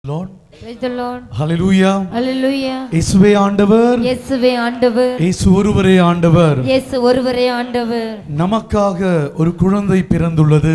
Lord. Praise the Lord. Hallelujah. Hallelujah. இயேசுவே ஆண்டவர் இயேசுவே ஆண்டவர் இயேசு ஒருவரே ஆண்டவர் இயேசு ஒருவரே ஆண்டவர் நமக்காக ஒரு குழந்தை பிறந்துள்ளது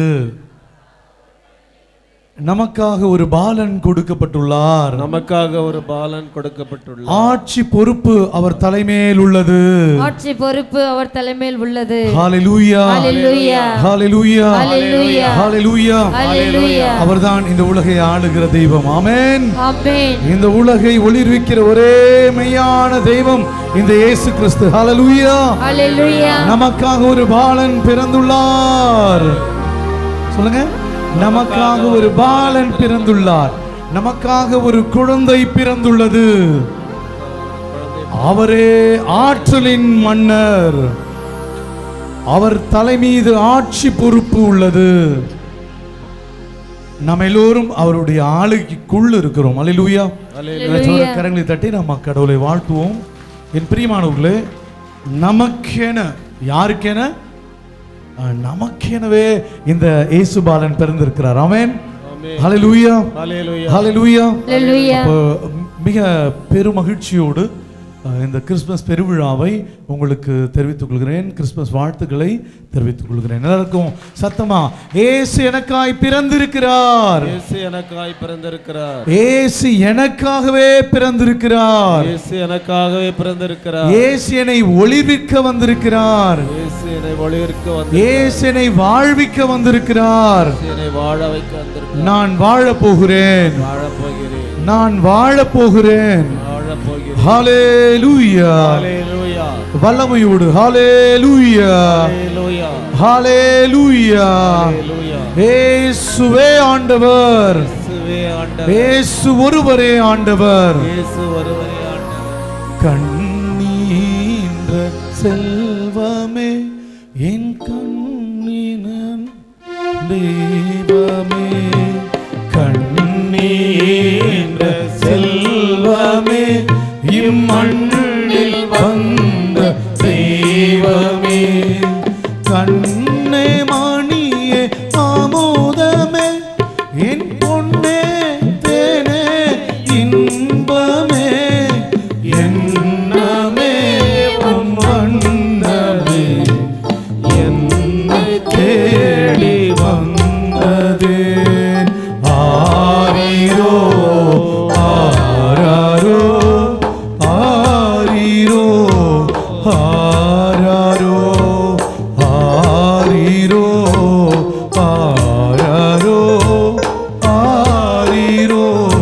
நமக்காக ஒரு பாலன் கொடுக்கப்பட்டுள்ளார் நமக்காக ஒரு பாலன் கொடுக்கப்பட்டுள்ளார் ஆட்சி பொறுப்பு அவர் தலைமேல் உள்ளது ஆட்சி பொறுப்பு அவர் தலைமையில் உள்ளது ஹalleluya Hallelujah. ஹalleluya Hallelujah. ஹalleluya Hallelujah. அவர்தான் இந்த உலகை ஆளுகிற தெய்வம் ஆமென் ஆமென் இந்த உலகை ஒளிர்விக்கிற ஒரே மெய்யான தெய்வம் இந்த இயேசு கிறிஸ்து ஹalleluya Hallelujah. நமக்காக ஒரு பாலன் பிறந்துள்ளார் சொல்லுங்க நமக்காக ஒரு பாலன் பிறந்துள்ளார் நமக்காக ஒரு குழந்தை பிறந்துள்ளது அவரே ஆற்றலின் மன்னர் அவர் தலை மீது ஆட்சி பொறுப்பு உள்ளது நம்ம எல்லோரும் அவருடைய ஆளுகைக்குள் இருக்கிறோம் அல்லேலூயா Hallelujah. கரங்களை தட்டி நம்ம கடவுளை வாழ்த்துவோம் என் பிரியமானவர்களே நமக்கென யாருக்கென அஹ், நமக்கெனவே இந்த இயேசு பாலன் பிறந்திருக்கிறார் ஆமென் ஹalleluya ஹalleluya ஹalleluya Hallelujah. அப்போ மிக பெருமகிழ்ச்சியோடு அஹ், இந்த கிறிஸ்மஸ் பெருவிழாவை உங்களுக்கு தெரிவித்துக் கொள்கிறேன் கிறிஸ்மஸ் வாழ்த்துக்களை தெரிவித்துக் கொள்கிறேன் எல்லாருக்கும் சத்தமா ஏசு எனக்காய் பிறந்திருக்கிறார் இயேசு எனக்காய் பிறந்திருக்கிறார் ஏசு எனக்காகவே பிறந்திருக்கிறார் இயேசு எனக்காகவே பிறந்திருக்கிறார் ஏசு என்னை ஒளிவிக்க வந்திருக்கிறார் இயேசு என்னை ஒளிவிற்கு வந்து ஏசு என்னை வாழ்விக்க வந்திருக்கிறார் என்னை வாழ வைக்க வந்திருக்கிறார் நான் வாழப் போகிறேன் வாழப் போகிறேன் நான் வாழப் போகிறேன் வாழப் போகிறேன் ஹalleluya ஹalleluya வல்லமையோடு ஹalleluya ஹalleluya ஹalleluya ஹalleluya இயேசுவே ஆண்டவர் இயேசுவே ஆண்டவர் இயேசு ஒருவரே ஆண்டவர் இயேசு ஒருவரே ஆண்டவர் கண்ணீன்ற செல்வமே என் கண்ணீனன் தெய்வமே கண்ணீன்ற செல்வமே இம்மண்ணில் வந்த தெய்வமே கண்ணே மணியே ஆமோதமே என் பொன்னே தேனே இன்பமே என்னமே உன் வண்ணமே என்னை தேடி வந்தது ஆரீரோ ஆராரோ ஆரீரோ ஆராரோ ஆரீரோ ஆராரோ ஆரீரோ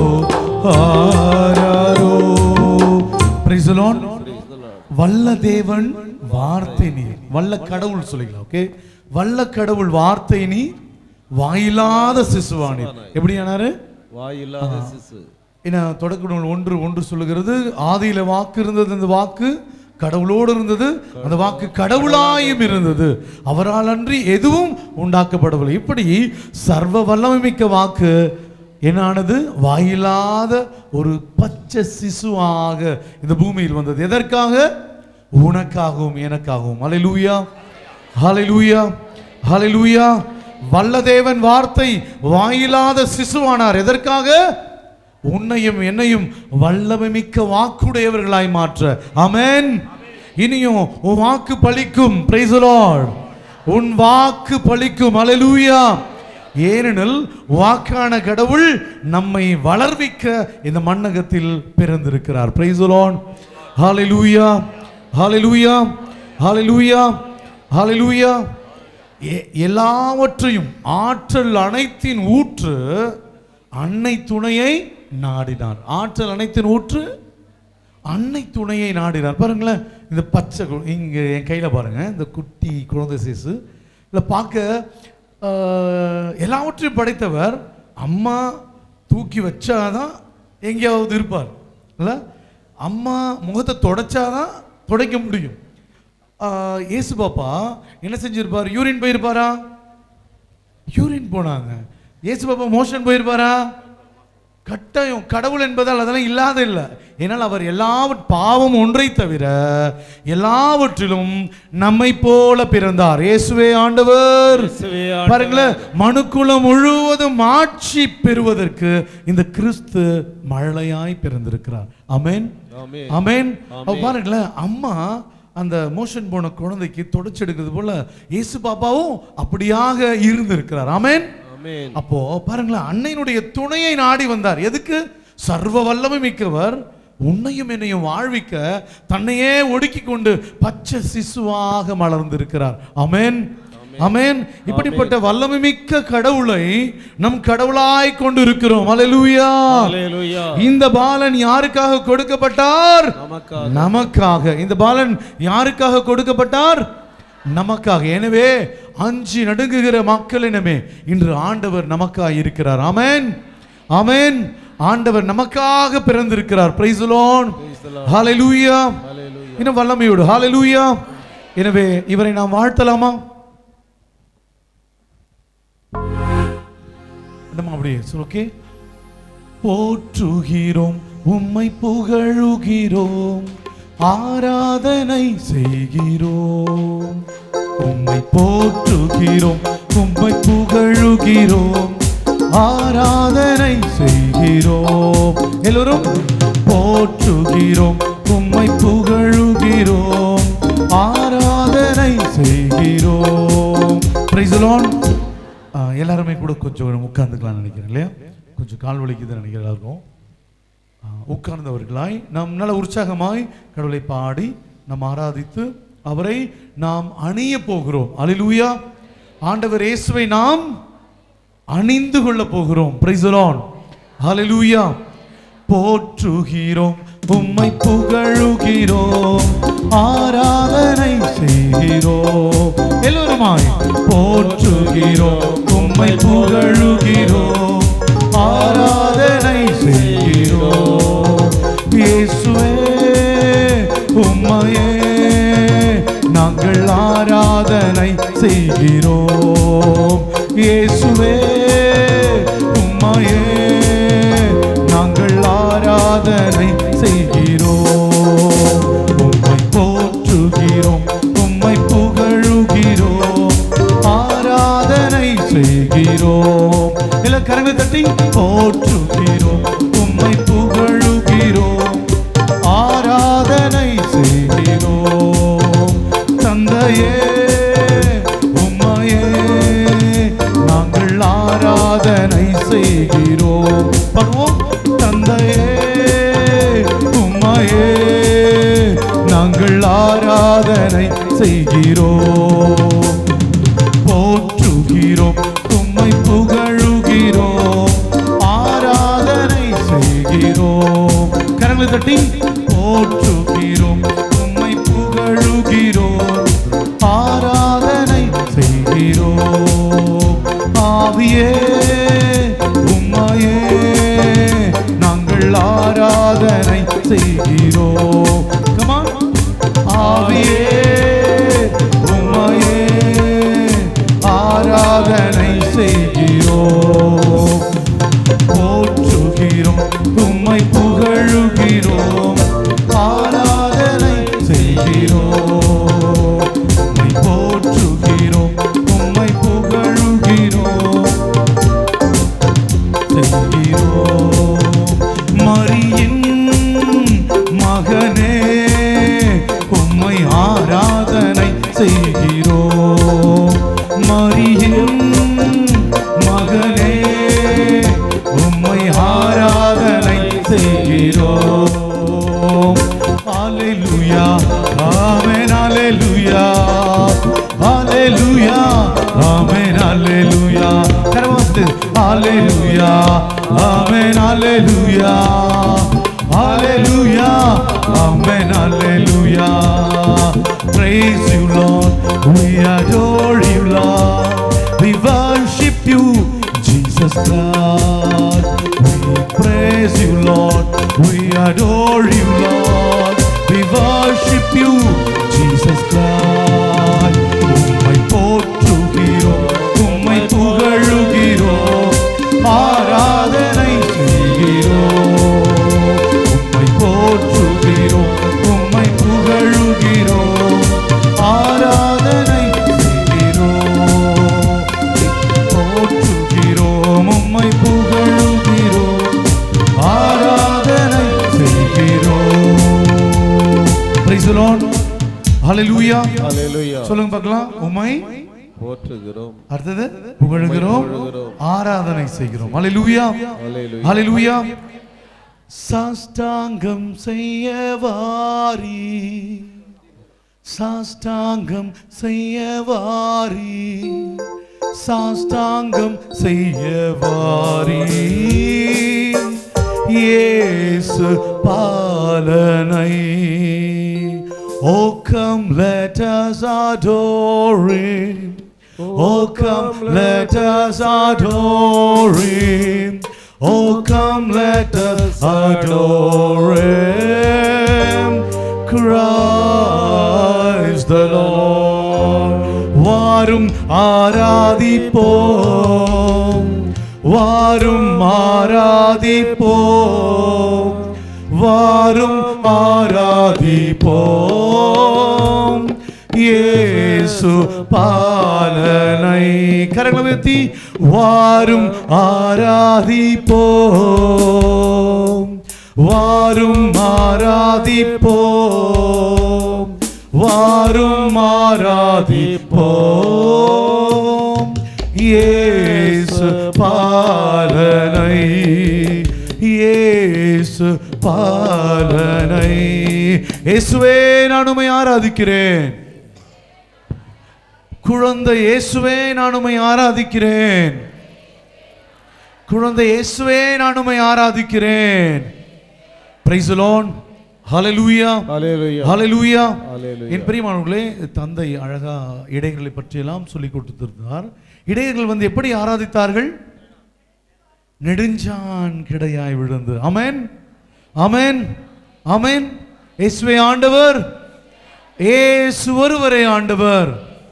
ஆராரோ Praise the Lord. வல்ல தேவன் வார்த்தை நீ வல்ல கடவுள் சொல்லிக்கலாம் ஓகே வல்ல கடவுள் வார்த்தை நீ வாயில்லாத சிசுவானி எப்படியானாரு வாயில்லாத சிசு என்ன தொடக்க நூல் ஒன்று ஒன்று சொல்லுகிறது ஆதியில வாக்கு இருந்தது அந்த வாக்கு கடவுளோடு இருந்தது அந்த வாக்கு கடவுளாயும் இருந்தது அவரால் அன்றி எதுவும் உண்டாக்கப்படவில்லை இப்படி சர்வ வல்லமை மிக்க வாக்கு என்னானது வாயில்லாத ஒரு பச்சை சிசுவாக இந்த பூமியில் வந்தது எதற்காக உனக்காகவும் எனக்காகவும் ஹalleluya ஹalleluya ஹalleluya வல்லதேவன் வார்த்தை வாயில்லாத சிசுவானார் எதற்காக உன்னையும் என்னையும் வல்லமை மிக்க வாக்குடையவர்களாய் மாற்ற ஆமென் இனியும் உன் வாக்கு பலிக்கும் பிரைஸ் லார்ட் உன் வாக்கு பலிக்கும் ஹalleluya ஏனெனில் வாக்கான கடவுள் நம்மை வளர்விக்க இந்த மண்ணகத்தில் பிறந்திருக்கிறார் பிரைஸ் லார்ட் ஹalleluya ஹalleluya ஹalleluya ஹalleluya எ- எல்லாவற்றையும் ஆற்றல் அனைத்தின் ஊற்று அன்னை துணையை நாடினார் ஆற்றல் அனைத்தின் ஊற்று அன்னை துணையை நாடினார் பாருங்களேன் இந்த பச்சை கு- இங்க என் கையில பாருங்க இந்த குட்டி குழந்தை சேசு இதில் பார்க்க ஆஹ், எல்லாவற்றையும் படைத்தவர் அம்மா தூக்கி வச்சாதான் எங்கேயாவது இருப்பார் இல்ல அம்மா முகத்தை தொடச்சாதான் துடைக்க முடியும் ஆஹ், இயேசு பாப்பா என்ன செஞ்சிருப்பார் யூரின் போயிருப்பாரா யூரின் போனாங்க இயேசு பாப்பா மோஷன் போயிருப்பாரா கட்டாயம் கடவுள் என்பதால் அதெல்லாம் இல்லாத இல்லை ஏனால் அவர் எல்லாவற் பாவம் ஒன்றை தவிர எல்லாவற்றிலும் நம்மை போல பிறந்தார் இயேசுவே ஆண்டவர் இயேசுவே ஆண்டவர். பாருங்களேன் மனுக்குலம் முழுவதும் ஆட்சி பெறுவதற்கு இந்த கிறிஸ்து மழலையாய் பிறந்திருக்கிறார் அமேன் ஆமென். அமேன் அப்ப பாருங்களேன் அம்மா அந்த மோஷன் போன குழந்தைக்கு தொடச்செடுக்கிறது போல இயேசு பாப்பாவும் அப்படியாக இருந்திருக்கிறார் அமேன் ஆமென் அப்போ பாருங்களேன் அன்னையினுடைய துணையை நாடி வந்தார் எதுக்கு சர்வ வல்லமை மிக்கவர் உன்னையும் என்னையும் வாழ்விக்க தன்னையே ஒடுக்கி கொண்டு பச்சை சிசுவாக மலர்ந்திருக்கிறார் அமேன் அமேன் இப்படிப்பட்ட வல்லமை மிக்க கடவுளை நம் கடவுளாய் கொண்டு இருக்கிறோம் அல்லேலூயா ஹalleluya இந்த பாலன் யாருக்காக கொடுக்கப்பட்டார் நமக்காக நமக்காக இந்த பாலன் யாருக்காக கொடுக்கப்பட்டார் நமக்காக எனவே அஞ்சு நடுங்குகிற மக்களினமே இன்று ஆண்டவர் நமக்காக இருக்கிறார் ஆமென் ஆமென் ஆண்டவர் நமக்காக பிறந்திருக்கிறார் பிரைஸ் லார்ட் ஹalleluya ஹalleluya இன்னும் வல்லமையோடு ஹalleluya எனவே இவரை நாம் வாழ்த்தலாமா நம்ம அப்படியே ஓகே போற்றுகிறோம் உம்மை புகழுகிறோம் ஆராதனை செய்கிறோம் உம்மை போற்றுகிறோம் உம்மை புகழுகிறோம் ஆராதனை செய்கிறோம் எல்லோரும் போற்றுகிறோம் உம்மை புகழுகிறோம் ஆராதனை செய்கிறோம் பிரைஸ் எல்லாருமே கூட கொஞ்சம் உட்கார்ந்துக்கலாம் நினைக்கிறேன் இல்லையா கொஞ்சம் கால் வலிக்குதுன்னு நினைக்கிறேன் எல்லாருக்கும் ஆ, உட்கார்ந்தவர்களாய் நாம் நல்ல உற்சாகமாய் கடவுளை பாடி நாம் ஆராதித்து அவரை நாம் அணிய போகிறோம் அலிலூயா ஆண்டவர் இயேசுவை நாம் அணிந்து கொள்ள போகிறோம் பிரைசலான் ஹalleluya போற்றுகிறோம் உம்மை புகழுகிறோம் ஆராதனை செய்கிறோம் எல்லோருமாய் போற்றுகிறோம் உம்மை புகழுகிறோம் ஆராதனை செய்கிறோம் இயேசுவே உம்மையே நாங்கள் ஆராதனை செய்கிறோம் இயேசுவே உம்மையே நாங்கள் ஆராதனை செய்கிறோம் உம்மை போற்றுகிறோம் உம்மை புகழுகிறோம் ஆராதனை செய்கிறோம் இல்ல கரங்களை தட்டி போற்றுகிறோம் உம்மை புகழுகிறோம் ஆராதனை செய்கிறோம் தந்தையே உம்மையே நாங்கள் ஆராதனை செய்கிறோம் பண்ணுவோம் தந்தையே உம்மையே நாங்கள் ஆராதனை செய்கிறோம் போற்றுகிறோம் உம்மை புகழுகிறோம் ஆராதனை செய்கிறோம் கரங்களை தட்டி போற்றுகிறோம் உம்மை புகழுகிறோம் ஆராதனை செய்கிறோம் ஆவியே உம்மையே நாங்கள் ஆராதனை செய்கிறோம் கமான் ஆவியே உம்மையே ஆராதனை செய்கிறோம் போற்றுகிறோம் உம்மை புகழுகிறோம் ஆராதனை செய்கிறோம் உம்மை போற்றுகிறோம் உம்மை புகழுகிறோம் செய்கிறோம் மரியின் மகனே உம்மை ஆராதனை செய்கிறோம் மரியின் மகனே உம்மை ஆராதனை செய்கிறோம் Hallelujah. Amen. Hallelujah. Hallelujah. Amen. Hallelujah. கரவாசித்து Hallelujah. Amen. Hallelujah. Hallelujah. Amen. Hallelujah. Praise you, Lord. We adore you, Lord. We worship you, Jesus God. We praise you, Lord. We adore you, Lord. We worship you, Jesus God. உம்மை போற்றுகிறோம் உம்மை புகழுகிறோம் ஆராதனை செய்கிறோம் price Lord ஹalleluya ஹalleluya சொல்லுங்க பார்க்கலாம் உம்மை போற்றுகிறோம் அடுத்தது புகழுகிறோம் ஆராதனை செய்கிறோம் ஹalleluya ஹalleluya ஹalleluya சாஷ்டாங்கம் செய்ய வாரி சாஷ்டாங்கம் செய்ய வாரி சாஷ்டாங்கம் செய்ய வாரி இயேசு பாலனை Oh come let us adore him Oh come let us adore him Oh come let us adore him Christ the Lord வாரும் ஆராதிப்போம் வாரும் ஆராதிப்போம் வாரும் ஆராதிப்போம் இயேசு பாலனை கரங்களை உயர்த்தி வாரும் ஆராதிப்போம் வாரும் ஆராதிப்போம் வாரும் ஆராதிப்போம் இயேசு பாலனை இயேசு பாலனை இயேசுவே நான் உம்மை ஆராதிக்கிறேன் குழந்தை இயேசுவே நான் உம்மை ஆராதிக்கிறேன் குழந்தை இயேசுவே நான் உம்மை ஆராதிக்கிறேன் பிரைஸ் லார்ட் ஹalleluya ஹalleluya ஹalleluya ஹalleluya என் பிரியமானவர்களே தந்தை அழகா இடையர்களை பற்றியெல்லாம் சொல்லி கொடுத்திருந்தார் இடையர்கள் வந்து எப்படி ஆராதித்தார்கள் நெடுஞ்சான் கிடையாய் விழுந்து அமேன் அமேன் அமேன் இயேசுவே ஆண்டவர் இயேசு ஒருவரே ஆண்டவர்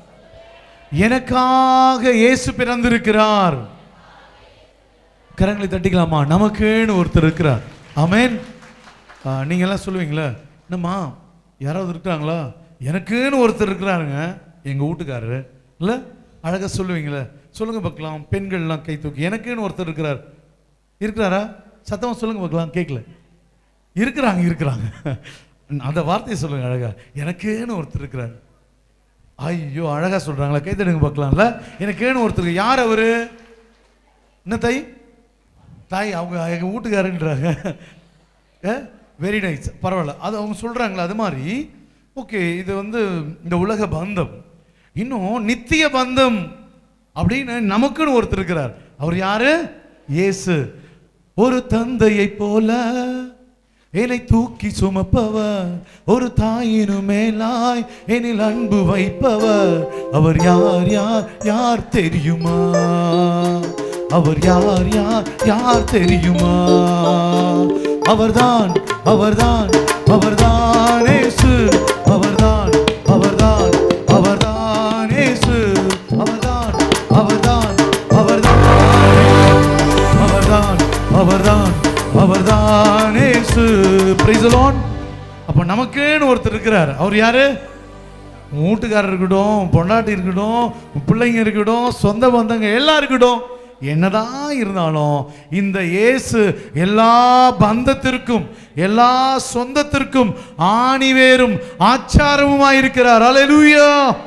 எனக்காக இயேசு பிறந்திருக்கிறார் கரங்களை தட்டிக்கலாமா நமக்குன்னு ஒருத்தர் இருக்கிறார் ஆமென் ஆ, நீங்க எல்லாம் சொல்லுவீங்களே என்னம்மா யாராவது இருக்கிறாங்களா எனக்குன்னு ஒருத்தர் இருக்கிறாருங்க எங்க வீட்டுக்காரரு இல்ல அழகா சொல்லுவீங்களே சொல்லுங்க பார்க்கலாம் பெண்கள்லாம் கை தூக்கி எனக்குன்னு ஒருத்தர் இருக்கிறார் இருக்கிறாரா சத்தமா சொல்லுங்க பார்க்கலாம் கேட்கல இருக்கிறாங்க இருக்கிறாங்க அந்த வார்த்தையை சொல்லுங்க அழகா எனக்குன்னு ஒருத்தர் இருக்கிறார் ஐயோ அழகா சொல்றாங்களா கை தடுங்க பார்க்கலாம்ல எனக்குன்னு ஒருத்தர் யார் அவரு என்ன தாய் தாய் அவங்க எங்க வீட்டுக்காரன்றாங்க வெரி நைஸ் பரவாயில்ல அது அவங்க சொல்றாங்களா அது மாதிரி ஓகே இது வந்து இந்த உலக பந்தம் இன்னும் நித்திய பந்தம் அப்படின்னு நமக்குன்னு ஒருத்தர் இருக்கிறார் அவர் யாரு இயேசு ஒரு தந்தையை போல என்னை தூக்கி சுமப்பவர் ஒரு தாயினு மேலாய் என்னில் அன்பு வைப்பவர் அவர் யார் யார் யார் தெரியுமா அவர் யார் யார் யார் தெரியுமா அவர்தான் அவர்தான் அவர்தான் இயேசு அவர்தான் அவர்தான் அவர்தான் இயேசு அவர்தான் அவர்தான் அவர்தான் அவர்தான் அவர்தான் அவர்தான் இயேசு பிரைஸ் லார்ட் அப்ப நமக்குன்னு ஒருத்தர் இருக்கிறார் அவர் யாரு உன் வீட்டுக்காரர் இருக்கட்டும் உன் பொண்டாட்டி இருக்கட்டும் உன் பிள்ளைங்க இருக்கட்டும் சொந்த பந்தங்க எல்லாம் இருக்கட்டும் என்னதான் இருந்தாலும் இந்த இயேசு எல்லா பந்தத்திற்கும் எல்லா சொந்தத்திற்கும் ஆணிவேரும் ஆச்சாரமுமாய் இருக்கிறார் அல்லேலூயா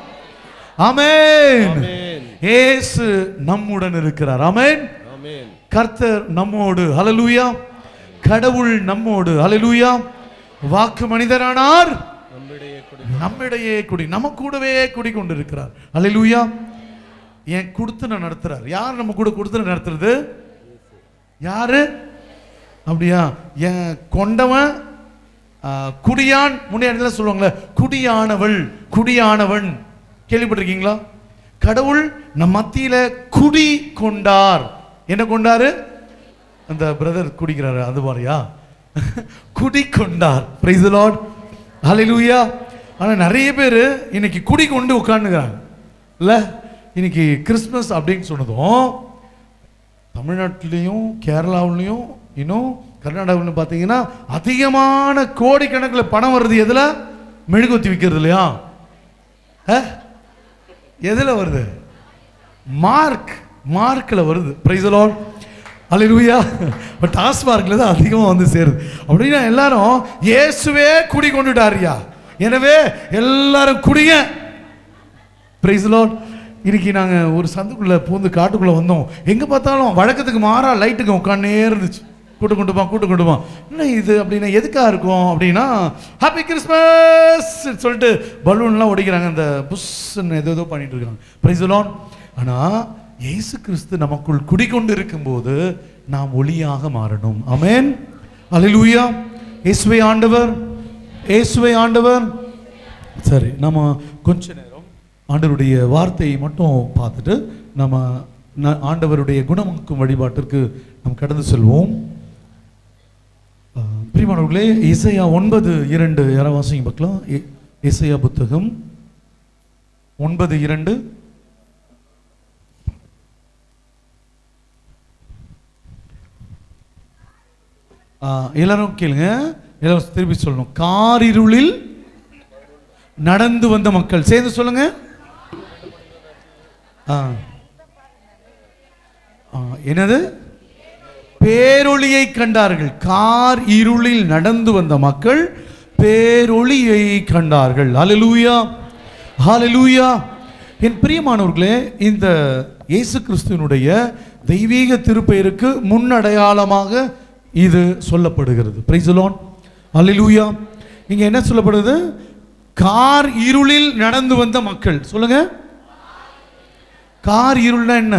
ஆமென் ஆமென். இயேசு நம்முடன் இருக்கிறார் ஆமென் ஆமென் கர்த்தர் நம்மோடு ஹalleluya கடவுள் நம்மோடு ஹalleluya வாக்கு மனிதரானார் நம்முடைய குடி நம்மிடையே குடி நம்ம கூடவே குடி கொண்டிருக்கிறார் ஹalleluya என் கொடுத்துன நடத்துறார் யார் நம்ம கூட கொடுத்துன நடத்துறது யாரு அப்படியா என் கொண்டவன் ஆ, குடியான் முன்னாடி சொல்லுவாங்களே குடியானவள் குடியானவன் கேள்விப்பட்டிருக்கீங்களா கடவுள் நம் மத்தியில குடி கொண்டார் என்ன கொண்டாரு அந்த பிரதர் குடிக்கிறாரு அது மாதிரியா குடி கொண்டார் பிரைஸ் லார்ட் ஹalleluya ஆனா நிறைய பேர் இன்னைக்கு குடி கொண்டு உட்கார்ந்துக்கிறாங்க இல்ல இன்னைக்கு கிறிஸ்மஸ் அப்படின்னு சொன்னதும் தமிழ்நாட்டிலையும் கேரளாவிலையும் இன்னும் கர்நாடகாவிலும் பார்த்தீங்கன்னா அதிகமான கோடிக்கணக்கில் பணம் வருது எதுல மெழுகுத்தி விற்கிறது இல்லையா அஹ்? எதுல வருது மார்க் மார்க்கில் வருது பிரைஸ் லார்ட் அல்லேலூயா இப்போ டாஸ்மார்க்கில் தான் அதிகமாக வந்து சேருது அப்படின்னா எல்லாரும் இயேசுவே குடி கொண்டுட்டாருயா எனவே எல்லாரும் குடிங்க பிரைஸ் லார்ட் இன்னைக்கு நாங்கள் ஒரு சந்துக்குள்ளே பூந்து காட்டுக்குள்ளே வந்தோம் எங்கே பார்த்தாலும் வழக்கத்துக்கு மாறா லைட்டுக்கு உட்காந்தே இருந்துச்சு கூட்டு கொண்டுமா கூட்டு கொண்டுமா என்ன இது அப்படின்னா எதுக்காக இருக்கும் அப்படின்னா ஹாப்பி கிறிஸ்மஸ் சொல்லிட்டு பலூன்லாம் உடைக்கிறாங்க அந்த புஷ்ன்னு ஏதோ ஏதோ பண்ணிட்டு இருக்காங்க பிரைஸ் லார்ட் ஆனால் இயேசு கிறிஸ்து நமக்குள் குடிக்கொண்டு இருக்கும்போது நாம் ஒளியாக மாறணும் அமேன் அல்லேலூயா இயேசுவை ஆண்டவர் இயேசுவை ஆண்டவர் சரி நம்ம கொஞ்ச நேரம் ஆண்டவருடைய வார்த்தையை மட்டும் பார்த்துட்டு நம்ம ந- ஆண்டவருடைய குணமாக்கும் வழிபாட்டிற்கு நாம் கடந்து செல்வோம் அஹ், பிரியமானவர்களே இசையா ஒன்பது இரண்டு யாராவது வாசிங்க பார்க்கலாம் இ- இசையா புத்தகம் ஒன்பது இரண்டு ஆஹ், எல்லாரும் கேளுங்க எல்லாரும் திருப்பி சொல்லணும் காரிருளில் நடந்து வந்த மக்கள் சேர்ந்து சொல்லுங்க ஆ. ஆ, என்னது பேரொளியை கண்டார்கள் கார் இருளில் நடந்து வந்த மக்கள் பேரொளியை கண்டார்கள் ஹalleluya ஹalleluya என் பிரியமானவர்களே இந்த இயேசு கிறிஸ்துவினுடைய தெய்வீக திருப்பெயருக்கு முன்னடையாளமாக இது சொல்லப்படுகிறது பிரைஸ் லார்ட் ஹalleluya இங்க என்ன சொல்லப்படுது கார் இருளில் நடந்து வந்த மக்கள் சொல்லுங்க கார் இருள்னா என்ன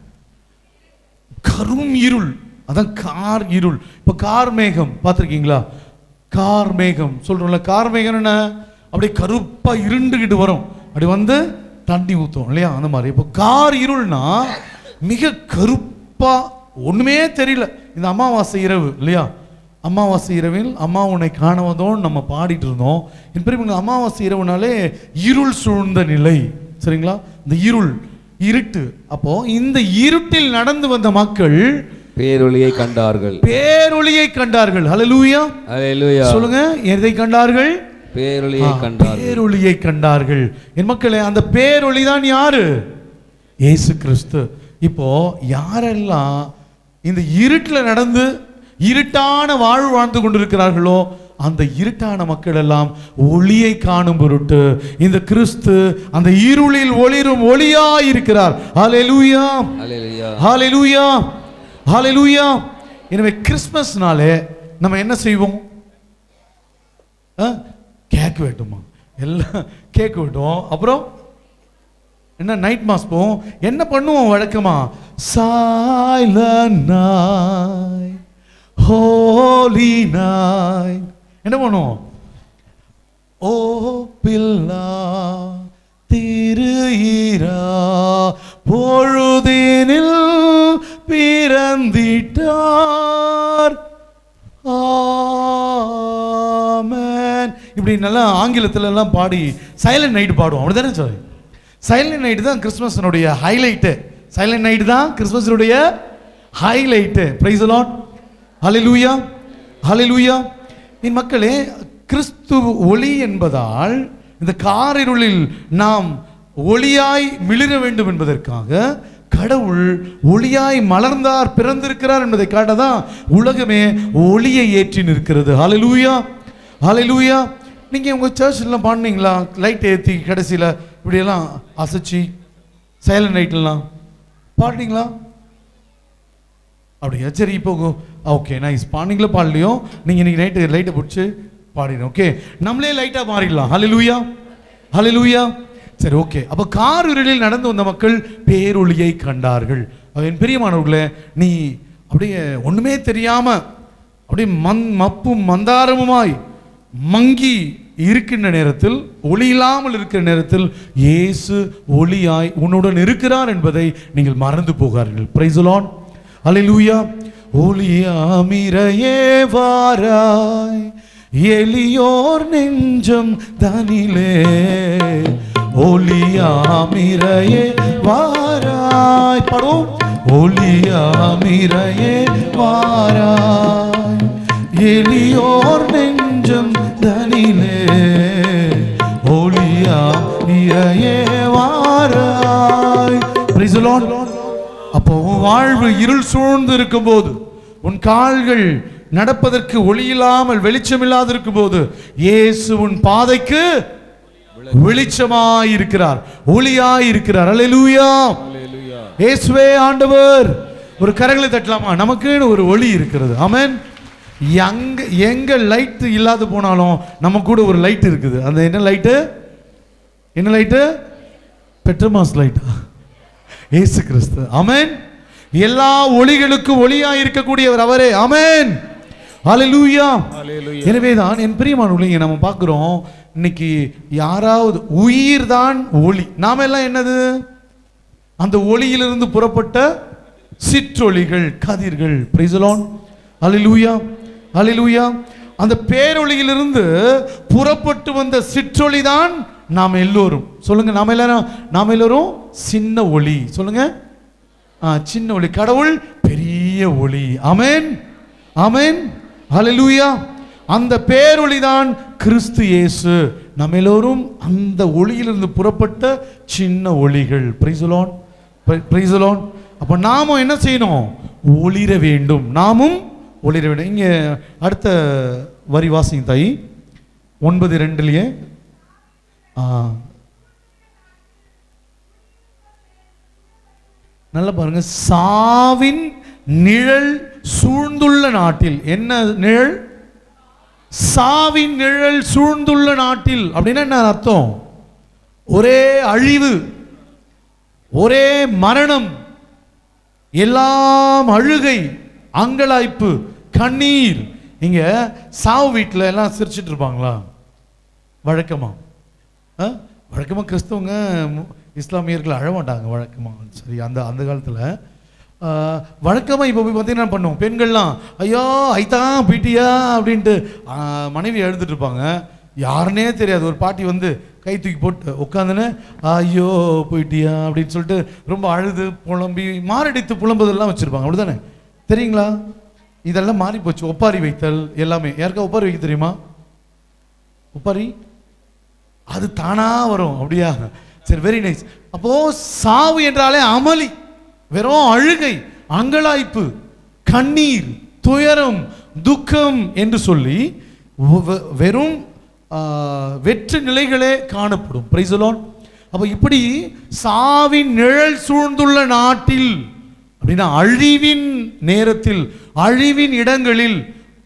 கரும் இருள் அதான் கார் இருள் இப்போ கார் மேகம் பார்த்துருக்கீங்களா கார் மேகம் சொல்றோம்ல கார் மேகம் என்ன அப்படியே கருப்பா இருண்டுகிட்டு வரும் அப்படி வந்து தண்ணி ஊத்தும் இல்லையா அந்த மாதிரி இப்போ கார் இருள்னா மிக கருப்பா ஒண்ணுமே தெரியல இந்த அமாவாசை இரவு இல்லையா அமாவாசை இரவில் அம்மா உன்னை காண வந்தோம் நம்ம பாடிட்டு இருந்தோம் என் பெரிய அமாவாசை இரவுனாலே இருள் சூழ்ந்த நிலை சரிங்களா இந்த இருள் இருட்டு அப்போ இந்த இருட்டில் நடந்து வந்த மக்கள் பேரொளியை கண்டார்கள் பேரொளியை கண்டார்கள் ஹalleluya அல்லேலூயா சொல்லுங்க எதை கண்டார்கள் பேரொளியை ஆ, கண்டார்கள் பேரொளியை கண்டார்கள் என் மக்களே அந்த பேரொளி தான் யாரு இயேசு கிறிஸ்து இப்போ யாரெல்லாம் இந்த இருட்டில் நடந்து இருட்டான வாழ்வு வாழ்ந்து கொண்டிருக்கிறார்களோ அந்த இருட்டான மக்கள் எல்லாம் ஒளியை காணும் பொருட்டு இந்த கிறிஸ்து அந்த இருளில் ஒளிரும் ஒளியாய் இருக்கிறார் ஹalleluya அல்லேலூயா ஹalleluya ஹalleluya எனவே கிறிஸ்மஸ்னாலே நம்ம என்ன செய்வோம் ஆ? கேக் வெட்டுமா எல்லாம் கேக் வெட்டுவோம் அப்புறம் என்ன நைட் மாஸ் போவோம் என்ன பண்ணுவோம் வழக்கமா சைலண்ட் நைட் ஹோலி நைட் என்ன பண்ணுவோம் ஓ பில்லா திரு ஈரா பொழுதினில் பிறந்திட்டார் ஆமென் இப்படி நல்லா ஆங்கிலத்துல எல்லாம் பாடி சைலண்ட் நைட் பாடுவோம் அப்படிதானே சொல்லி சைலண்ட் நைட் தான் கிறிஸ்மஸனுடைய ஹைலைட்டு சைலண்ட் நைட் தான் கிறிஸ்மஸனுடைய highlight praise Lord hallelujah hallelujah என் மக்களே கிறிஸ்து ஒளி என்பதால் இந்த காரிருளில் நாம் ஒளியாய் மிளிர வேண்டும் என்பதற்காக கடவுள் ஒளியாய் மலர்ந்தார் பிறந்திருக்கிறார் என்பதை காட்டதான் உலகமே ஒளியை ஏற்றி நிற்கிறது ஹalleluya ஹalleluya நீங்க உங்க சர்ச்லாம் பாடுனீங்களா லைட் ஏத்தி கடைசியில இப்படியெல்லாம் அசைச்சி சைலண்ட் நைட்லாம் பாடுனீங்களா அப்படியா சரி இப்போ ஓகே நைஸ் பாண்டிங்கள பாடலையோ நீங்கள் இன்னைக்கு நைட்டு லைட்டை பிடிச்சி பாடிடும் ஓகே நம்மளே லைட்டாக மாறிடலாம் ஹalleluya ஹalleluya சரி ஓகே அப்போ கார் இருளில் நடந்து வந்த மக்கள் பேரொளியை கண்டார்கள் அப்ப என் பிரியமானவர்களே நீ அப்படியே ஒண்ணுமே தெரியாம அப்படியே மண் மப்பும் மந்தாரமுமாய் மங்கி இருக்கின்ற நேரத்தில் ஒளி இல்லாமல் இருக்கிற நேரத்தில் இயேசு ஒளியாய் உன்னுடன் இருக்கிறார் என்பதை நீங்கள் மறந்து போகார்கள் பிரைஸ் லார்ட் அல்லேலூயா ஒளியாமிரையே வாராய் எளியோர் நெஞ்சம் தனிலே ஒளியாமிரையே வாராய் படும் ஒளியாமிரையே வாராய் எளியோர் நெஞ்சம் தனிலே ஒளியாமிரையே வாராய் Praise the Lord. அப்போ உன் வாழ்வு இருள் சூழ்ந்து இருக்கும்போது உன் கால்கள் நடப்பதற்கு ஒளி இல்லாமல் வெளிச்சம் இல்லாதிருக்கும் போது இயேசு உன் பாதைக்கு வெளிச்சமாய் இருக்கிறார் ஒளியாய் இருக்கிறார் அல்லேலூயா அல்லேலூயா இயேசுவே ஆண்டவர் ஒரு கரங்களை தட்டலாமா நமக்குன்னு ஒரு ஒளி இருக்கிறது ஆமென் எங்க எங்க லைட் இல்லாத போனாலும் நம்ம கூட ஒரு லைட் இருக்குது அந்த என்ன லைட்டு என்ன லைட்டு பெட்ரமாஸ் லைட்டா இயேசு கிறிஸ்து ஆமென் எல்லா ஒளிகளுக்கும் ஒளியாய் இருக்கக்கூடியவர் அவரே ஆமென் ஹalleluya அல்லேலூயா எனவேதான் என் பிரியமானவர்களே நம்ம பார்க்கிறோம் இன்னைக்கு யாராவது உயிர் தான் ஒளி நாம எல்லாம் என்னது அந்த ஒளியிலிருந்து புறப்பட்ட சிற்றொளிகள் கதிர்கள் பிரைசலோன் அலிலூயா அலிலூயா அந்த பேரொளியிலிருந்து புறப்பட்டு வந்த சிற்றொளி தான் நாம் எல்லோரும் சொல்லுங்க நாம எல்லாரும் நாம் எல்லோரும் சின்ன ஒளி சொல்லுங்க ஆ, சின்ன ஒளி கடவுள் பெரிய ஒளி அமேன் அமேன் ஹalleluya அந்த பேரொளி தான் கிறிஸ்து இயேசு நம்ம எல்லோரும் அந்த ஒளியிலிருந்து புறப்பட்ட சின்ன ஒளிகள் பிரைசலோன் பிரைசலோன் அப்ப நாமும் என்ன செய்யணும் ஒளிர வேண்டும் நாமும் ஒளிர வேண்டும் இங்க அடுத்த வரி வாசிங்க தாய் ஒன்பது ரெண்டுலயே ஆ நல்லா பாருங்க சாவின் நிழல் சூழ்ந்துள்ள நாட்டில் என்ன நிழல் சாவின் நிழல் சூழ்ந்துள்ள நாட்டில் அப்படின்னா என்ன அர்த்தம் ஒரே அழிவு ஒரே மரணம் எல்லாம் அழுகை அங்கலாய்ப்பு கண்ணீர் இங்க சாவு வீட்டில் எல்லாம் சிரிச்சிட்டு இருப்பாங்களா வழக்கமா ஆ? வழக்கமா கிறிஸ்தவங்க மு- இஸ்லாமியர்கள் அழ மாட்டாங்க வழக்கமா சரி அந்த அந்த காலத்துல ஆ, வழக்கமா இப்போ போய் பார்த்தீங்கன்னா என்ன பண்ணுவோம் பெண்கள்லாம் ஐயோ ஐத்தா போயிட்டியா அப்படின்ட்டு ஆ, மனைவி எழுதுட்டு இருப்பாங்க யாருன்னே தெரியாது ஒரு பாட்டி வந்து கை தூக்கி போட்டு உட்காந்துன்னு ஐயோ போயிட்டியா அப்படின்னு சொல்லிட்டு ரொம்ப அழுது புலம்பி மாரடித்து புலம்புதெல்லாம் வச்சிருப்பாங்க அப்படிதானே தெரியுங்களா இதெல்லாம் மாறி போச்சு ஒப்பாரி வைத்தல் எல்லாமே யாருக்கா ஒப்பாரி வைக்க தெரியுமா ஒப்பாரி அது தானா வரும் அப்படியா சரி வெரி நைஸ் அப்போ சாவு என்றாலே அமளி வெறும் அழுகை அங்கலாய்ப்பு கண்ணீர் துயரம் துக்கம் என்று சொல்லி வெ- வெ- வெறும் ஆ, வெற்று நிலைகளே காணப்படும் பிரைசலோன் அப்போ இப்படி சாவின் நிழல் சூழ்ந்துள்ள நாட்டில் அப்படின்னா அழிவின் நேரத்தில் அழிவின் இடங்களில்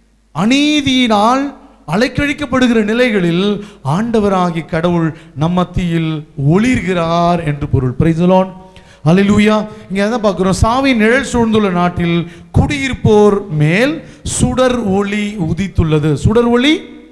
அநீதியினால் அலைக்கழிக்கப்படுகிற நிலைகளில் ஆண்டவராகிய கடவுள் நம் மத்தியில் ஒளிர்கிறார் என்று பொருள் பிரைசலோன் அல்லேலூயா இங்க என்ன பார்க்கிறோம் சாவின் நிழல் சூழ்ந்துள்ள நாட்டில் குடியிருப்போர் மேல் சுடர் ஒளி உதித்துள்ளது சுடர் ஒளி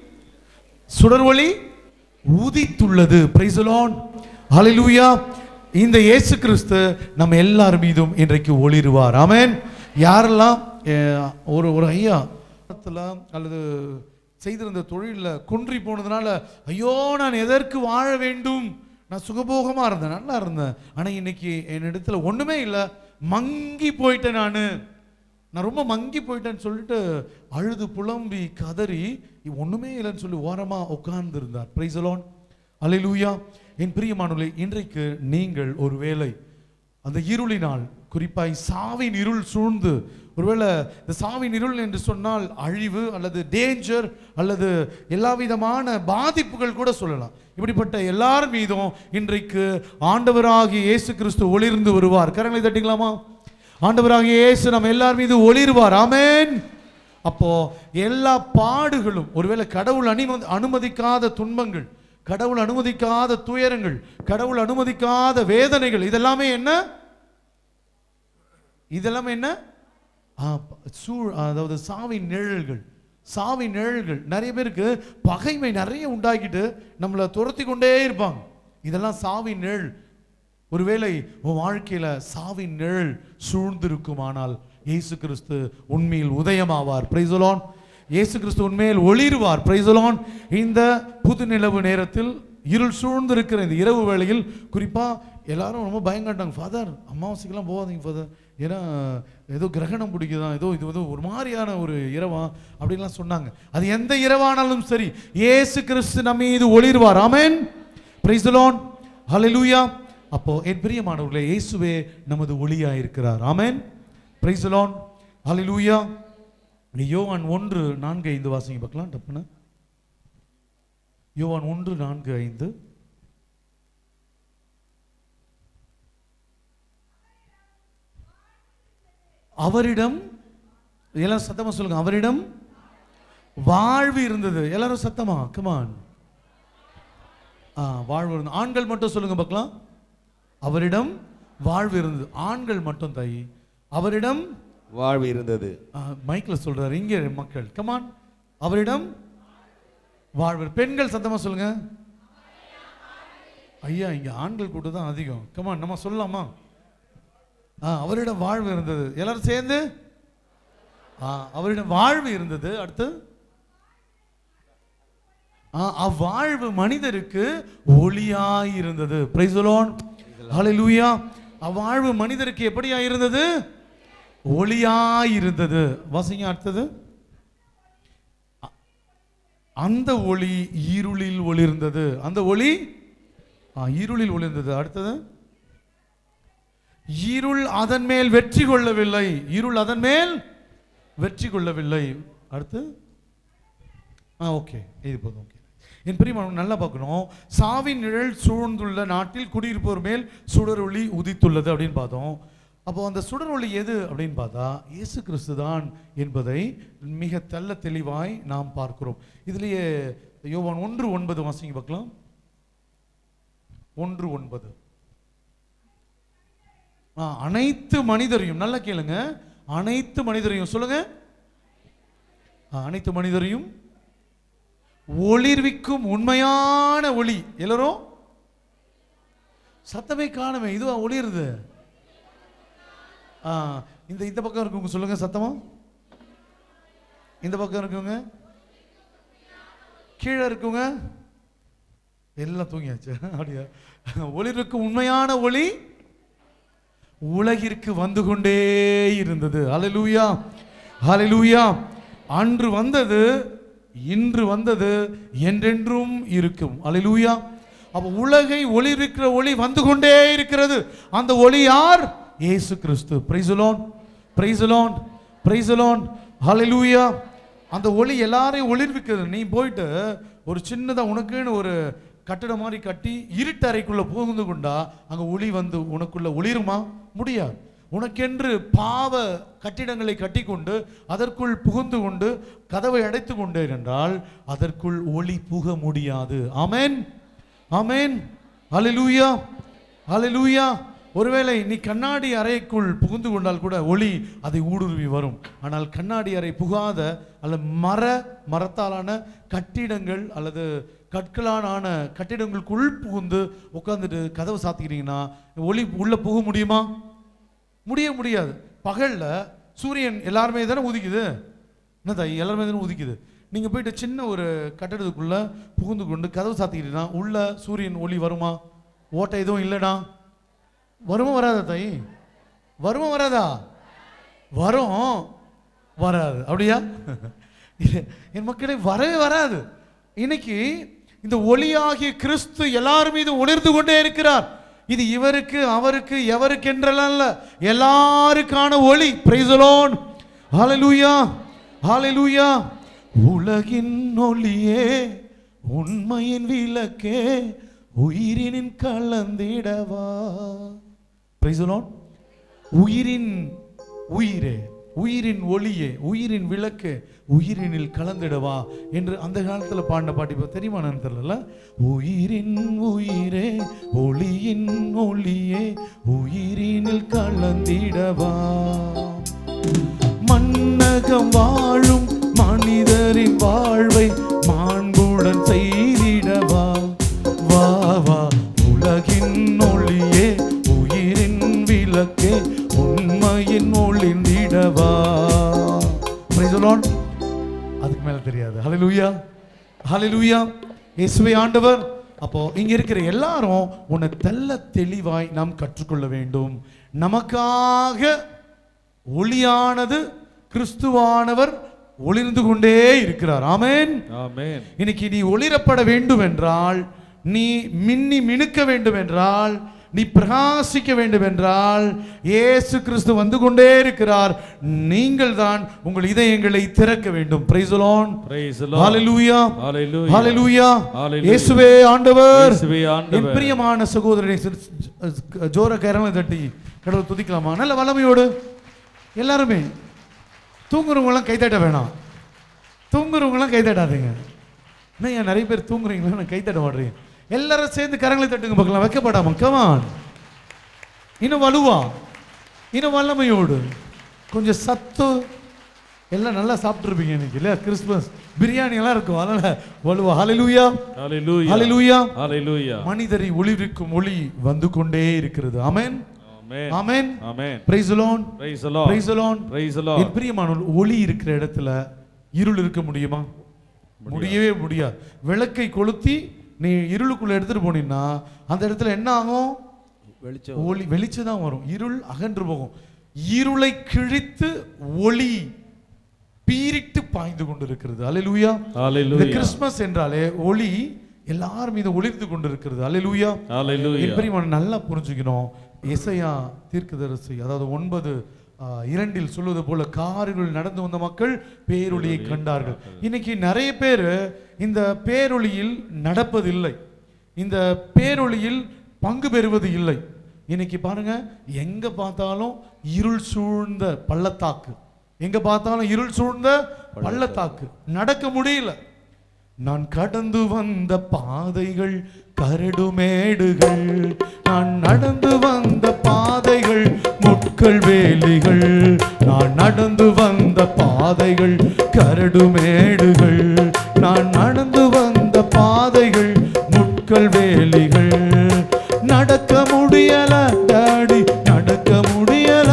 சுடர் ஒளி உதித்துள்ளது பிரைசலோன் ஹalleluya இந்த இயேசு கிறிஸ்து நம்ம எல்லார் மீதும் இன்றைக்கு ஒளிருவார் ஆமென் யாரெல்லாம் அஹ், ஒரு ஒரு ஐயா காலத்துல அல்லது செய்திருந்த தொழிலில் குன்றி போனதுனால ஐயோ நான் எதற்கு வாழ வேண்டும் நான் சுகபோகமா இருந்தேன் நல்லா இருந்தேன் ஆனா இன்னைக்கு என்னிடத்துல ஒண்ணுமே இல்லை மங்கி போயிட்டேன் நான் நான் ரொம்ப மங்கி போயிட்டேன்னு சொல்லிட்டு அழுது புலம்பி கதறி இவ் ஒண்ணுமே இல்லைன்னு சொல்லி ஓரமா உட்கார்ந்து இருந்தார் பிரைசலோன் அல்லேலூயா என் பிரியமானவர்களே இன்றைக்கு நீங்கள் ஒருவேளை அந்த இருளினால் குறிப்பாய் சாவின் இருள் சூழ்ந்து ஒருவேளை இந்த சாவின் இருள் என்று சொன்னால் அழிவு அல்லது டேஞ்சர் அல்லது எல்லா விதமான பாதிப்புகள் கூட சொல்லலாம் இப்படிப்பட்ட எல்லார் மீதும் இன்றைக்கு ஆண்டவராகிய இயேசு கிறிஸ்து ஒளிர்ந்து வருவார் கரங்களை தட்டிக்கலாமா ஆண்டவராகிய இயேசு நம்ம எல்லார் மீது ஒளிர்வார் ஆமென் அப்போ எல்லா பாடுகளும் ஒருவேளை கடவுள் அனுமதி அனுமதிக்காத துன்பங்கள் கடவுள் அனுமதிக்காத துயரங்கள் கடவுள் அனுமதிக்காத வேதனைகள் இதெல்லாமே என்ன இதெல்லாமே என்ன ஆ, ப- சூழ் அதாவது சாவின் நிழல்கள் சாவின் நிழல்கள் நிறைய பேருக்கு பகைமை நிறைய உண்டாக்கிட்டு நம்மளை துரத்தி கொண்டே இருப்பாங்க இதெல்லாம் சாவின் நிழல் ஒருவேளை உன் வாழ்க்கையில சாவின் நிழல் சூழ்ந்திருக்குமானால் இயேசு கிறிஸ்து உண்மையில் உதயமாவார் பிரைசலோன் இயேசு கிறிஸ்து உண்மையில் ஒளிருவார் பிரைசலோன் இந்த புது நிலவு நேரத்தில் இருள் சூழ்ந்திருக்கிற இந்த இரவு வேளையில் குறிப்பா எல்லாரும் ரொம்ப பயங்கட்டாங்க ஃபாதர் அமாவாசைக்கெல்லாம் போகாதீங்க ஃபாதர் ஏன்னா ஏதோ கிரகணம் பிடிக்குதான் ஏதோ இது வந்து ஒரு மாதிரியான ஒரு இரவா அப்படின்லாம் சொன்னாங்க அது எந்த இரவானாலும் சரி இயேசு கிறிஸ்து நம்ம மீது ஒளிர்வார் ஆமென் பிரைஸ் லார்ட் ஹalleluya அப்போ என் பிரியமானவர்களே இயேசுவே நமது ஒளியா இருக்கிறார் ஆமென் பிரைஸ் லார்ட் ஹalleluya யோவான் ஒன்று நான்கு ஐந்து வாசிங்க பார்க்கலாம் டப்புன்னு யோவான் ஒன்று நான்கு ஐந்து அவரிடம் எல்லாரும் சத்தமா சொல்லுங்க அவரிடம் வாழ்வு இருந்தது எல்லாரும் சத்தமா கமான் ஆ வாழ்வு இருந்தது ஆண்கள் மட்டும் சொல்லுங்க பார்க்கலாம் அவரிடம் வாழ்வு இருந்தது ஆண்கள் மட்டும் தாயி அவரிடம் வாழ்வு இருந்தது மைக்கில் சொல்றாரு இங்கே மக்கள் கமான் அவரிடம் வாழ்வு பெண்கள் சத்தமா சொல்லுங்க ஐயா இங்க ஆண்கள் கூட்டம் தான் அதிகம் கமான் நம்ம சொல்லலாமா ஆ அவரிடம் வாழ்வு இருந்தது எல்லாரும் சேர்ந்து ஆ அவரிடம் வாழ்வு இருந்தது அடுத்து ஆ, அவ்வாழ்வு மனிதருக்கு ஒளியாய் இருந்தது பிரைசலோன் ஹalleluya அவ்வாழ்வு மனிதருக்கு எப்படியா இருந்தது ஒளியாய் இருந்தது வாசிங்க அடுத்தது அ- அந்த ஒளி இருளில் ஒளிர்ந்தது அந்த ஒளி ஆ, இருளில் ஒளிர்ந்தது அடுத்தது இருள் அதன் மேல் வெற்றி கொள்ளவில்லை இருள் அதன் மேல் வெற்றி கொள்ளவில்லை அடுத்து ஆ ஓகே இது போதும் ஓகே என் பிரியமான நல்லா பார்க்கணும் சாவின் நிழல் சூழ்ந்துள்ள நாட்டில் குடியிருப்போர் மேல் சுடர் ஒளி உதித்துள்ளது அப்படின்னு பார்த்தோம் அப்போ அந்த சுடர் ஒளி எது அப்படின்னு பார்த்தா இயேசு கிறிஸ்து தான் என்பதை மிக தெள்ள தெளிவாய் நாம் பார்க்கிறோம் இதுலயே யோவான் ஒன்று ஒன்பது வாசிங்க பார்க்கலாம் ஒன்று ஒன்பது ஆ, அனைத்து மனிதரையும் நல்லா கேளுங்க அனைத்து மனிதரையும் சொல்லுங்க ஆ, அனைத்து மனிதரையும் ஒளிர்விக்கும் உண்மையான ஒளி எல்லாரும் சத்தமே காணுமே இதுவா ஒளிருது ஆ, இந்த இந்த பக்கம் இருக்கவங்க சொல்லுங்க சத்தமா இந்த பக்கம் இருக்கவங்க கீழே இருக்கவங்க எல்லாம் தூங்கியாச்சு அப்படியா ஒளிர்விக்கும் உண்மையான ஒளி உலகிற்கு வந்து கொண்டே இருந்தது ஹalleluya ஹalleluya அன்று வந்தது இன்று வந்தது என்றென்றும் இருக்கும் ஹalleluya அப்ப உலகை ஒளிர்விக்கிற ஒளி வந்து கொண்டே இருக்கிறது அந்த ஒளி யார் இயேசு கிறிஸ்து praise Lord praise Lord praise Lord hallelujah அந்த ஒளி எல்லாரையும் ஒளிர்விக்கிறது நீ போயிட்டு ஒரு சின்னதா உனக்குன்னு ஒரு கட்டடம் மாதிரி கட்டி இருட்டறைக்குள்ள புகுந்து கொண்டா அங்க ஒளி வந்து உனக்குள்ள ஒளிருமா முடியாது உனக்கென்று பாவ கட்டிடங்களை கட்டிக்கொண்டு அதற்குள் புகுந்து கொண்டு கதவை அடைத்து கொண்டே என்றால் அதற்குள் ஒளி புக முடியாது ஆமென் ஆமென் ஹalleluya ஹalleluya ஒருவேளை நீ கண்ணாடி அறைக்குள் புகுந்து கொண்டால் கூட ஒளி அதை ஊடுருவி வரும் ஆனால் கண்ணாடி அறை புகாத அல்லது மர மரத்தாலான கட்டிடங்கள் அல்லது கற்களான கட்டிடங்களுக்குள் புகுந்து உட்காந்துட்டு கதவை சாத்திக்கிறீங்கன்னா ஒளி உள்ள புக முடியுமா முடிய முடியாது பகல்ல சூரியன் எல்லாருமே தானே உதிக்குது என்ன தாய் எல்லாருமே தானே உதிக்குது நீங்க போயிட்டு சின்ன ஒரு கட்டடத்துக்குள்ள புகுந்து கொண்டு கதவு சாத்திக்கிட்டீங்கன்னா உள்ள சூரியன் ஒளி வருமா ஓட்டை எதுவும் இல்லைடா வருமா வராதா தாய் வருமா வராதா வரும் வராது அப்படியா இல்ல, என் மக்களே வரவே வராது இன்னைக்கு இந்த ஒளியாகிய கிறிஸ்து எல்லார் மீது ஒளிர்ந்து கொண்டே இருக்கிறார் இது இவருக்கு அவருக்கு எவருக்கு என்றெல்லாம் இல்ல எல்லாருக்கான ஒளி பிரைசலோன் ஹalleluya ஹalleluya உலகின் ஒளியே உண்மையின் விளக்கே உயிரினின் கலந்திடவா பிரைசலோன் உயிரின் உயிரே உயிரின் ஒளியே உயிரின் விளக்கு உயிரினில் கலந்திடவா என்று அந்த காலத்துல பாடின பாட்டு இப்போ தெரியுமா நான் தெரியல உயிரின் உயிரே ஒளியின் ஒளியே உயிரினில் கலந்திடவா மன்னகம் வாழும் மனிதரின் வாழ்வை மாண்புடன் செய்திடவா வா வா உலகின் ஒளியே உயிரின் விளக்கே உண்மையின் ஒளிந்திடவா Praise the Lord. அதுக்கு மேல தெரியாது ஹalleluya ஹalleluya இயேசுவே ஆண்டவர் அப்போ இங்க இருக்கிற எல்லாரும் உன்னை தெள்ள தெளிவாய் நாம் கற்றுக்கொள்ள வேண்டும் நமக்காக ஒளியானது கிறிஸ்துவானவர் ஒளிர்ந்து கொண்டே இருக்கிறார் ஆமென் ஆமென் இன்னைக்கு நீ ஒளிரப்பட வேண்டும் என்றால் நீ மின்னி மினுக்க வேண்டும் என்றால் நீ பிரகாசிக்க வேண்டும் என்றால் இயேசு கிறிஸ்து வந்து கொண்டே இருக்கிறார் நீங்கள் தான் உங்கள் இதயங்களை திறக்க வேண்டும் praise Lord Praise the Lord. ஹalleluya Hallelujah. ஹalleluya Hallelujah. இயேசுவே ஆண்டவர் இயேசுவே ஆண்டவர். என் பிரியமான சகோதரனை சிறு- ஜோர கரங்களை தட்டி கடவுள் துதிக்கலாமா நல்ல வல்லமையோடு எல்லாருமே தூங்குறவங்களாம் கை தட்ட வேணாம் தூங்குறவங்களாம் கை தட்டாதீங்க என்ன ஏன் நிறைய பேர் தூங்குறீங்களா நான் கை தட்ட மாட்டேறீங்க எல்லாரும் சேர்ந்து கரங்களை தட்டுங்க பார்க்கலாம் வைக்கப்படாம கமான் இன்னும் வலுவா இன்னும் வல்லமையோடு கொஞ்சம் சத்து எல்லாம் நல்லா சாப்பிட்டுருப்பீங்க இன்னைக்கு இல்லையா கிறிஸ்மஸ் பிரியாணி எல்லாம் இருக்கும் அதனால வலுவா ஹalleluya Hallelujah. ஹalleluya Hallelujah. மனிதரை ஒளிவிக்கும் ஒளி வந்து கொண்டே இருக்கிறது amen Amen. Amen Amen. Praise Lord Praise the Lord. Praise Lord Praise the Lord. என் பிரியமானவர் ஒளி இருக்கிற இடத்துல இருள் இருக்க முடியுமா முடியவே முடியாது விளக்கை கொளுத்தி நீ இருளுக்குள்ள எடுத்துட்டு போனீங்கன்னா அந்த இடத்துல என்ன ஆகும் வெளிச்சம் ஒளி வெளிச்சம் தான் வரும் இருள் அகன்று போகும் இருளை கிழித்து ஒளி பீரிட்டு பாய்ந்து கொண்டிருக்கிறது அல்லேலூயா இந்த Hallelujah. கிறிஸ்மஸ் என்றாலே ஒளி எல்லார் மீது ஒளிர்ந்து கொண்டிருக்கிறது அல்லேலூயா Hallelujah. என் பிரியமான நல்லா புரிஞ்சுக்கணும் இசையா தீர்க்கதரிசி அதாவது ஒன்பது ஆ, இரண்டில் சொல்வது போல காரில் நடந்து வந்த மக்கள் பேரொளியை கண்டார்கள் இன்னைக்கு நிறைய பேர் இந்த பேரொளியில் நடப்பதில்லை இந்த பேரொளியில் பங்கு பெறுவது இல்லை இன்னைக்கு பாருங்க எங்க பார்த்தாலும் இருள் சூழ்ந்த பள்ளத்தாக்கு எங்க பார்த்தாலும் இருள் சூழ்ந்த பள்ளத்தாக்கு நடக்க முடியல நான் கடந்து வந்த பாதைகள் கரடுமேடுகள் நான் நடந்து வந்த பாதைகள் முட்கள் வேலிகள் நான் நடந்து வந்த பாதைகள் கரடுமேடுகள் நான் நடந்து வந்த பாதைகள் முட்கள் வேலிகள் நடக்க முடியல டாடி நடக்க முடியல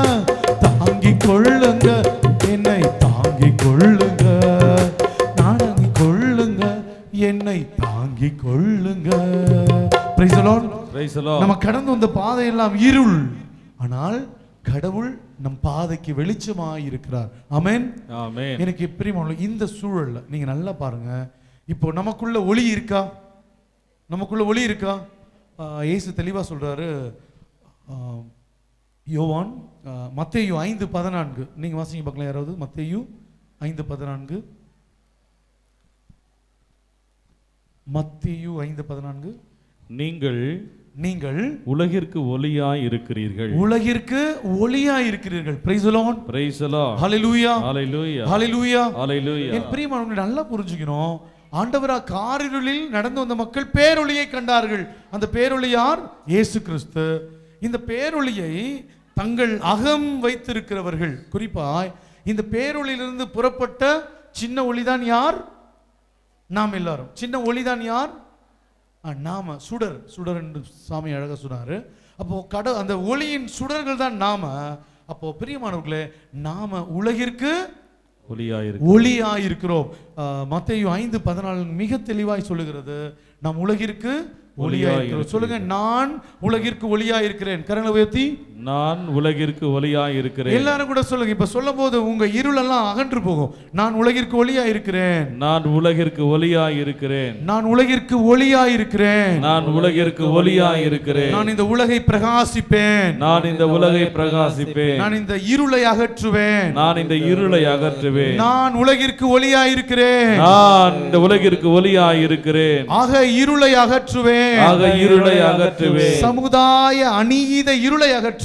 தாங்கிக் கொள்ளுங்க என்னை தாங்கிக் கொள்ளுங்க நாடங்கிக் கொள்ளுங்க என்னை தாங்கிக் கொள்ளுங்க Praise the Lord. Praise the Lord. நம்ம கடந்து வந்த பாதையெல்லாம் இருள் ஆனால் கடவுள் நம் பாதைக்கு வெளிச்சமாய் இருக்கிறார் ஆமென் Amen. எனக்கு பிரியமான இந்த சூழல்ல நீங்க நல்லா பாருங்க இப்போ நமக்குள்ள ஒளி இருக்கா நமக்குள்ள ஒளி இருக்கா ஆஹ் இயேசு தெளிவா சொல்றாரு ஆஹ் யோவான் ஆஹ் மத்தேயு ஐந்து பதினான்கு நீங்க வாசிங்க பார்க்கலாம் யாராவது மத்தேயு ஐந்து பதினான்கு மத்தேயு ஐந்து பதினான்கு நீங்கள் நீங்கள் உலகிற்கு ஒளியாய் இருக்கிறீர்கள் உலகிற்கு ஒளியா இருக்கிறீர்கள் praise Lord Praise the Lord. ஹalleluya Hallelujah. ஹalleluya Hallelujah. என் பிரியமானவங்களை நல்லா புரிஞ்சுக்கணும் ஆண்டவரா காரிருளில் நடந்து வந்த மக்கள் பேரொளியை கண்டார்கள் அந்த பேரொளி யார் இயேசு கிறிஸ்து இந்த பேரொளியை தங்கள் அகம் வைத்திருக்கிறவர்கள் குறிப்பாய் இந்த பேரொளியிலிருந்து புறப்பட்ட சின்ன ஒளிதான் யார் நாம் எல்லாரும் சின்ன ஒளிதான் யார் ஆ, நாம சுடர் சுடர் என்று சாமி அழகா சொன்னாரு அப்போ கட அந்த ஒளியின் சுடர்கள் தான் நாம அப்போ பிரியமானவர்களே நாம உலகிற்கு ஒளியாய் ஒளியாய் இருக்கிறோம் மத்தேயு ஐந்து பதினாலு மிக தெளிவாய் சொல்லுகிறது நாம் உலகிற்கு ஒளியாய் இருக்கிறோம் சொல்லுங்க நான் உலகிற்கு ஒளியாய் இருக்கிறேன் கரங்களை உயர்த்தி நான் உலகிற்கு ஒளியாய் இருக்கிறேன் எல்லாரும் கூட சொல்லுங்க இப்ப சொல்லும் போது உங்க இருளெல்லாம் அகன்று போகும் நான் உலகிற்கு ஒளியாய் இருக்கிறேன் நான் உலகிற்கு ஒளியாய் இருக்கிறேன் நான் உலகிற்கு ஒளியாய் இருக்கிறேன் நான் உலகிற்கு ஒளியாய் இருக்கிறேன் நான் இந்த உலகை பிரகாசிப்பேன் நான் இந்த உலகை பிரகாசிப்பேன் நான் இந்த இருளை அகற்றுவேன் நான் இந்த இருளை அகற்றுவேன் நான் உலகிற்கு ஒளியாய் இருக்கிறேன் நான் இந்த உலகிற்கு ஒளியாய் இருக்கிறேன் ஆக இருளை அகற்றுவேன் ஆக இருளை அகற்றுவேன் சமுதாய அநீத இருளை அகற்றுவேன்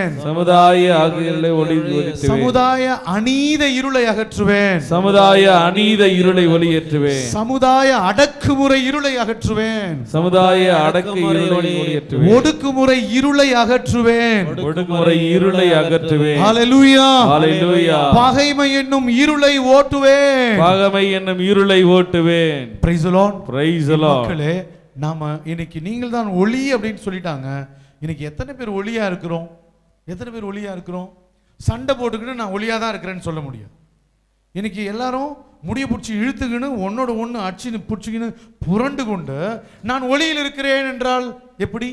சமுதாய அகிலை ஒளி ஒளித்துவேன் சமுதாய அநீத இருளை அகற்றுவேன் சமுதாய அநீத இருளை ஒளியேற்றுவேன் சமுதாய அடக்குமுறை இருளை அகற்றுவேன் சமுதாய அடக்க இருளை ஒளியேற்றுவேன் ஒடுக்குமுறை இருளை அகற்றுவேன் ஒடுக்குமுறை இருளை அகற்றுவேன் ஹalleluya ஹalleluya பகைமை என்னும் இருளை ஓட்டுவேன் பகமை என்னும் இருளை ஓட்டுவேன் praise the Lord. Praise the Lord. மக்களே நாம இன்னைக்கு நீங்கள் தான் ஒளி அப்படின்னு சொல்லிட்டாங்க இன்னைக்கு எத்தனை பேர் ஒளியா இருக்கிறோம் எத்தனை பேர் ஒளியா இருக்கிறோம் சண்டை போட்டுக்கிட்டு நான் ஒளியா தான் இருக்கிறேன்னு சொல்ல முடியாது இன்னைக்கு எல்லாரும் முடிய பிடிச்சி இழுத்துக்கின்னு ஒன்னோட ஒன்று அடிச்சுன்னு பிடிச்சிக்கின்னு புரண்டு கொண்டு நான் ஒளியில் இருக்கிறேன் என்றால் எப்படி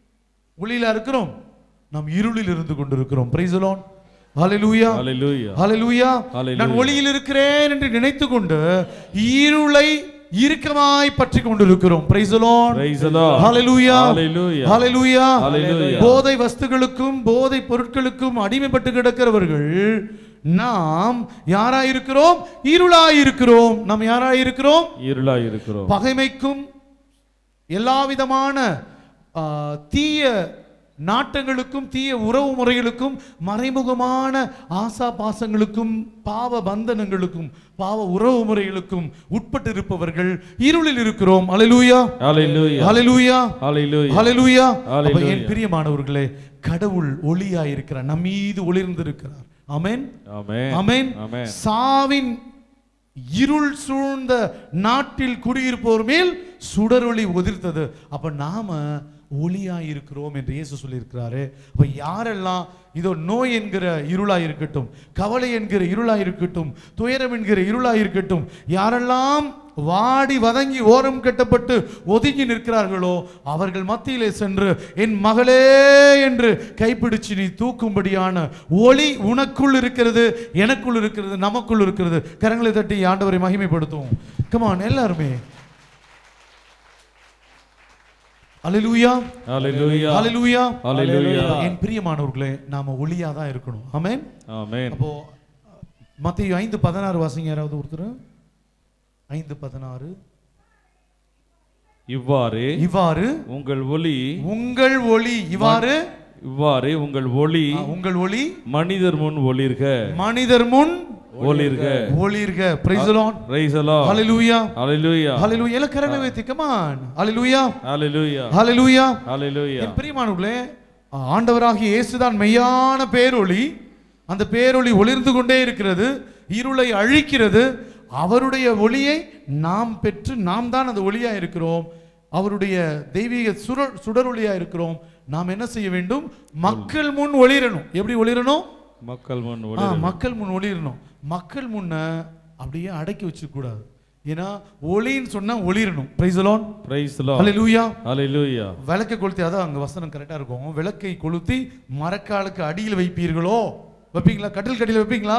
ஒளியில இருக்கிறோம் நாம் இருளில் இருந்து கொண்டிருக்கிறோம் பிரைஸ் லோன் ஹalleluya Hallelujah. ஹalleluya Hallelujah. நான் ஒளியில் இருக்கிறேன் என்று நினைத்து கொண்டு இருளை இறுக்கமாய் பற்றி கொண்டிருக்கிறோம் Praise the Lord. Praise the Lord. Hallelujah. Hallelujah. Hallelujah. Hallelujah. போதை வஸ்துகளுக்கும் போதை பொருட்களுக்கும் அடிமைப்பட்டு கிடக்கிறவர்கள் நாம் யாராயிருக்கிறோம் இருளாயிருக்கிறோம் நாம் யாராயிருக்கிறோம் இருளாய் இருக்கிறோம் பகைமைக்கும் எல்லா விதமான ஆ, தீய நாட்டங்களுக்கும் தீய உறவு முறைகளுக்கும் மறைமுகமான ஆசா பாசங்களுக்கும் பாவ பந்தனங்களுக்கும் பாவ உறவு முறைகளுக்கும் உட்பட்டு இருப்பவர்கள் இருளில் இருக்கிறோம் அலலூயா Hallelujah. அலலூயா Hallelujah. ஹalleluya அப்ப Hallelujah. என் பிரியமானவர்களே கடவுள் ஒளியாய் இருக்கிறார் நம் மீது ஒளிர்ந்திருக்கிறார் ஆமென் Amen. Amen Amen. சாவின் இருள் சூழ்ந்த நாட்டில் குடியிருப்போர் மேல் சுடரொளி உதிர்த்தது அப்ப நாம ஒளியாய் இருக்கிறோம் என்று இயேசு சொல்லியிருக்கிறாரு அப்ப யாரெல்லாம் இதோ நோய் என்கிற இருளாய் இருக்கட்டும் கவலை என்கிற இருளாய் இருக்கட்டும் துயரம் என்கிற இருளாய் இருக்கட்டும் யாரெல்லாம் வாடி வதங்கி ஓரம் கட்டப்பட்டு ஒதுங்கி நிற்கிறார்களோ அவர்கள் மத்தியிலே சென்று என் மகளே என்று கைப்பிடிச்சு நீ தூக்கும்படியான ஒளி உனக்குள் இருக்கிறது எனக்குள் இருக்கிறது நமக்குள் இருக்கிறது கரங்களை தட்டி ஆண்டவரை மகிமைப்படுத்துவோம் கமான் எல்லாருமே அலிலூயா Hallelujah. அலிலூயா Hallelujah. என் பிரியமானவர்களே நாம ஒளியா தான் இருக்கணும் ஆமென் Amen. அப்போ மத்திய ஐந்து பதினாறு வாசிங்க யாராவது ஒருத்தர் ஐந்து பதினாறு இவ்வாறு இவ்வாறு உங்கள் ஒளி உங்கள் ஒளி இவ்வாறு இவ்வாறு உங்கள் ஒளி ஆ, உங்கள் ஒளி மனிதர் முன் ஒளிர்க மனிதர் முன் ஒளிர்க ஒளிர்க praise the Lord Praise the Lord. ஹalleluya Hallelujah. ஹalleluya எல்லாம் கரங்களை வைத்து கமான் ஹalleluya Hallelujah. ஹalleluya Hallelujah. என் பிரியமானவர்களே ஆண்டவராகிய இயேசுதான் மெய்யான பேரொளி அந்த பேரொளி ஒளிர்ந்து கொண்டே இருக்கிறது இருளை அழிக்கிறது அவருடைய ஒளியை நாம் பெற்று நாம் தான் அந்த ஒளியா இருக்கிறோம் அவருடைய தெய்வீக சுடர் சுடரொளியா இருக்கிறோம் நாம் என்ன செய்ய வேண்டும் மக்கள் முன் ஒளிரணும் எப்படி ஒளிரணும் மக்கள் முன் ஆ, ஒளிர மக்கள் முன் ஒளிரணும் மக்கள் முன்ன அப்படியே அடக்கி வச்சுக்க கூடாது ஏன்னா ஒளின்னு சொன்னா ஒளிரணும் praise lord Praise the Lord. ஹalleluya Hallelujah. விளக்கை கொளுத்தி அதான் அங்க வசனம் கரெக்டா இருக்கும் விளக்கை கொளுத்தி மரக்காலுக்கு அடியில் வைப்பீர்களோ வைப்பீங்களா கட்டில் கடியில் வைப்பீங்களா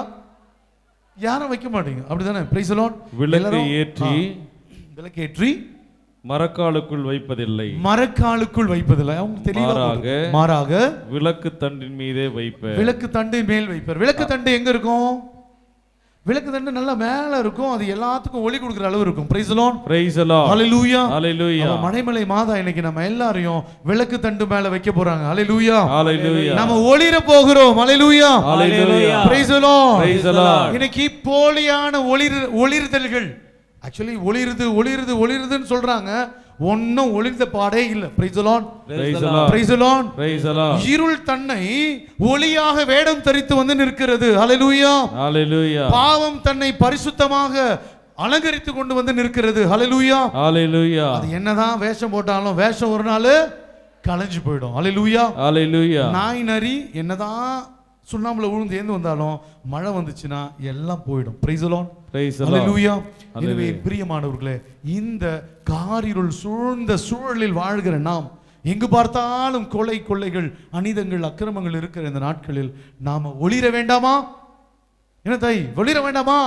யாரும் வைக்க மாட்டீங்க அப்படிதானே பிரைஸ் அலான் விளக்கை ஏற்றி விளக்கு ஏற்றி மரக்காலுக்குள் வைப்பதில்லை மரக்காலுக்குள் வைப்பதில்லை அவங்க தெளிவா மாறாக போட்டு- மாறாக விளக்கு தண்டின் மீதே வைப்ப விளக்கு தண்டு மேல் வைப்பார் விளக்கு தண்டு எங்க இருக்கும் விளக்கு தண்டு நல்லா மேல இருக்கும் அது எல்லாத்துக்கும் ஒளி கொடுக்குற அளவு இருக்கும் praise lord Praise the Lord. ஹalleluya Hallelujah. அப்ப மடைமலை மாதா இன்னைக்கு நம்ம எல்லாரையும் விளக்கு தண்டு மேல வைக்க போறாங்க ஹalleluya Hallelujah. நம்ம ஒளிர போகிறோம் ஹalleluya Hallelujah. praise the lord Praise the Lord. இன்னைக்கு போலியான ஒளிர் ஒளிர்தல்கள் ஆக்சுவலி ஒளிருது ஒளிருது ஒளிருதுன்னு சொல்றாங்க ஒன்னும் ஒளிர்ந்த பாடே இல்ல praise the lord Praise the Lord. praise the lord Praise the Lord. இருள் தன்னை ஒளியாக வேடம் தரித்து வந்து நிற்கிறது ஹalleluya Hallelujah. பாவம் தன்னை பரிசுத்தமாக அலங்கரித்து கொண்டு வந்து நிற்கிறது ஹalleluya Hallelujah. அது என்னதான் வேஷம் போட்டாலும் வேஷம் ஒரு நாள் கலைஞ்சு போயிடும் அலையிலூயா Hallelujah. நாய் நரி என்னதான் சுண்ணாம்புல விழுந்து ஏந்து வந்தாலும் மழை வந்துச்சுன்னா எல்லாம் போயிடும் பிரைசலோன் Praise the Lord. Hallelujah Hallelujah. எனவே பிரியமானவர்களே இந்த காரிருள் சூழ்ந்த சூழலில் வாழ்கிற நாம் எங்கு பார்த்தாலும் கொலை கொள்ளைகள் அனிதங்கள் அக்கிரமங்கள் இருக்கிற இந்த நாட்களில் நாம ஒளிர வேண்டாமா என்ன தாய் ஒளிர வேண்டாமா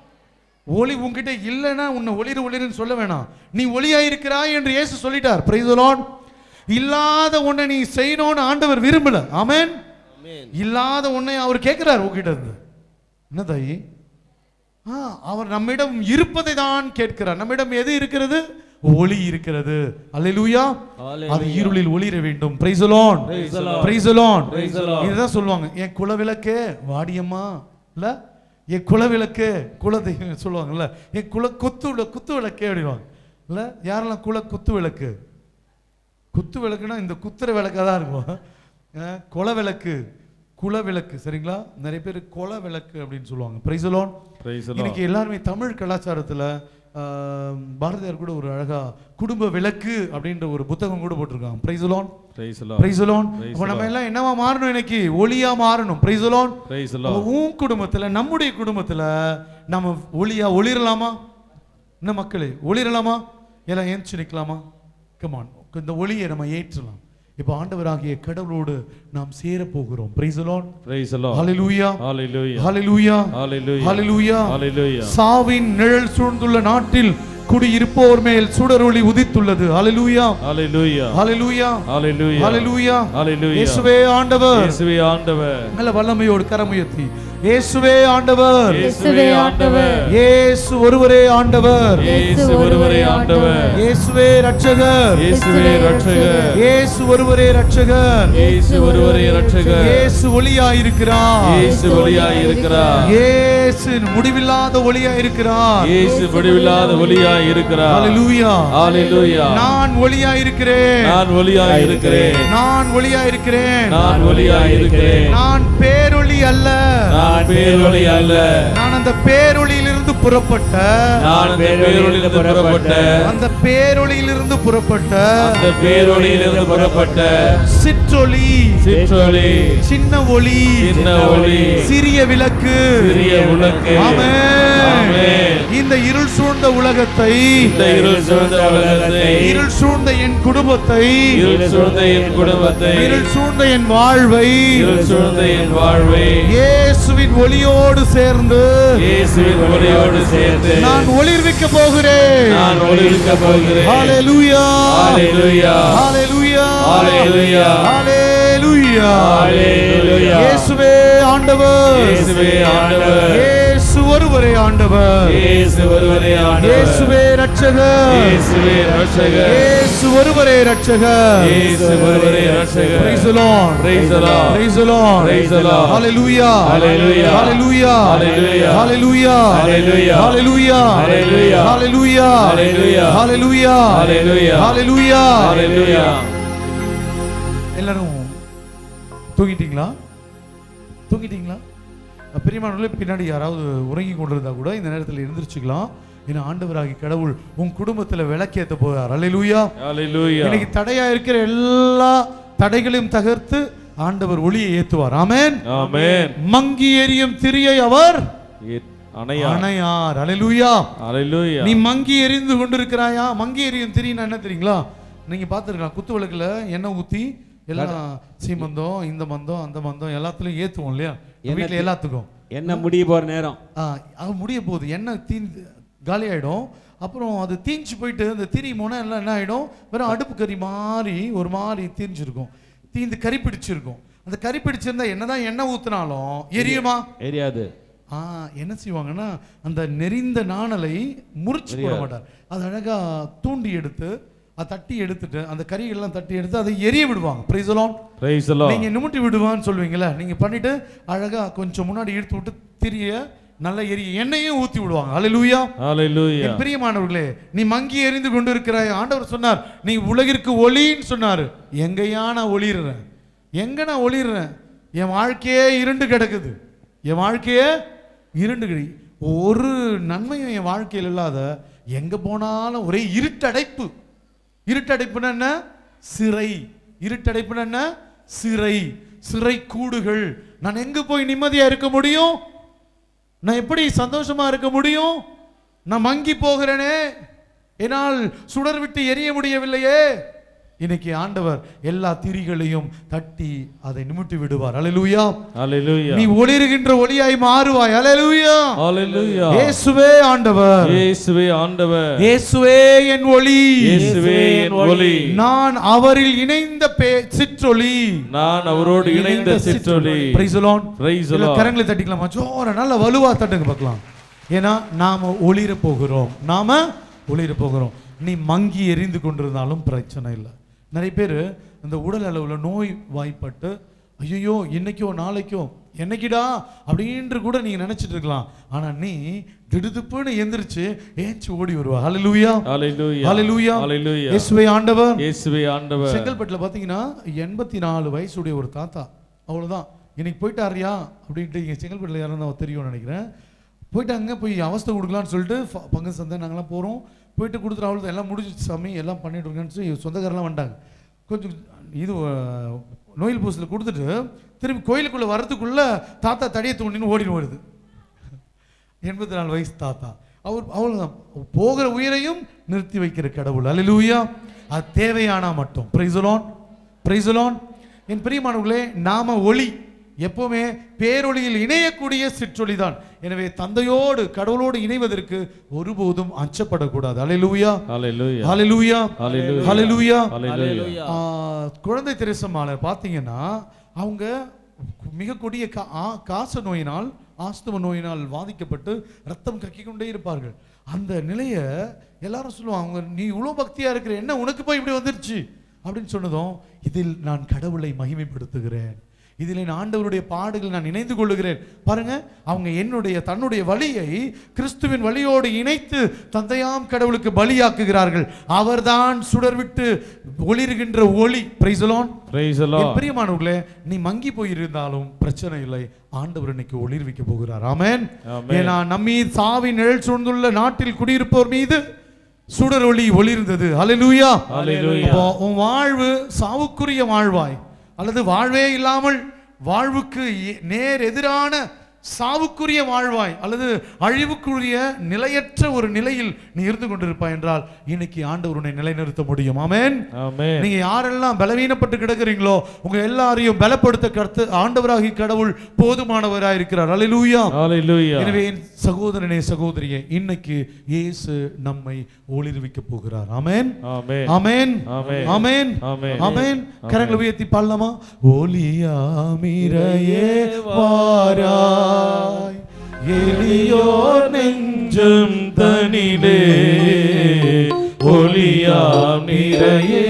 ஒளி உன்கிட்ட இல்லைன்னா உன்னை ஒளிர ஒளிருன்னு சொல்ல வேணாம் நீ ஒளியாயிருக்கிறாய் என்று இயேசு சொல்லிட்டார் பிரைஸ் லார்ட் இல்லாத உன்னை நீ செய்யணும்னு ஆண்டவர் விரும்பல ஆமென் இல்லாத உன்னை அவர் கேட்கிறார் உன்கிட்ட இருந்து என்ன தாயி ஆ, அவர் நம்மிடம் இருப்பதை தான் கேட்கிறார் நம்மிடம் எது இருக்கிறது ஒளி இருக்கிறது அல்லேலூயா அது இருளில் ஒளிர வேண்டும் பிரைஸ் லார்ட் பிரைஸ் லார்ட் இதுதான் சொல்லுவாங்க என் குலவிளக்கே வாடியம்மா இல்ல என் குலவிளக்கு குலதை சொல்லுவாங்கல்ல என் குல குத்து விள- குத்து விளக்கே அப்படிவாங்க இல்ல யாரெல்லாம் குல குத்து விளக்கு குத்து விளக்குனா இந்த குத்துற விளக்காக தான் இருக்கும் அஹ், குல விளக்கு குல விளக்கு சரிங்களா நிறைய பேர் குல விளக்கு அப்படின்னு சொல்லுவாங்க பிரைசலோன் Praise the Lord. இன்னைக்கு எல்லாருமே தமிழ் கலாச்சாரத்துல ஆஹ், பாரதியார் கூட ஒரு அழகா குடும்ப விளக்கு அப்படின்ற ஒரு புத்தகம் கூட போட்டிருக்காங்க பிரைசலோன் Praise the Lord. பிரைசலோன் Praise அப்போ the நம்ம எல்லாம் என்னவா மாறணும் இன்னைக்கு ஒளியா மாறணும் பிரைசலோன் Praise the Lord. உன் குடும்பத்துல நம்முடைய குடும்பத்துல நம்ம ஒளியா ஒளிரலாமா என்ன மக்களே ஒளிரலாமா எல்லாம் ஏஞ்சி நிற்கலாமா கமான் இந்த ஒளியை நம்ம ஏற்றலாம் இப்போ ஆண்டவராகிய கடவுளோடு நாம் சேர போகிறோம் praise Lord Praise the Lord. ஹalleluya Hallelujah. ஹalleluya Hallelujah. ஹalleluya Hallelujah. சாவின் நிழல் சூழ்ந்துள்ள நாட்டில் குடியிருப்போர் மேல் சுடரொளி உதித்துள்ளது ஹalleluya ஹalleluya ஹalleluya ஹalleluya ஹalleluya ஹalleluya இயேசுவே ஆண்டவர் இயேசுவே ஆண்டவர் நல்ல வல்லமையோடு கரமுயர்த்தி இயேசுவே ஆண்டவர் இயேசுவே ஆண்டவர் இயேசு ஒருவரே ஆண்டவர் இயேசு ஒருவரே ஆண்டவர் இயேசுவே ரட்சகர் இயேசுவே ரட்சகர் இயேசு ஒருவரே ரட்சகர் இயேசு ஒருவரே ரட்சகர் இயேசு ஒளியாயிருக்கிறார் இயேசு ஒளியாய் இருக்கிறார் இயேசு முடிவில்லாத ஒளியாயிருக்கிறார் இயேசு முடிவில்லாத ஒளியாய் இருக்கிறார் ஹalleluya ஹalleluya நான் ஒளியாயிருக்கிறேன் நான் ஒளியாய் இருக்கிறேன் நான் ஒளியாயிருக்கிறேன் நான் ஒளியாய் இருக்கிறேன் நான் பேரொளி அல்ல நான் பேரொளி அல்ல நான் அந்த பேரொளியிலிருந்து புறப்பட்ட நான் அந்த பேரொளியிலிருந்து புறப்பட்ட அந்த பேரொளியிலிருந்து புறப்பட்ட அந்த பேரொளியிலிருந்து புறப்பட்ட சிற்றொளி சிற்றொளி சின்ன ஒளி சின்ன ஒளி சிறிய விளக்கு சிறிய விளக்கு ஆமென். ஆமென். இந்த இருள் சூழ்ந்த உலகத்தை இந்த இருள் சூழ்ந்த உலகத்தை இருள் சூழ்ந்த என் குடும்பத்தை இருள் சூழ்ந்த என் குடும்பத்தை இருள் சூழ்ந்த என் வாழ்வை இருள் சூழ்ந்த என் வாழ்வை இயேசுவின் ஒளியோடு சேர்ந்து இயேசுவின் ஒளியோடு சேர்ந்து நான் ஒளிர்விக்க போகிறேன் நான் ஒளிர்க்க போகிறேன் ஹalleluya ஹalleluya ஹalleluya ஹalleluya ஹalleluya ஹalleluya இயேசுவே ஆண்டவர் இயேசுவே ஆண்டவர் இயேசு ஒருவரே ஆண்டவர் இயேசு ஒருவரே ஆண்டவர் இயேசுவே ரட்சகர் இயேசுவே ரட்சகர் இயேசு ஒருவரே ரட்சகர் இயேசு ஒருவரே ரட்சகர் Praise the Lord. Praise the Lord. Praise the Lord. Praise the Lord. Hallelujah. Hallelujah. Hallelujah. Hallelujah. Hallelujah. Hallelujah. Hallelujah. Hallelujah. Hallelujah. Hallelujah. Hallelujah. Hallelujah. Hallelujah. ஹalleluya எல்லாரும் தூங்கிட்டீங்களா தூங்கிட்டீங்களா பெரியமானவர்களே பின்னாடி யாராவது உறங்கி கொண்டிருந்தா கூட இந்த நேரத்தில் எழுந்திருச்சுக்கலாம் ஏன்னா ஆண்டவராகி கடவுள் உன் குடும்பத்துல விளக்கேத்த போகிறார் அல்லேலூயா ஹalleluya இன்னைக்கு தடையா இருக்கிற எல்லா தடைகளையும் தகர்த்து ஆண்டவர் ஒளியை ஏத்துவார் ஆமென் ஆமென் மங்கி எரியும் திரியை அவர் அணையா அணையார் அல்லேலூயா ஹalleluya நீ மங்கி எரிந்து கொண்டிருக்கிறாயா மங்கி எரியும் திரின்னா என்ன தெரியுங்களா நீங்க பார்த்துருக்கலாம் குத்து விளக்குல எண்ணெய் ஊத்தி எல்லாம் சீமந்தம் இந்த மந்தம் அந்த மந்தம் எல்லாத்துலயும் ஏத்துவோம் இல்லையா வீட்டுல எல்லாத்துக்கும் என்ன முடிய போற நேரம் ஆ, அது முடிய போகுது எண்ணெய் தீந்து காலி ஆயிடும் அப்புறம் அது தீஞ்சு போயிட்டு அந்த திரி முனை எல்லாம் என்ன ஆயிடும் வெறும் அடுப்பு கறி மாதிரி ஒரு மாதிரி தீஞ்சிருக்கும் தீந்து கறி பிடிச்சிருக்கும் அந்த கறி பிடிச்சிருந்தா என்னதான் எண்ணெய் ஊத்துனாலும் எரியுமா தெரியாது ஆ என்ன செய்வாங்கன்னா அந்த நெறிந்த நாணலை முறிச்சு போட மாட்டார் அது அழகா தூண்டி எடுத்து அதை தட்டி எடுத்துட்டு அந்த கறிகள்லாம் தட்டி எடுத்து அதை எரிய விடுவாங்க பிரைசலான் praise the lord நீங்க நிமிட்டி விடுவான்னு சொல்லுவீங்கல்ல நீங்க பண்ணிட்டு அழகா கொஞ்சம் முன்னாடி இழுத்து விட்டு திரிய நல்ல எரிய எண்ணெயும் ஊத்தி விடுவாங்க அல்லேலூயா ஹalleluya என் பிரியமானவர்களே நீ மங்கி எறிந்து கொண்டு இருக்கிறாய் ஆண்டவர் சொன்னார் நீ உலகிற்கு ஒளின்னு சொன்னாரு எங்கேயா நான் ஒளிர்றேன் எங்க நான் ஒளிர்றேன் என் வாழ்க்கையே இருண்டு கிடக்குது என் வாழ்க்கையே இருண்டு கிடக்கு ஒரு நன்மையும் என் வாழ்க்கையில் இல்லாத எங்க போனாலும் ஒரே இருட்டடைப்பு இருட்டடைப்புன்னா என்ன சிறை இருட்டடைப்புன்னா என்ன சிறை சிறை கூடுகள் நான் எங்க போய் நிம்மதியா இருக்க முடியும் நான் எப்படி சந்தோஷமா இருக்க முடியும் நான் மங்கி போகிறேனே என்னால் சுடர் விட்டு எரிய முடியவில்லையே இன்னைக்கு ஆண்டவர் எல்லா திரிகளையும் தட்டி அதை நிமிட்டி விடுவார் அல்லேலூயா ஹalleluya நீ ஒளிருகின்ற ஒளியாய் மாறுவாய் அல்லேலூயா ஹalleluya இயேசுவே ஆண்டவர் இயேசுவே ஆண்டவர் இயேசுவே என் ஒளி இயேசுவே என் ஒளி நான் அவரில் இணைந்த பே- சிற்றொளி நான் அவரோடு இணைந்த சிற்றொளி Praise the Lord. Praise the இல்ல, Lord. கரங்களை தட்டிக்கலாமா ஜோர நல்ல வலுவா தட்டுங்க பார்க்கலாம் ஏன்னா நாம ஒளிர போகிறோம் நாம ஒளிர போகிறோம் நீ மங்கி எரிந்து கொண்டிருந்தாலும் பிரச்சனை இல்லை நிறைய பேர் இந்த உடல் அளவுல நோய் வாய்ப்பட்டு ஐயோ இன்னைக்கோ நாளைக்கோ என்னைக்கிடா அப்படின்று கூட நீங்க நினைச்சிட்டு இருக்கலாம் ஆனா நீ திடுதுப்புன்னு எந்திரிச்சு ஏஞ்சி ஓடி வருவா ஹalleluya ஹalleluya ஹalleluya ஹalleluya இயேசுவே ஆண்டவர் இயேசுவே ஆண்டவர் செங்கல்பட்டுல பாத்தீங்கன்னா எண்பத்தி நாலு வயசுடைய ஒரு தாத்தா அவ்வளவுதான் இன்னைக்கு போயிட்டாரியா அப்படின்ட்டு இங்கே செங்கல்பட்டுல யாரும் தான் தெரியும்னு நினைக்கிறேன் போயிட்டு அங்கே போய் அவஸ்தை கொடுக்கலான்னு சொல்லிட்டு ஃப- பங்கு சந்தை நாங்களாம் போகிறோம் போயிட்டு கொடுத்துட்டு அவ்வளோ எல்லாம் முடிஞ்சிச்சு சாமி எல்லாம் பண்ணிட்டு இருக்கேன்னு சொல்லி சொந்தக்காரெல்லாம் வந்துட்டாங்க கொஞ்சம் இது அஹ், நோயில் பூசில் கொடுத்துட்டு திரும்பி கோயிலுக்குள்ளே வர்றதுக்குள்ள தாத்தா தடியை தூண்டின்னு ஓடின்னு வருது எண்பத்தி நாலு வயசு தாத்தா அவர் அவ்வளோதான் போகிற உயிரையும் நிறுத்தி வைக்கிற கடவுள் அல்லேலூயா அது தேவையானா மட்டும் பிரைசலோன் பிரைசலோன் என் பிரியமானவர்களே நாம ஒளி எப்பவுமே பேரொளியில் இணையக்கூடிய சிற்றொளி தான் எனவே தந்தையோடு கடவுளோடு இணைவதற்கு ஒருபோதும் அச்சப்படக்கூடாது அலையிலூயா ஹalleluya ஹalleluya Hallelujah. ஹalleluya ஹalleluya ஆ, குழந்தை தெரசமாளர் பார்த்தீங்கன்னா அவங்க மிக கொடிய கா ஆ- காச நோயினால் ஆஸ்தும நோயினால் பாதிக்கப்பட்டு ரத்தம் கக்கிக் கொண்டே இருப்பார்கள் அந்த நிலையை எல்லாரும் சொல்லுவாங்க அவங்க நீ இவ்வளோ பக்தியா இருக்கிற என்ன உனக்கு போய் இப்படி வந்துருச்சு அப்படின்னு சொன்னதும் இதில் நான் கடவுளை மகிமைப்படுத்துகிறேன் இதில் என் ஆண்டவருடைய பாடுகள் நான் இணைந்து கொள்ளுகிறேன் பாருங்க அவங்க என்னுடைய தன்னுடைய வழியை கிறிஸ்துவின் வழியோடு இணைத்து தந்தையாம் கடவுளுக்கு பலியாக்குகிறார்கள் அவர்தான் சுடர் விட்டு ஒளிர்கின்ற ஒளி பிரைசலோன் praise the என் lord பிரியமானவர்களே நீ மங்கி போயிருந்தாலும் பிரச்சனை இல்லை ஆண்டவர் இன்னைக்கு ஒளிர்விக்க போகிறார் ஆமென் ஆமென். ஏன்னா நம்மீது சாவி நிழல் சூழ்ந்துள்ள நாட்டில் குடியிருப்போர் மீது சுடர் ஒளி ஒளிர்ந்தது ஹalleluya Hallelujah. அப்போ உன் வாழ்வு சாவுக்குரிய வாழ்வாய் அல்லது வாழ்வே இல்லாமல் வாழ்வுக்கு எ- நேர் எதிரான சாவுக்குரிய வாழ்வாய் அல்லது அழிவுக்குரிய நிலையற்ற ஒரு நிலையில் நீ இருந்து கொண்டிருப்பாய் என்றால் இன்னைக்கு ஆண்டவர் உன்னை நிலைநிறுத்த முடியும் ஆமென் amen நீங்க யாரெல்லாம் பலவீனப்பட்டு கிடக்குறீங்களோ உங்க எல்லாரையும் பலப்படுத்த கருத்து ஆண்டவராகி கடவுள் போதுமானவராய் இருக்கிறார் அல்லேலூயா hallelujah எனவே என் சகோதரனே சகோதரியே இன்னைக்கு இயேசு நம்மை ஒளிர்விக்க போகிறார் ஆமென் amen ஆமென் ஆமென். ஆமென் ஆமென். ஆமென் கரங்களை உயர்த்தி பாடலாமா ஒளியாமிரையே வாராய் எளியோர் நெஞ்சம் தனிலே ஒளியாம் நிறையே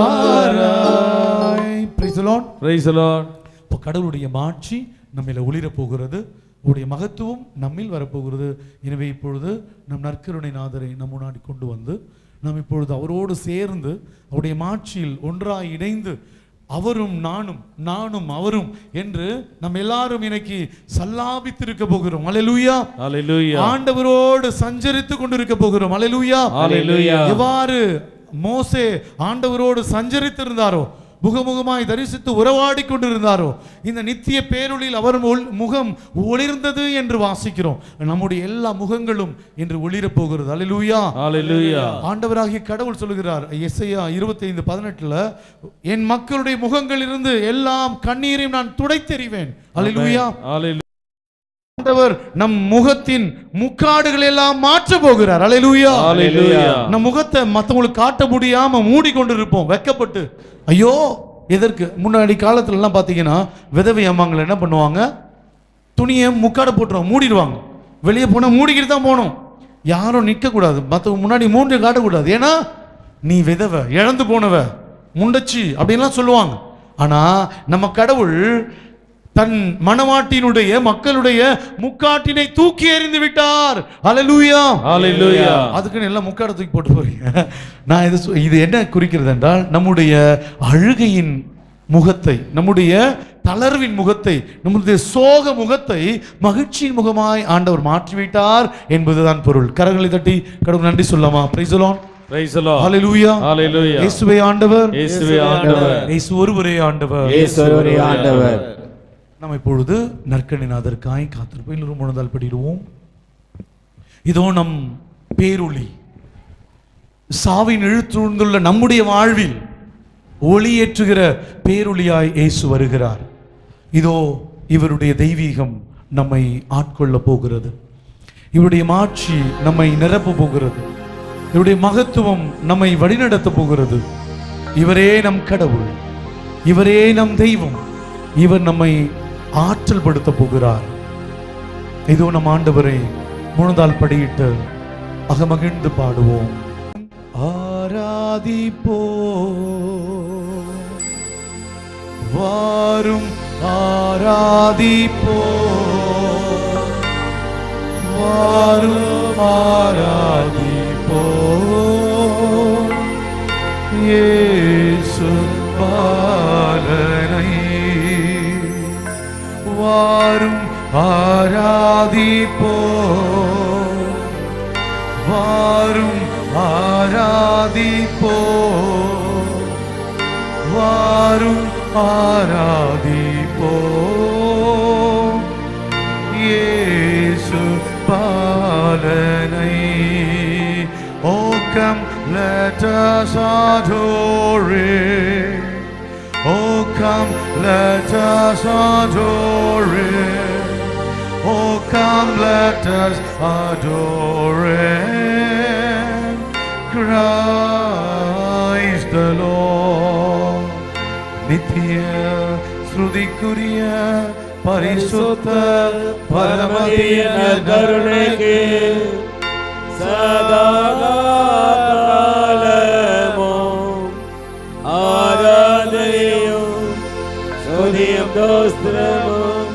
வாராய் Praise the Lord. praise the lord இப்போ கடவுளுடைய மாட்சி நம்மில ஒளிரப் போகிறது உடைய மகத்துவம் நம்மில் வரப்போகிறது எனவே இப்பொழுது நம் நற்கருணை நாதரை நம் முன்னாடி கொண்டு வந்து நாம் இப்பொழுது அவரோடு சேர்ந்து அவருடைய மாட்சியில் ஒன்றாய் இணைந்து அவரும் நானும் நானும் அவரும் என்று நம்ம எல்லாரும் இன்னைக்கு சல்லாபித்திருக்க போகிறோம் அல்லேலூயா hallelujah ஆண்டவரோடு சஞ்சரித்து கொண்டிருக்க போகிறோம் அல்லேலூயா Hallelujah. எவ்வாறு மோசே ஆண்டவரோடு சஞ்சரித்திருந்தாரோ முகமுகமாய் தரிசித்து உறவாடி கொண்டிருந்தாரோ இந்த நித்திய பேரொளியில் அவர் ஒள்- முகம் ஒளிர்ந்தது என்று வாசிக்கிறோம் நம்முடைய எல்லா முகங்களும் இன்று ஒளிரப் போகிறது அல்லேலூயா hallelujah ஆண்டவராகிய கடவுள் சொல்லுகிறார் எஸ்ஐயா இருபத்தைந்து பதினெட்டுல என் மக்களுடைய முகங்களிலிருந்து எல்லாம் கண்ணீரையும் நான் துடைத்தெறிவேன் அல்லேலூயா hallelujah ஆண்டவர் நம் முகத்தின் முக்காடுகள் எல்லாம் மாற்ற போகிறார் அல்லேலூயா hallelujah நம் முகத்தை மத்தவங்களுக்கு காட்ட முடியாம மூடி கொண்டு இருப்போம் வெக்கப்பட்டு ஐயோ எதற்கு முன்னாடி காலத்துல எல்லாம் பாத்தீங்கன்னா விதவை அம்மாங்களை என்ன பண்ணுவாங்க துணியை முக்காட போட்டுருவாங்க மூடிடுவாங்க வெளியே போனா மூடிக்கிட்டு தான் போகணும் யாரும் நிற்க கூடாது மற்றவங்க முன்னாடி மூன்று காட்டக்கூடாது ஏன்னா நீ விதவை இழந்து போனவ முண்டச்சி அப்படின்லாம் சொல்லுவாங்க ஆனா நம்ம கடவுள் தன் மணவாட்டினுடைய மக்களுடைய முக்காட்டினை தூக்கி எறிந்து விட்டார் அல்லேலூயா hallelujah அதுக்குன்னு எல்லாம் முக்காட தூக்கி போட்டு போறீங்க நான் இது சொ- இது என்ன குறிக்கிறது என்றால் நம்முடைய அழுகையின் முகத்தை நம்முடைய தளர்வின் முகத்தை நம்முடைய சோக முகத்தை மகிழ்ச்சியின் முகமாய் ஆண்டவர் மாற்றிவிட்டார் என்பதுதான் பொருள் கரங்களை தட்டி கடவுள் நன்றி சொல்லலாமா பிரைசலோன் praise the lord ஹalleluya hallelujah இயேசுவே ஆண்டவர் இயேசுவே ஆண்டவர் இயேசு ஒருவரே ஆண்டவர் ஈஸ்வரரே ஆண்டவர் நம்ம இப்பொழுது நற்கணிநாதற்காய் காத்திருப்போம் இன்னொரு முழந்தால் படிடுவோம் இதோ நம் பேரொளி சாவின் இழுத்துள்ள நம்முடைய வாழ்வில் ஒளியேற்றுகிற பேரொளியாய் இயேசு வருகிறார் இதோ இவருடைய தெய்வீகம் நம்மை ஆட்கொள்ள போகிறது இவருடைய மாட்சி நம்மை நிரப்ப போகிறது இவருடைய மகத்துவம் நம்மை வழிநடத்த போகிறது இவரே நம் கடவுள் இவரே நம் தெய்வம் இவர் நம்மை ஆற்றல் படுத்த போகிறார் இதோ நம் ஆண்டவரை முழுதால் படியிட்டு அகமகிழ்ந்து பாடுவோம் ஆராதிப்போ வாரும் ஆராதிப்போ வாரும் ஆராதிப்போ இயேசு பாலனை வாரும் ஆராதிப்போ வாரும் ஆராதிப்போ வாரும் ஆராதிப்போ இயேசு பாலனை Oh come let us adore him Oh, come, let us adore Him. Oh, come, let us adore Him. Christ the Lord. நித்திய ஸ்ருதிக்குரிய பரிசுத்த பரமதிய கருணைக்கு சதாகாலமும் ஆராதனையும் ஸ்துதியும் தோஸ்திரமும்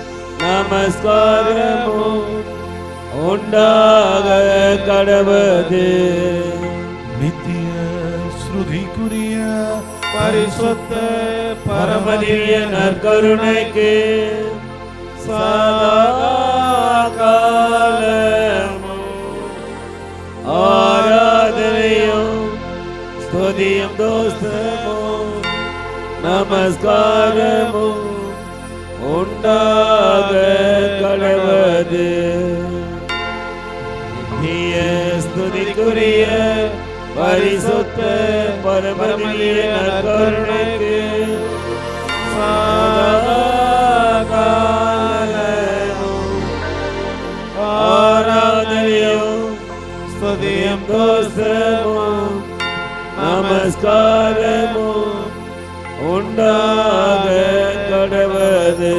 நமஸ்காரமும் உண்டாக கடவுது நித்திய ஸ்ருதிக்குரிய பரிசுத்த பரமதிய நற்கருணைக்கு சதாகாலமும் ஆராதனையும் ஸ்துதியும் தோஸ்தமும் நமஸ்காரமும் உண்டாக கடவது நித்திய ஸ்துதிக்குரிய பரிசுத்த பரமதிய நற்கருணைக்கு சதாகாலமும் ஆராதனையும் ஸ்துதியும் தோஸ்தமும் நமஸ்காரமும் உண்டாக கடவது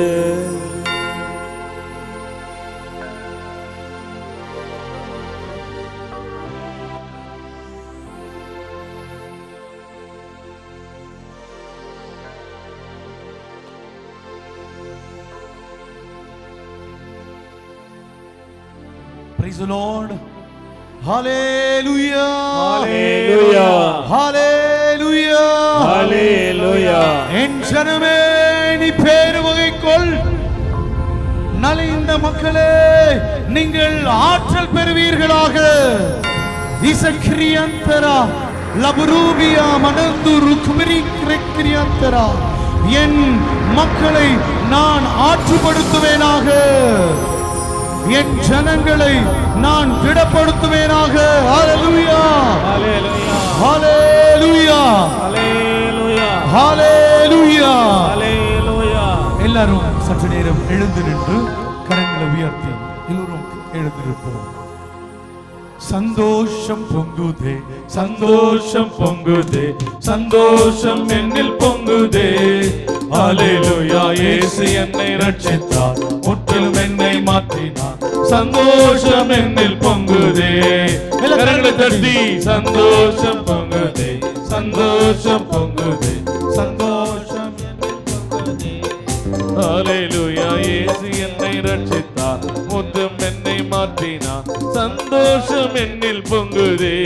Praise the Lord. Hallelujah. Hallelujah. Hallelujah. ஹalleluya என் ஜனமே நீ பேரு வகைக்கொள் நலிந்த மக்களே நீங்கள் ஆற்றல் பெறுவீர்களாக இசக்கிரியந்தரா லபுரூபியா மனந்து ருக்மிரி கிரிக்கிரியந்தரா என் மக்களை நான் ஆற்றுப்படுத்துவேனாக என் ஜனங்களை நான் திடப்படுத்துவேனாக ஹalleluya ஹalleluya ஹalleluya ஹalleluya ஹalleluya ஹalleluya எல்லாரும் சற்று நேரம் எழுந்து நின்று கரங்களை உயர்த்தி எல்லோரும் எழுந்து நிற்போம் சந்தோஷம் பொங்குதே சந்தோஷம் பொங்குதே சந்தோஷம் என்னில் பொங்குதே ஹalleluya இயேசு என்னை ரட்சித்தார் முற்றிலும் என்னை மாற்றினார் சந்தோஷம் என்னில் பொங்குதே கரங்களை தட்டி சந்தோஷம் பொங்குதே சந்தோஷம் பொங்குதே சந்தோஷம் என்னில் பொங்குதே ஹalleluya இயேசு என்னை ரட்சித்தார் முற்றும் என்னை மாற்றினார் சந்தோஷம் என்னில் பொங்குதே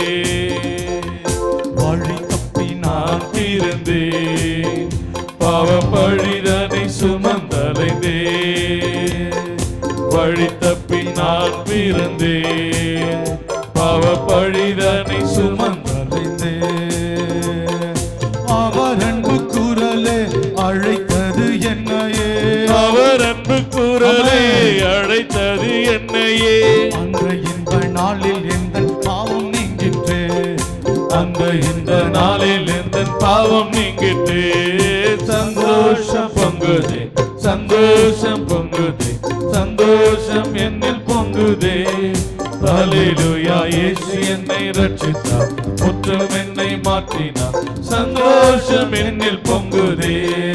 வழி தப்பி நான் தீர்ந்தேன் பாவ பழிதனை சுமந்தலைந்தே வழி தப்பி நான் பிறந்தேன் பாவ பழிதனை சுமந்தலைந்தே அவர் அன்பு குரலே அழைத்தது என்னையே அவர் அன்பு குரலை அழைத்தது என்னையே அன்ற இந்த நாளில் எந்த பாவம் நீங்கிற்றே அந்த இந்த நாளில் எந்த பாவம் நீங்கிட்டு சந்தோஷம் பொங்குதே சந்தோஷம் பொங்குதே சந்தோஷம் என்னில் பொங்குதே ஹalleluya இயேசு என்னை ரட்சித்தார் முற்றும் என்னை மாற்றினார் சந்தோஷம் என்னில் பொங்குதே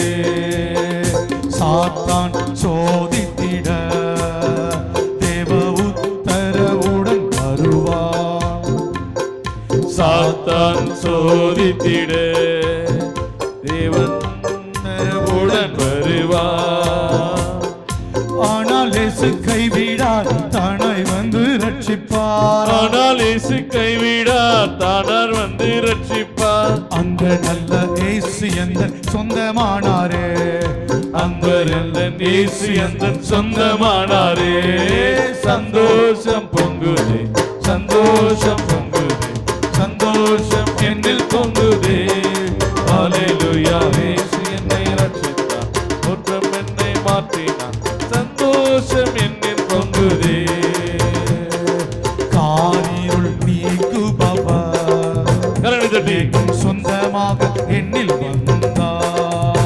சாத்தான் சோதித்திட தேவ உத்தரவுடன் வருவார் சாத்தான் சோதித்திட தேவன் உடன் வருவார் ஆனால் இயேசு கைவிடார் தானாய் வந்து ரட்சிப்பார் ஆனால் இயேசு கைவிடார் தானார் வந்து ரட்சிப்பார் அந்த நல்ல இயேசு எந்த சொந்தமானாரே அன்பர் எந்த இயேசு எந்த சொந்தமானாரே சந்தோஷம் பொங்குதே சந்தோஷம் பொங்குதே சந்தோஷம் என்னில் பொங்குதே ஹalleluya இயேசு என்னை ரட்சித்தார் குற்றம் என்னை மாற்றினார் சந்தோஷம் என்னில் பொங்குதே காரிருள் நீக்குபவர் கரடி தட்டி சொந்தமாக என்னில் வந்தார்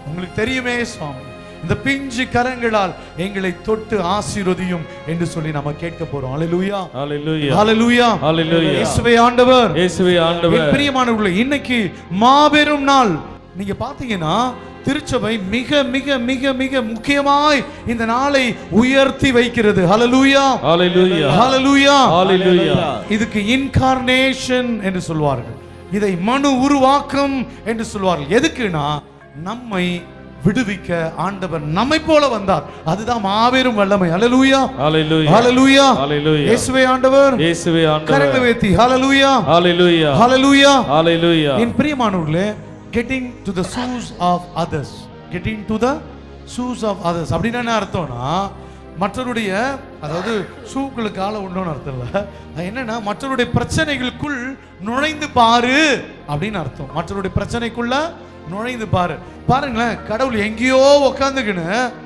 உங்களுக்கு தெரியுமே சுவாமி இந்த பிஞ்சு கரங்களால் எங்களை தொட்டு ஆசீர்வதியும் என்று சொல்லி நம்ம கேட்க போறோம் ஹalleluya Hallelujah. ஹalleluya Hallelujah. இயேசுவே ஆண்டவர் இயேசுவே என் ஆண்டவர் பிரியமானவர்களே இன்னைக்கு மாபெரும் நாள் நீங்க பாத்தீங்கன்னா திருச்சபை மிக மிக மிக மிக முக்கியமாய் இந்த நாளை உயர்த்தி வைக்கிறது ஹalleluya Hallelujah. ஹalleluya Hallelujah. இதுக்கு இன்கார்னேஷன் என்று சொல்வார்கள் இதை மனு உருவாக்கம் என்று சொல்வார்கள் எதுக்குன்னா நம்மை விடுவிக்க ஆண்டவர் நம்மை போல வந்தார் அதுதான் மாபெரும் வல்லமை ஹalleluya Hallelujah. ஹalleluya Hallelujah. இயேசுவே ஆண்டவர் இயேசுவே கரங்களை ஆண்டவர் வைத்தி ஹalleluya Hallelujah. ஹalleluya Hallelujah. என் பிரியமானவர்களே getting to the shoes of others getting to the shoes of others அப்படின்னா என்ன அர்த்தம்னா மற்றவருடைய அதாவது ஷூக்களுக்கு கால உண்டோன்னு அர்த்தம் இல்லை அது என்னன்னா மற்றவருடைய பிரச்சனைகளுக்குள் நுழைந்து பாரு அப்படின்னு அர்த்தம் மற்றவருடைய பிரச்சனைக்குள்ள நுழைந்து பாரு பாருங்களேன் கடவுள் எங்கேயோ உக்காந்துக்கின்னு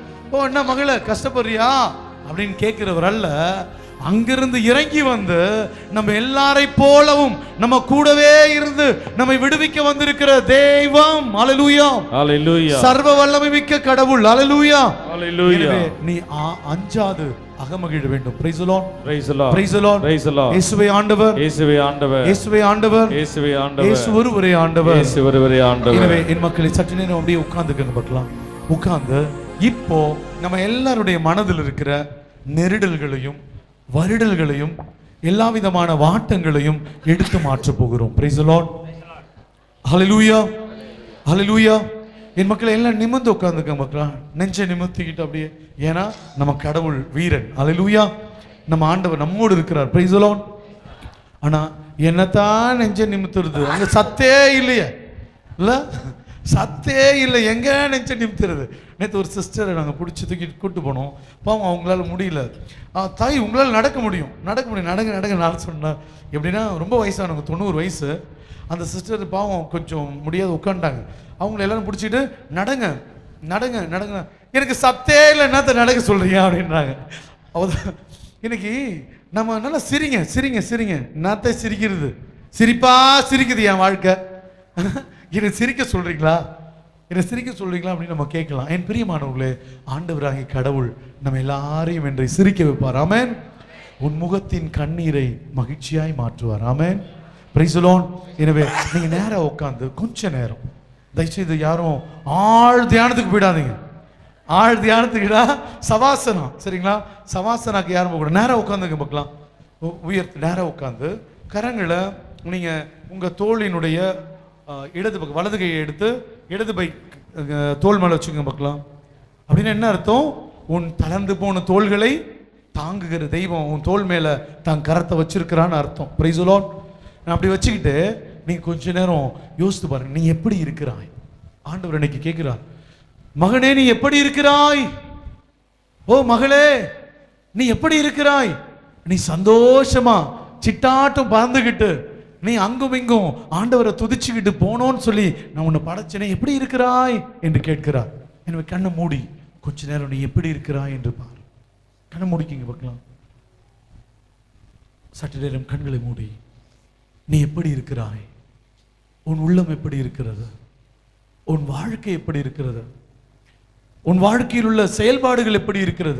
ஓ என்ன மகள கஷ்டப்படுறியா அப்படின்னு கேட்கிறவர் அல்ல அங்கிருந்து இறங்கி வந்து நம்ம எல்லாரை போலவும் நம்ம கூடவே இருந்து நம்மை விடுவிக்க வந்திருக்கிற தெய்வம் அலலூயா Hallelujah. சர்வ வல்லமை மிக்க கடவுள் அலலூயா Hallelujah. எனவே நீ ஆ- அஞ்சாது அகமகிழ வேண்டும் praise the Lord Praise the Lord. Praise the Lord Praise the Lord. இயேசுவே ஆண்டவர் இயேசுவே ஆண்டவர் இயேசுவே ஆண்டவர் இயேசுவே ஆண்டவர் இயேசு ஒருவரே ஆண்டவர் இயேசு ஒருவரே ஆண்டவர் எனவே என் மக்களை சற்று நேரம் அப்படியே உட்கார்ந்துக்கங்க பார்க்கலாம் உட்கார்ந்து இப்போ நம்ம எல்லாருடைய மனதில் இருக்கிற நெருடல்களையும் வருடல்களையும் எல்லா விதமான வாட்டங்களையும் எடுத்து மாற்ற போகிறோம் பிரைஸ் லார்ட் ஹalleluya ஹalleluya என் மக்களை எல்லாம் நிமிர்ந்து உட்கார்ந்துக்க மக்களா நெஞ்சை நிமிர்த்திக்கிட்டு அப்படியே ஏன்னா நம்ம கடவுள் வீரன் ஹalleluya நம்ம ஆண்டவர் நம்மோடு இருக்கிறார் பிரைஸ் லார்ட் ஆனா என்னத்தான் நெஞ்ச நிமித்துறது அங்க சத்தே இல்லையே இல்ல சத்தே இல்லை எங்க நெஞ்ச நிமித்துறது நேற்று ஒரு சிஸ்டரை நாங்கள் பிடிச்சி தூக்கிட்டு கூட்டு போனோம் பாவம் அவங்களால முடியல ஆ, தாய் உங்களால் நடக்க முடியும் நடக்க முடியும் நடங்க நடங்க நான் சொன்னேன் எப்படின்னா ரொம்ப வயசானவங்க தொண்ணூறு வயசு அந்த சிஸ்டர் பாவம் கொஞ்சம் முடியாது உட்காந்துட்டாங்க அவங்கள எல்லாரும் பிடிச்சிட்டு நடங்க நடங்க நடங்க எனக்கு சத்தே இல்லை என்னத்த நடக்க சொல்றீங்க அப்படின்றாங்க அவதான் இன்னைக்கு நம்ம நல்லா சிரிங்க சிரிங்க சிரிங்க என்னத்த சிரிக்கிறது சிரிப்பா சிரிக்குது என் வாழ்க்கை என்னை சிரிக்க சொல்றீங்களா என்னை சிரிக்க சொல்றீங்களா அப்படின்னு நம்ம கேட்கலாம் என் பிரியமானவர்களே ஆண்டவராகிய கடவுள் நம்ம எல்லாரையும் இன்றை சிரிக்க வைப்பார் ஆமென் உன் முகத்தின் கண்ணீரை மகிழ்ச்சியாய் மாற்றுவார் ஆமென் பிரைசலோன் எனவே நீங்க நேரா உட்காந்து கொஞ்ச நேரம் தயவுசெய்து யாரும் ஆழ் தியானத்துக்கு போயிடாதீங்க ஆழ் தியானத்துக்குடா சவாசனம் சரிங்களா சவாசனாக்கு யாரும் போகக்கூடாது நேராக உட்காந்துங்க பார்க்கலாம் உ- உயர்த்து நேராக உட்காந்து கரங்களை நீங்க உங்க தோளினுடைய அஹ், இடது பக்கம் வலது கையை எடுத்து இடது பை அஹ், தோள் மேலே வச்சுக்கோங்க பார்க்கலாம் அப்படின்னு என்ன அர்த்தம் உன் தளர்ந்து போன தோள்களை தாங்குகிற தெய்வம் உன் தோள் மேல தான் கரத்தை வச்சிருக்கிறான்னு அர்த்தம் பிரைசுலோன் நான் அப்படி வச்சுக்கிட்டு நீங்க கொஞ்ச நேரம் யோசித்து பாருங்க நீ எப்படி இருக்கிறாய் ஆண்டவர் இன்னைக்கு கேட்கிறார் மகனே நீ எப்படி இருக்கிறாய் ஓ மகளே நீ எப்படி இருக்கிறாய் நீ சந்தோஷமா சிட்டாட்டம் பறந்துகிட்டு நீ அங்கும் இங்கும் ஆண்டவரை துதிச்சுக்கிட்டு போனோன்னு சொல்லி நான் உன்னை படைச்சனே எப்படி இருக்கிறாய் என்று கேட்கிறார் எனவே கண்ணை மூடி கொஞ்ச நேரம் நீ எப்படி இருக்கிறாய் என்று பார் கண்ணை மூடிக்கிங்க பார்க்கலாம் சற்று நேரம் கண்களை மூடி நீ எப்படி இருக்கிறாய் உன் உள்ளம் எப்படி இருக்கிறது உன் வாழ்க்கை எப்படி இருக்கிறது உன் வாழ்க்கையில் உள்ள செயல்பாடுகள் எப்படி இருக்கிறது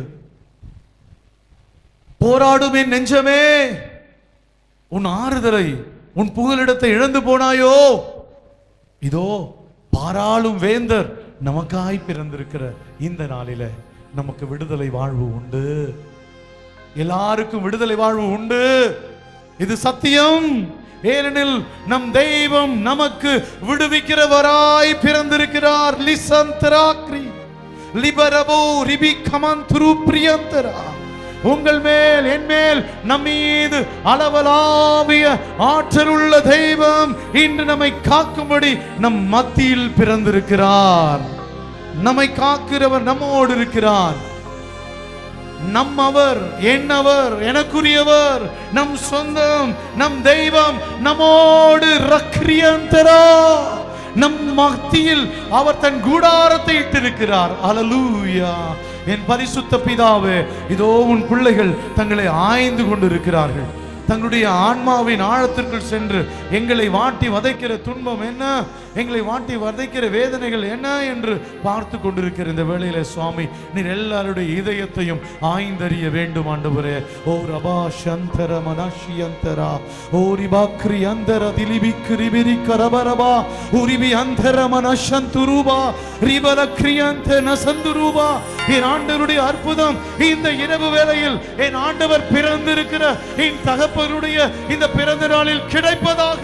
போராடும் என் நெஞ்சமே உன் ஆறுதலை உன் புகலிடத்தை இழந்து போனாயோ இதோ பாராளும் வேந்தர் நமக்காய் பிறந்திருக்கிற இந்த நாளில நமக்கு விடுதலை வாழ்வு உண்டு எல்லாருக்கும் விடுதலை வாழ்வு உண்டு இது சத்தியம் ஏனெனில் நம் தெய்வம் நமக்கு விடுவிக்கிறவராய் பிறந்திருக்கிறார் லிசந்தராக்ரி லிபரபோ ரிபி கமந்துரு பிரியந்தரா உங்கள் மேல் என் மேல் நம் மீது அளவலாவிய ஆற்றலுள்ள தெய்வம் இன்று நம்மை காக்கும்படி நம் மத்தியில் பிறந்திருக்கிறார் நம்மை காக்கிறவர் நம்மோடு இருக்கிறார் நம்மவர் என்னவர் எனக்குரியவர் நம் சொந்தம் நம் தெய்வம் நம்மோடு ரக்ரியந்தரா நம் மத்தியில் அவர் தன் கூடாரத்தை இட்டிருக்கிறார் அலலூயா என் பரிசுத்த பிதாவே இதோ உன் பிள்ளைகள் தங்களை ஆய்ந்து கொண்டிருக்கிறார்கள் தங்களுடைய ஆன்மாவின் ஆழத்திற்குள் சென்று எங்களை வாட்டி வதைக்கிற துன்பம் என்ன எங்களை வாட்டி வதைக்கிற வேதனைகள் என்ன என்று பார்த்து கொண்டிருக்கிற இந்த வேளையில சுவாமி நீர் எல்லாருடைய இதயத்தையும் ஆய்ந்தறிய வேண்டும் ஆண்டவரே ஓ ரபா சந்தர மனாஷியந்தரா ஓ ரிபாக்ரி அந்தர திலிபி கிரிபிரி கரபரபா உரிபி அந்தர மனசந்துருபா ரிபல கிரியந்த நசந்துருபா என் ஆண்டவருடைய அற்புதம் இந்த இரவு வேளையில் என் ஆண்டவர் பிறந்திருக்கிற என் தகப்பனுடைய இந்த பிறந்த நாளில் கிடைப்பதாக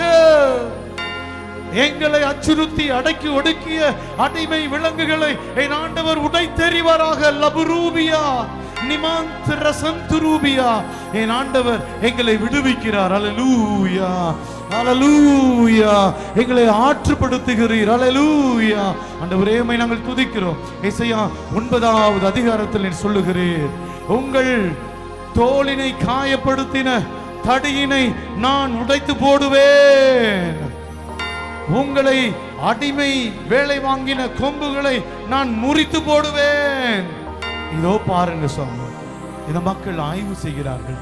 எங்களை அச்சுறுத்தி அடக்கி ஒடுக்கிய அடிமை விலங்குகளை என் ஆண்டவர் உடைத்தெறிவாராக லபுரூபியா நிமாந்திர சந்துரூபியா என் ஆண்டவர் எங்களை விடுவிக்கிறார் அலலூயா அலலூயா எங்களை ஆற்றுப்படுத்துகிறீர் அலலூயா ஆண்டவரே உம்மை நாங்கள் துதிக்கிறோம் இசையா ஒன்பதாவது அதிகாரத்தில் நீர் சொல்லுகிறீர் உங்கள் தோளினை காயப்படுத்தின தடியினை நான் உடைத்து போடுவேன் உங்களை அடிமை வேலை வாங்கின கொம்புகளை நான் முறித்து போடுவேன் இதோ பாருங்க சுவாமி இந்த மக்கள் ஆய்வு செய்கிறார்கள்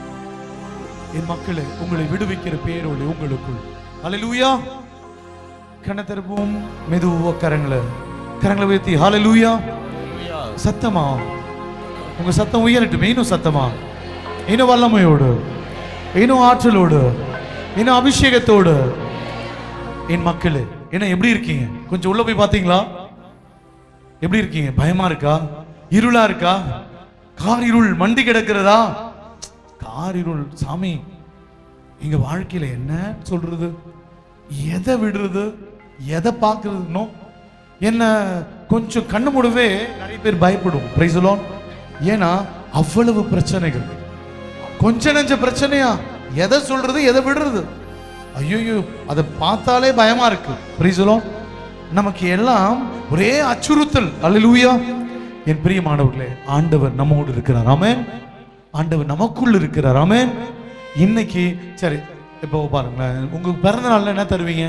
என் மக்களே உங்களை விடுவிக்கிற பேரொளி உங்களுக்குள் ஹalleluya கணத்தரப்பும் மெதுவா கரங்களை கரங்களை உயர்த்தி ஹalleluya சத்தமா உங்க சத்தம் உயரட்டும் இன்னும் சத்தமா இன்னும் வல்லமையோடு இன்னும் ஆற்றலோடு இன்னும் அபிஷேகத்தோடு என் மக்களே என்ன எப்படி இருக்கீங்க கொஞ்சம் உள்ள போய் பாத்தீங்களா எப்படி இருக்கீங்க பயமா இருக்கா இருளா இருக்கா கார் இருள் மண்டி கிடக்கிறதா கார் இருள் சாமி எங்க வாழ்க்கையில என்ன சொல்றது எதை விடுறது எதை பார்க்கறதுனோ என்ன கொஞ்சம் கண்ணு மூடவே நிறைய பேர் பயப்படும் பிரைசலோன் ஏன்னா அவ்வளவு பிரச்சனைகள் கொஞ்ச நெஞ்ச பிரச்சனையா எதை சொல்றது எதை விடுறது ஐயோ அதை பார்த்தாலே பயமா இருக்கு பிரிசலோன் நமக்கு எல்லாம் ஒரே அச்சுறுத்தல் அல்லேலூயா என் பிரியமானவர்களே ஆண்டவர் நம்மோடு இருக்கிறார் ஆமென் ஆண்டவர் நமக்குள் இருக்கிறார் ஆமென் இன்னைக்கு சரி இப்போ பாருங்களேன் உங்க பிறந்த நாள்ல என்ன தருவீங்க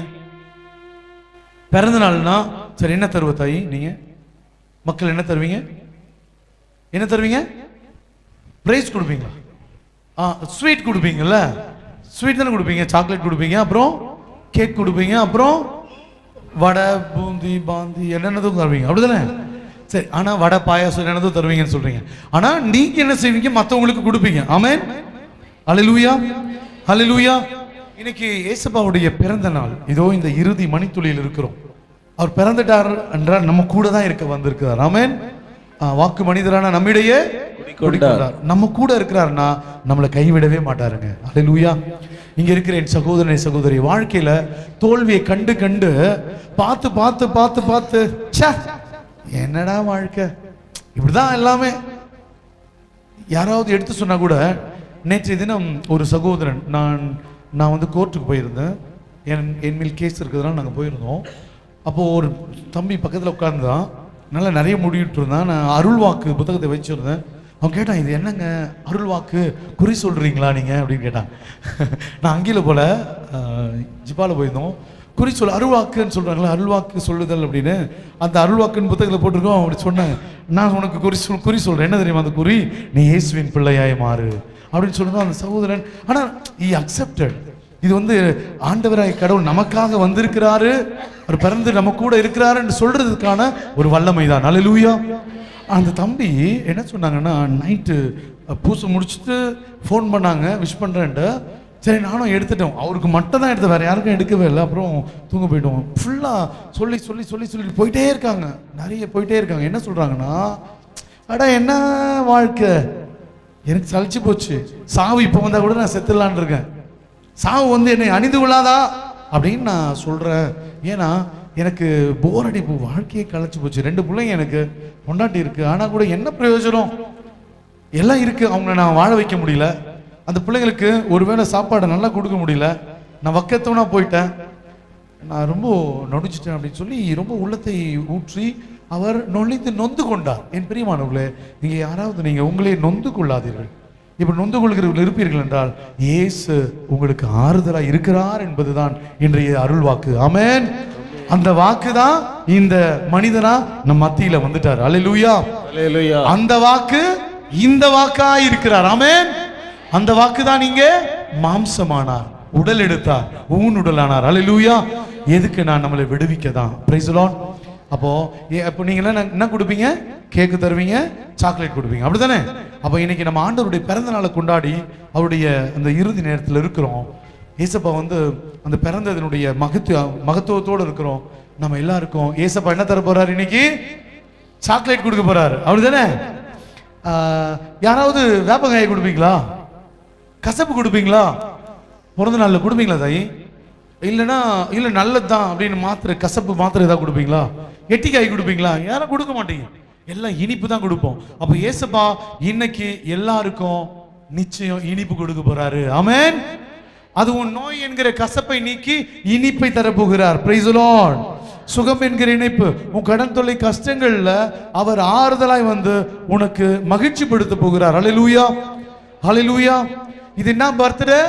பிறந்த நாள்னா சரி என்ன தருவ தாயி நீங்க மக்கள் என்ன தருவீங்க என்ன தருவீங்க பிரைஸ் கொடுப்பீங்களா ஆ ஸ்வீட் கொடுப்பீங்கல்ல ஸ்வீட் தானே கொடுப்பீங்க சாக்லேட் கொடுப்பீங்க அப்புறம் கேக் கொடுப்பீங்க அப்புறம் வடை பூந்தி பாந்தி என்னென்னதும் தருவீங்க அப்படிதானே சரி ஆனா வடை பாயாசம் என்னென்னதும் தருவீங்கன்னு சொல்றீங்க ஆனா நீங்க என்ன செய்வீங்க மத்தவங்களுக்கு கொடுப்பீங்க ஆமென் ஹalleluya ஹalleluya இன்னைக்கு ஏசப்பாவுடைய பிறந்த நாள் இதோ இந்த இறுதி மணித்துளியில் இருக்கிறோம் அவர் பிறந்துட்டார் என்றால் நம்ம கூட தான் இருக்க வந்திருக்கிறார் ஆமென் ஆ, வாக்கு மனிதரான நம்மிடையே குடிக்கொண்டார் நம்ம கூட இருக்கிறாருன்னா நம்மளை கைவிடவே மாட்டாருங்க அல்லேலூயா இங்க இருக்கிற என் சகோதரனை சகோதரி வாழ்க்கையில தோல்வியை கண்டு கண்டு பார்த்து பார்த்து பார்த்து பார்த்து ச்சே என்னடா வாழ்க்கை இப்படிதான் எல்லாமே யாராவது எடுத்து சொன்னா கூட நேற்றைய தினம் ஒரு சகோதரன் நான் நான் வந்து கோர்ட்டுக்கு போயிருந்தேன் என் என் மேல் கேஸ் இருக்கிறதுனால நாங்கள் போயிருந்தோம் அப்போ ஒரு தம்பி பக்கத்தில் உட்கார்ந்தான் நல்லா நிறைய முடிவிட்டு இருந்தான் நான் அருள்வாக்கு புத்தகத்தை வச்சிருந்தேன் அவன் கேட்டான் இது என்னங்க அருள்வாக்கு குறி சொல்றீங்களா நீங்க அப்படின்னு கேட்டான் நான் அங்கேயில போல ஜிப்பால போயிருந்தோம் குறி சொல் அருள்வாக்குன்னு சொல்றாங்களா அருள்வாக்கு சொல்லுதல் அப்படின்னு அந்த அருள்வாக்குன்னு புத்தகத்தில் போட்டிருக்கோம் அப்படி சொன்னேன் நான் உனக்கு குறி சொல் குறி சொல்றேன் என்ன தெரியுமா அந்த குறி நீ இயேசுவின் பிள்ளையாய் மாறு அப்படின்னு சொல்லுங்க அந்த சகோதரன் ஆனா ஈ அக்செப்டட் இது வந்து ஆண்டவராய் கடவுள் நமக்காக வந்திருக்கிறாரு அவர் பிறந்து நம்ம கூட இருக்கிறாருன்னு சொல்றதுக்கான ஒரு வல்லமை தான் அல்லேலூயா அந்த தம்பி என்ன சொன்னாங்கன்னா நைட்டு பூசை முடிச்சுட்டு ஃபோன் பண்ணாங்க விஷ் பண்ணுறேன்ட்டு சரி நானும் எடுத்துட்டோம் அவருக்கு மட்டும் தான் எடுத்தேன் வேற யாருக்கும் எடுக்கவே இல்லை அப்புறம் தூங்க போயிட்டோம் ஃபுல்லாக சொல்லி சொல்லி சொல்லி சொல்லி போயிட்டே இருக்காங்க நிறைய போயிட்டே இருக்காங்க என்ன சொல்கிறாங்கன்னா அடா என்ன வாழ்க்கை எனக்கு சலிச்சு போச்சு சாவு இப்போ வந்தால் கூட நான் செத்துடலான்னு இருக்கேன் சாவு வந்து என்னை அணிந்து கொள்ளாதா அப்படின்னு நான் சொல்கிறேன் ஏன்னா எனக்கு போர் அடிப்பு வாழ்க்கையே களைச்சு போச்சு ரெண்டு பிள்ளைங்க எனக்கு பொண்டாட்டி இருக்கு ஆனால் கூட என்ன பிரயோஜனம் எல்லாம் இருக்கு அவங்கள நான் வாழ வைக்க முடியல அந்த பிள்ளைங்களுக்கு ஒருவேளை சாப்பாடை நல்லா கொடுக்க முடியல நான் வக்கத்தவனா போயிட்டேன் நான் ரொம்ப நொடிச்சிட்டேன் அப்படின்னு சொல்லி ரொம்ப உள்ளத்தை ஊற்றி அவர் நொழித்து நொந்து கொண்டார் என் பிரியமானவர்களே நீங்க யாராவது நீங்க உங்களே நொந்து கொள்ளாதீர்கள் இப்ப நொந்து கொள்கிறவர்கள் இருப்பீர்கள் என்றால் இயேசு உங்களுக்கு ஆறுதலா இருக்கிறார் என்பதுதான் இன்றைய அருள் வாக்கு ஆமென் அந்த வாக்கு தான் இந்த மனிதனா நம் மத்தியில வந்துட்டார் அல்லேலூயா Hallelujah. அந்த வாக்கு இந்த வாக்கா இருக்கிறார் ஆமென் அந்த வாக்கு தான் இங்கே மாம்சமானார் உடல் எடுத்தார் ஊன் உடலானார் அல்லேலூயா எதுக்கு நான் நம்மளை விடுவிக்க தான் பிரைஸ் அப்போ ஏ- அப்போ நீங்க என்ன என்ன கொடுப்பீங்க கேக்கு தருவீங்க சாக்லேட் கொடுப்பீங்க அப்படிதானே அப்போ இன்னைக்கு நம்ம ஆண்டவருடைய பிறந்த நாளை கொண்டாடி அவருடைய அந்த இறுதி நேரத்தில் இருக்கிறோம் ஏசப்பா வந்து அந்த பிறந்ததனுடைய மகத்துவ மகத்துவத்தோடு இருக்கிறோம் நம்ம எல்லாருக்கும் ஏசப்பா என்ன தர போறாரு இன்னைக்கு சாக்லேட் கொடுக்க போறாரு அப்படிதானே ஆஹ், யாராவது வேப்பங்காயை கொடுப்பீங்களா கசப்பு கொடுப்பீங்களா பிறந்த நாளில் கொடுப்பீங்களா தாயி இல்லைன்னா இல்லை நல்லது தான் அப்படின்னு மாத்திரை கசப்பு மாத்திரை ஏதாவது கொடுப்பீங்களா எட்டிக்காய் கொடுப்பீங்களா யாரும் கொடுக்க மாட்டீங்க எல்லாம் இனிப்பு தான் கொடுப்போம் அப்போ ஏசப்பா இன்னைக்கு எல்லாருக்கும் நிச்சயம் இனிப்பு கொடுக்க போறாரு ஆமென் அது உன் நோய் என்கிற கசப்பை நீக்கி இனிப்பை தரப்போகிறார் பிரைஸ் லார்ட் சுகம் என்கிற இணைப்பு உன் கடன் தொல்லை கஷ்டங்கள்ல அவர் ஆறுதலாய் வந்து உனக்கு மகிழ்ச்சி படுத்த போகிறார் ஹalleluya ஹalleluya இது என்ன பர்த்டே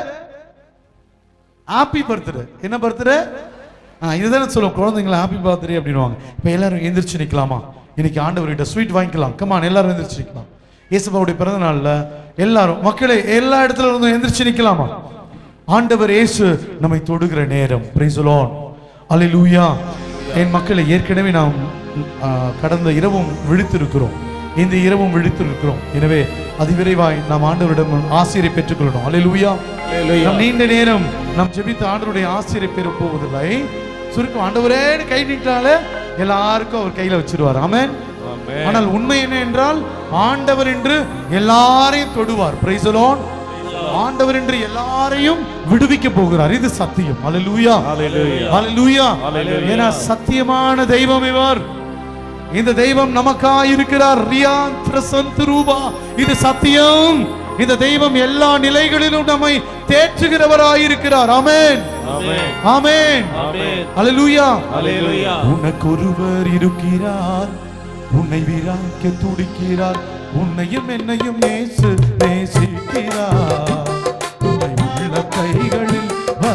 ஹாப்பி பர்த்டே என்ன பர்த்டே ஆ இதுதானே சொல்லுவோம் குழந்தைங்கள ஹாப்பி பர்த்டே அப்படின்னுவாங்க இப்போ எல்லாரும் எந்திரிச்சு நிற்கலாமா இன்னைக்கு ஆண்டவர்கிட்ட ஸ்வீட் வாங்கிக்கலாம் கமான் எல்லாரும் எந்திரிச்சு நிற்கலாம் இயேசுபாவுடைய பிறந்த நாள்ல எல்லாரும் மக்களே எல்லா இடத்துல இருந்தும் எந்திரிச்சு நிற்கலாமா ஆண்டவர் இயேசு நம்மை தொடுகிற நேரம் பிரைசுலோன் அல்லேலூயா என் மக்களை ஏற்கனவே நாம் ஆ, கடந்த இரவும் விழித்திருக்கிறோம் இந்த இரவும் விழித்திருக்கிறோம் எனவே அதிவிரைவாய் நாம் ஆண்டவரிடம் ஆசிரியரை பெற்றுக்கொள்ளணும் அல்லேலூயா நம் நீண்ட நேரம் நாம் ஜெபித்த ஆண்டவருடைய ஆசிரியரை பெற போவதில்லை சுருக்கம் ஆண்டவரேன்னு கை நீட்டாலே எல்லாருக்கும் அவர் கையில வச்சிருவார் ஆமென் ஆமென். ஆனால் உண்மை என்ன என்றால் ஆண்டவர் என்று எல்லாரையும் தொடுவார் Praise the Lord. ஆண்டவர் என்று எல்லாரையும் விடுவிக்க போகிறார் இது சத்தியம் அல்லேலூயா Hallelujah. அல்லேலூயா Hallelujah. ஏன்னா சத்தியமான தெய்வம் இவர் இந்த தெய்வம் நமக்காய் இருக்கிறார் ரியான் பிரசந்த் ரூபா இது சத்தியம் இந்த தெய்வம் எல்லா நிலைகளிலும் நம்மை தேற்றுகிறவராய் இருக்கிறார் ஆமென் ஆமென். ஆமென் ஆமென். அல்லேலூயா Hallelujah. உனக்கு ஒருவர் இருக்கிறார் உன்னை விராக்க துடிக்கிறார் உன்னையும் என்னையும் நேசு நேசிக்கிறார் உன்னை உள்ள கைகளில்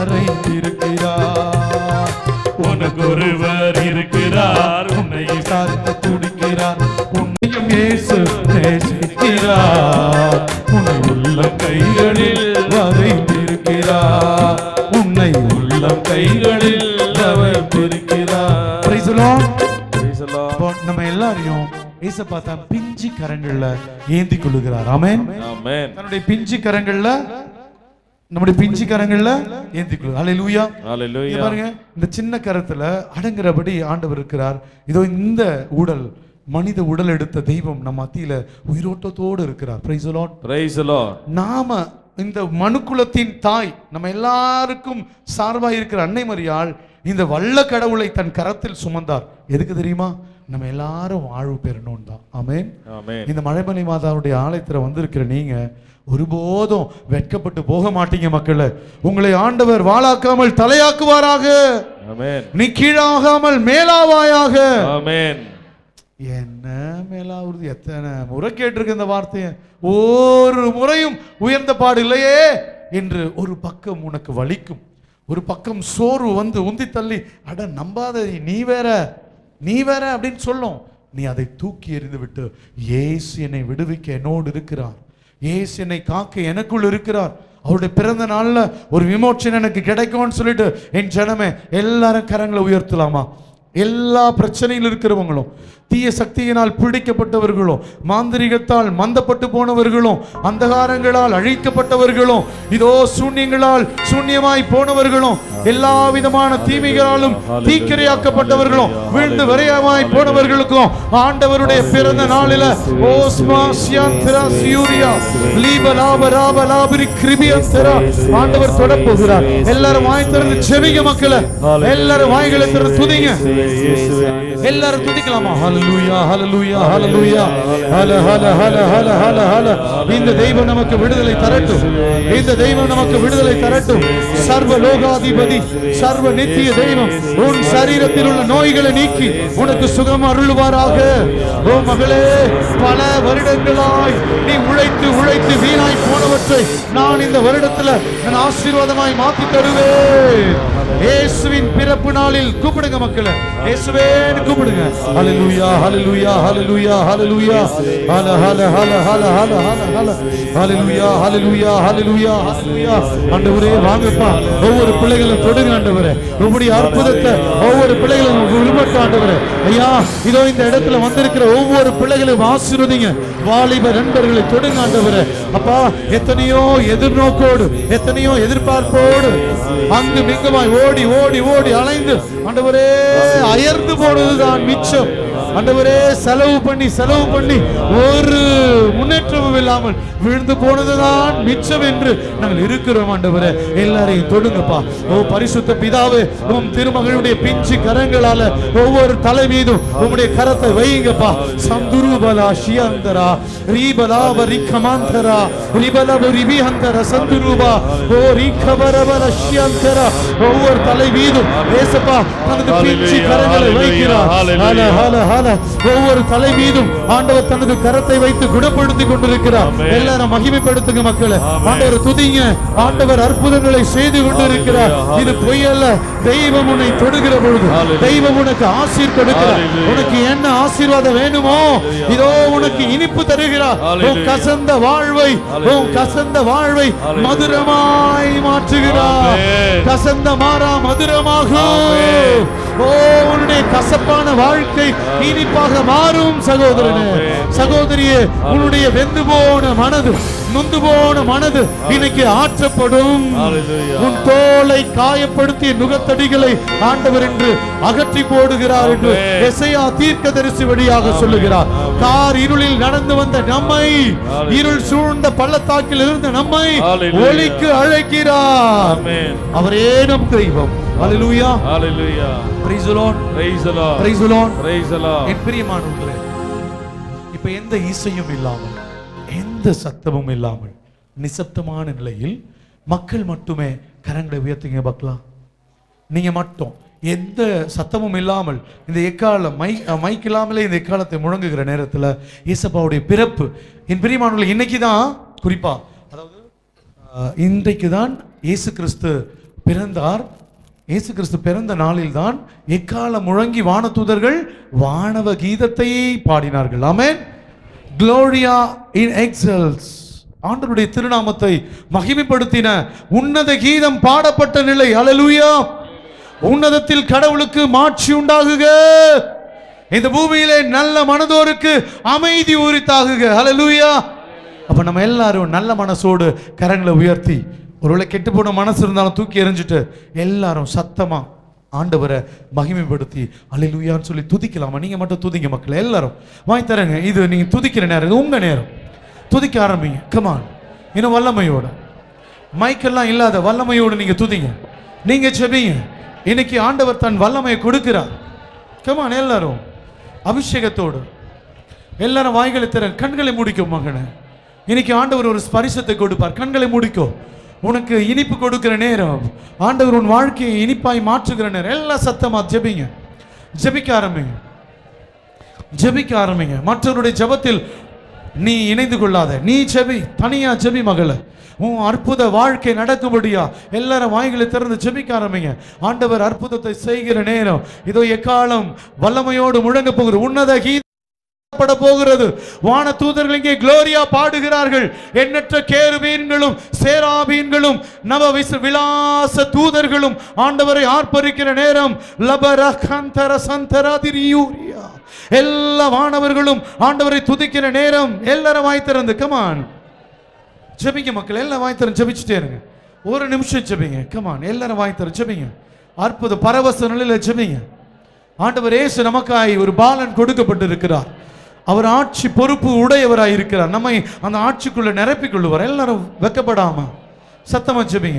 வரைந்திருக்கிறார் உனக்கு ஒருவர் இருக்கிறார் உன்னை விசாரிக்க துடிக்கிறார் உன்னையும் இயேசு நேசிக்கிறார் உன்னை உள்ள கைகளில் வரைந்திருக்கிறார் உன்னை உள்ள கைகளில் வரைந்திருக்கிறார் Praise the Lord. Praise the Lord. அப்போ நம்ம எல்லாரையும் ஏசப்பா தான் பிஞ்சு கரங்கள்ல ஏந்தி கொள்ளுகிறார் ஆமென் ஆமென். தன்னுடைய பிஞ்சு கரங்கள்ல நம்முடைய பிஞ்சு கரங்கள்ல ஏந்தி கொள்ளு ஹalleluya இங்க Hallelujah. பாருங்க இந்த சின்ன கரத்துல அடங்குறபடி ஆண்டவர் இருக்கிறார் இதோ இந்த உடல் மனித உடல் எடுத்த தெய்வம் நம்ம மத்தியில உயிரோட்டத்தோடு இருக்கிறார் praise Lord Praise the Lord. நாம இந்த மனுக்குலத்தின் தாய் நம்ம எல்லாருக்கும் சார்பாக இருக்கிற அன்னை மரியாள் இந்த வல்ல கடவுளை தன் கரத்தில் சுமந்தார் எதுக்கு தெரியுமா நம்ம எல்லாரும் வாழ்வு பெறணும் தான் ஆமென் ஆமென். இந்த மழைமலை மாதாவுடைய ஆலயத்துல வந்திருக்கிற நீங்க ஒருபோதும் வெட்கப்பட்டு போக மாட்டீங்க மக்களே உங்களை ஆண்டவர் வாளாக்காமல் தலையாக்குவாராக ஆமென். நீ கீழாகாமல் மேலாவாயாக ஆமென். என்ன மேலாவது எத்தனை முறை கேட்டிருக்க இந்த வார்த்தையை ஒரு முறையும் உயர்ந்த பாடு இல்லையே என்று ஒரு பக்கம் உனக்கு வலிக்கும் ஒரு பக்கம் சோர்வு வந்து உந்தி தள்ளி அட நம்பாத நீ வேற நீ வேற அப்படின்னு சொல்லும் நீ அதை தூக்கி எறிந்து விட்டு ஏசு என்னை விடுவிக்க என்னோடு இருக்கிறார் ஏசு என்னை காக்க எனக்குள் இருக்கிறார் அவருடைய பிறந்த நாள்ல ஒரு விமோச்சனம் எனக்கு கிடைக்கும்னு சொல்லிட்டு என் ஜனமே எல்லாரும் கரங்களை உயர்த்தலாமா எல்லா பிரச்சனையில் இருக்கிறவங்களும் தீய சக்தியினால் பிடிக்கப்பட்டவர்களும் மாந்திரிகத்தால் மந்தப்பட்டு போனவர்களும் அந்தகாரங்களால் அழிக்கப்பட்டவர்களும் இதோ சூன்யங்களால் சூன்யமாய் போனவர்களும் எல்லா விதமான தீமைகளாலும் தீக்கிரையாக்கப்பட்டவர்களும் வீழ்ந்து விரையமாய் போனவர்களுக்கும் ஆண்டவருடைய பிறந்த நாளில ஓஸ்மா சியாந்திரா சியூரியா லீப லாப ராப லாபரி கிருபியந்தரா ஆண்டவர் தொட போகிறார் எல்லாரும் வாய் திறந்து செவிங்க மக்களை எல்லாரும் வாய்களை திறந்து துதிங்க எல்லாரும் துதிக்கலாமா ஹalleluya ஹalleluya ஹalleluya ஹல ஹல ஹல ஹல ஹல ஹல இந்த தெய்வம் நமக்கு விடுதலை தரட்டும் இந்த தெய்வம் நமக்கு விடுதலை தரட்டும் சர்வ லோகாதிபதி சர்வ நித்திய தெய்வம் உன் சரீரத்தில் உள்ள நோய்களை நீக்கி உனக்கு சுகம் அருள்வாராக ஓ மகளே பல வருடங்களாய் நீ உழைத்து உழைத்து வீணாய் போனவற்றை நான் இந்த வருடத்துல நான் ஆசீர்வாதமாய் மாத்தி தருவேன் இயேசுவின் பிறப்பு நாளில் கூப்பிடுங்க மக்களே இயேசுவேன்னு கூப்பிடுங்க ஹalleluya ஹalleluya ஹalleluya ஹalleluya ஹல ஹல ஹல ஹல ஹல ஹல ஹல ஹalleluya ஹalleluya ஹalleluya ஹalleluya ஆண்டவரே வாங்கப்பா ஒவ்வொரு பிள்ளைகளும் தொடுங்க ஆண்டவரே உம்முடைய அற்புதத்தை ஒவ்வொரு பிள்ளைகளும் விரும்பட்டும் ஆண்டவரே ஐயா இதோ இந்த இடத்துல வந்திருக்கிற ஒவ்வொரு பிள்ளைகளையும் ஆசீர்வதிங்க வாலிப நண்பர்களை தொடுங்க ஆண்டவரே அப்பா எத்தனையோ எதிர்நோக்கோடு எத்தனையோ எதிர்பார்ப்போடு அங்கு மிங்கமாய் ஓடி ஓடி ஓடி அலைந்து ஆண்டவரே அயர்ந்து போனதுதான் மிச்சம் ஆண்டவரே செலவு பண்ணி செலவு பண்ணி ஒரு முன்னேற்றமும் இல்லாமல் விழுந்து போனதுதான் மிச்சம் என்று நாங்கள் இருக்கிறோம் ஆண்டவரே எல்லாரையும் தொடுங்கப்பா ஓ பரிசுத்த பிதாவே உம் திருமகளுடைய பிஞ்சு கரங்களால ஒவ்வொரு தலை மீதும் உம்முடைய கரத்தை வையுங்கப்பா சந்துருபலா ஷியந்தரா ரீபலா வரிக்கமாந்தரா ரிபலப ரிபிஹந்தர சந்துருபா ஓ ரீகபரபல ஷியந்தரா ஒவ்வொரு தலை மீதும் ஏசப்பா தனது பிஞ்சு கரங்களை வைக்கிறார் ஹல ஹல ஹல ஒவ்வொரு தலை மீதும் ஆண்டவர் தனது கரத்தை வைத்து குணப்படுத்தி கொண்டிருக்கிறார் எல்லாரும் மகிமைப்படுத்துங்க மக்களை ஆண்டவர் துதிங்க ஆண்டவர் அற்புதங்களை செய்து கொண்டிருக்கிறார் இது பொய் அல்ல தெய்வம் உன்னை தொடுகிற பொழுது தெய்வம் உனக்கு ஆசீர் கொடுக்கிறார் உனக்கு என்ன ஆசீர்வாதம் வேணுமோ இதோ உனக்கு இனிப்பு தருகிறார் உன் கசந்த வாழ்வை உன் கசந்த வாழ்வை மதுரமாய் மாற்றுகிறார் கசந்த மாறா மதுரமாகும் ஓ உன்னுடைய கசப்பான வாழ்க்கை இனிப்பாக மாறும் சகோதரனே சகோதரியே உன்னுடைய வெந்து போன மனது நொந்து போன மனது இன்னைக்கு ஆற்றப்படும் உன் தோலை காயப்படுத்திய நுகத்தடிகளை ஆண்டவர் என்று அகற்றி போடுகிறார் என்று எசையா தீர்க்கதரிசி வழியாக சொல்லுகிறார் கார் இருளில் நடந்து வந்த நம்மை இருள் சூழ்ந்த பள்ளத்தாக்கில் இருந்த நம்மை Hallelujah. ஒளிக்கு அழைக்கிறார் Amen. அவரே நம் தெய்வம் அல்லேலூயா Hallelujah. Praise the Lord. Praise the Lord. Praise the Lord. Praise the Lord. என் பிரியமானவர்களே இப்ப எந்த இசையும் இல்லாமல் எந்த சத்தமும் இல்லாமல் நிசப்தமான நிலையில் மக்கள் மட்டுமே கரங்களை உயர்த்துங்க பார்க்கலாம் நீங்க மட்டும் எந்த சத்தமும் இல்லாமல் இந்த எக்காலம் மை மைக் இல்லாமலே இந்த எக்காலத்தை முழங்குகிற நேரத்தில் இயேசப்பாவுடைய பிறப்பு என் பிரியமானவர்கள் இன்னைக்கு தான் குறிப்பா அதாவது அஹ், இன்றைக்கு தான் இயேசு கிறிஸ்து பிறந்தார் இயேசு கிறிஸ்து பிறந்த நாளில்தான் எக்காலம் முழங்கி வானதூதர்கள் வானவ கீதத்தை பாடினார்கள் ஆமென் க்ளோரியா இன் எக்ஸல்ஸ் ஆண்டவருடைய திருநாமத்தை மகிமைப்படுத்தின உன்னத கீதம் பாடப்பட்ட நிலை அல்லேலூயா உன்னதத்தில் கடவுளுக்கு மாட்சி உண்டாகுக இந்த பூமியிலே நல்ல மனதோருக்கு அமைதி உரித்தாகுக அல்லேலூயா அப்ப நம்ம எல்லாரும் நல்ல மனசோடு கரங்களை உயர்த்தி ஒருவேளை கெட்டு போன மனசு இருந்தாலும் தூக்கி எறிஞ்சிட்டு எல்லாரும் சத்தமா ஆண்டவரை மகிமைப்படுத்தி அல்லேலூயான்னு சொல்லி துதிக்கலாமா நீங்க மட்டும் துதிங்க மக்கள் எல்லாரும் வாங்கி தரேங்க இது நீங்க துதிக்கிற நேரம் இது உங்க நேரம் துதிக்க ஆரம்பிங்க கமான் இன்னும் வல்லமையோட மைக்கெல்லாம் இல்லாத வல்லமையோடு நீங்க துதிங்க நீங்க செபிங்க இன்னைக்கு ஆண்டவர் தன் வல்லமையை கொடுக்கிறார் கமான் எல்லாரும் அபிஷேகத்தோடு எல்லாரும் வாய்களை திற கண்களை முடிக்கும் மகனே இன்னைக்கு ஆண்டவர் ஒரு ஸ்பரிசத்தை கொடுப்பார் கண்களை முடிக்கும் உனக்கு இனிப்பு கொடுக்கிற நேரம் ஆண்டவர் உன் வாழ்க்கையை இனிப்பாய் மாற்றுகிற நேரம் எல்லாம் சத்தமா ஜெபிங்க ஜெபிக்க ஆரம்பிங்க ஜெபிக்க ஆரம்பிங்க மற்றவருடைய ஜெபத்தில் நீ இணைந்து கொள்ளாத நீ ஜெபி தனியா ஜெபி மகள உன் அற்புத வாழ்க்கை நடக்கும்படியா எல்லாரும் வாய்களை திறந்து ஜெபிக்க ஆரம்பிங்க ஆண்டவர் அற்புதத்தை செய்கிற நேரம் இதோ எக்காலம் வல்லமையோடு முழங்க போகிற உன்னத கீத பட போகிறது வான தூதர்கள் இங்கே குளோரியா பாடுகிறார்கள் எண்ணற்ற கேருபீன்களும் சேராபீன்களும் நவ விச விலாச தூதர்களும் ஆண்டவரை ஆர்ப்பரிக்கிற நேரம் லபரகந்தர சந்தராதிரியூரியா எல்லா வானவர்களும் ஆண்டவரை துதிக்கிற நேரம் எல்லாரும் வாய் திறந்து கமான் ஜெபிங்க மக்கள் எல்லாம் வாய் திறந்து ஜெபிச்சுட்டே இருங்க ஒரு நிமிஷம் ஜெபிங்க கமான் எல்லாரும் வாய் திறந்து ஜெபிங்க அற்புத பரவச நிலையில ஜெபிங்க ஆண்டவர் இயேசு நமக்காய் ஒரு பாலன் கொடுக்கப்பட்டிருக்கிறார் அவர் ஆட்சி பொறுப்பு உடையவராய் இருக்கிறார் நம்மை அந்த ஆட்சிக்குள்ள நிரப்பிக் கொள்ளுவார் எல்லாரும் வெக்கப்படாம சத்தமா ஜெபிங்க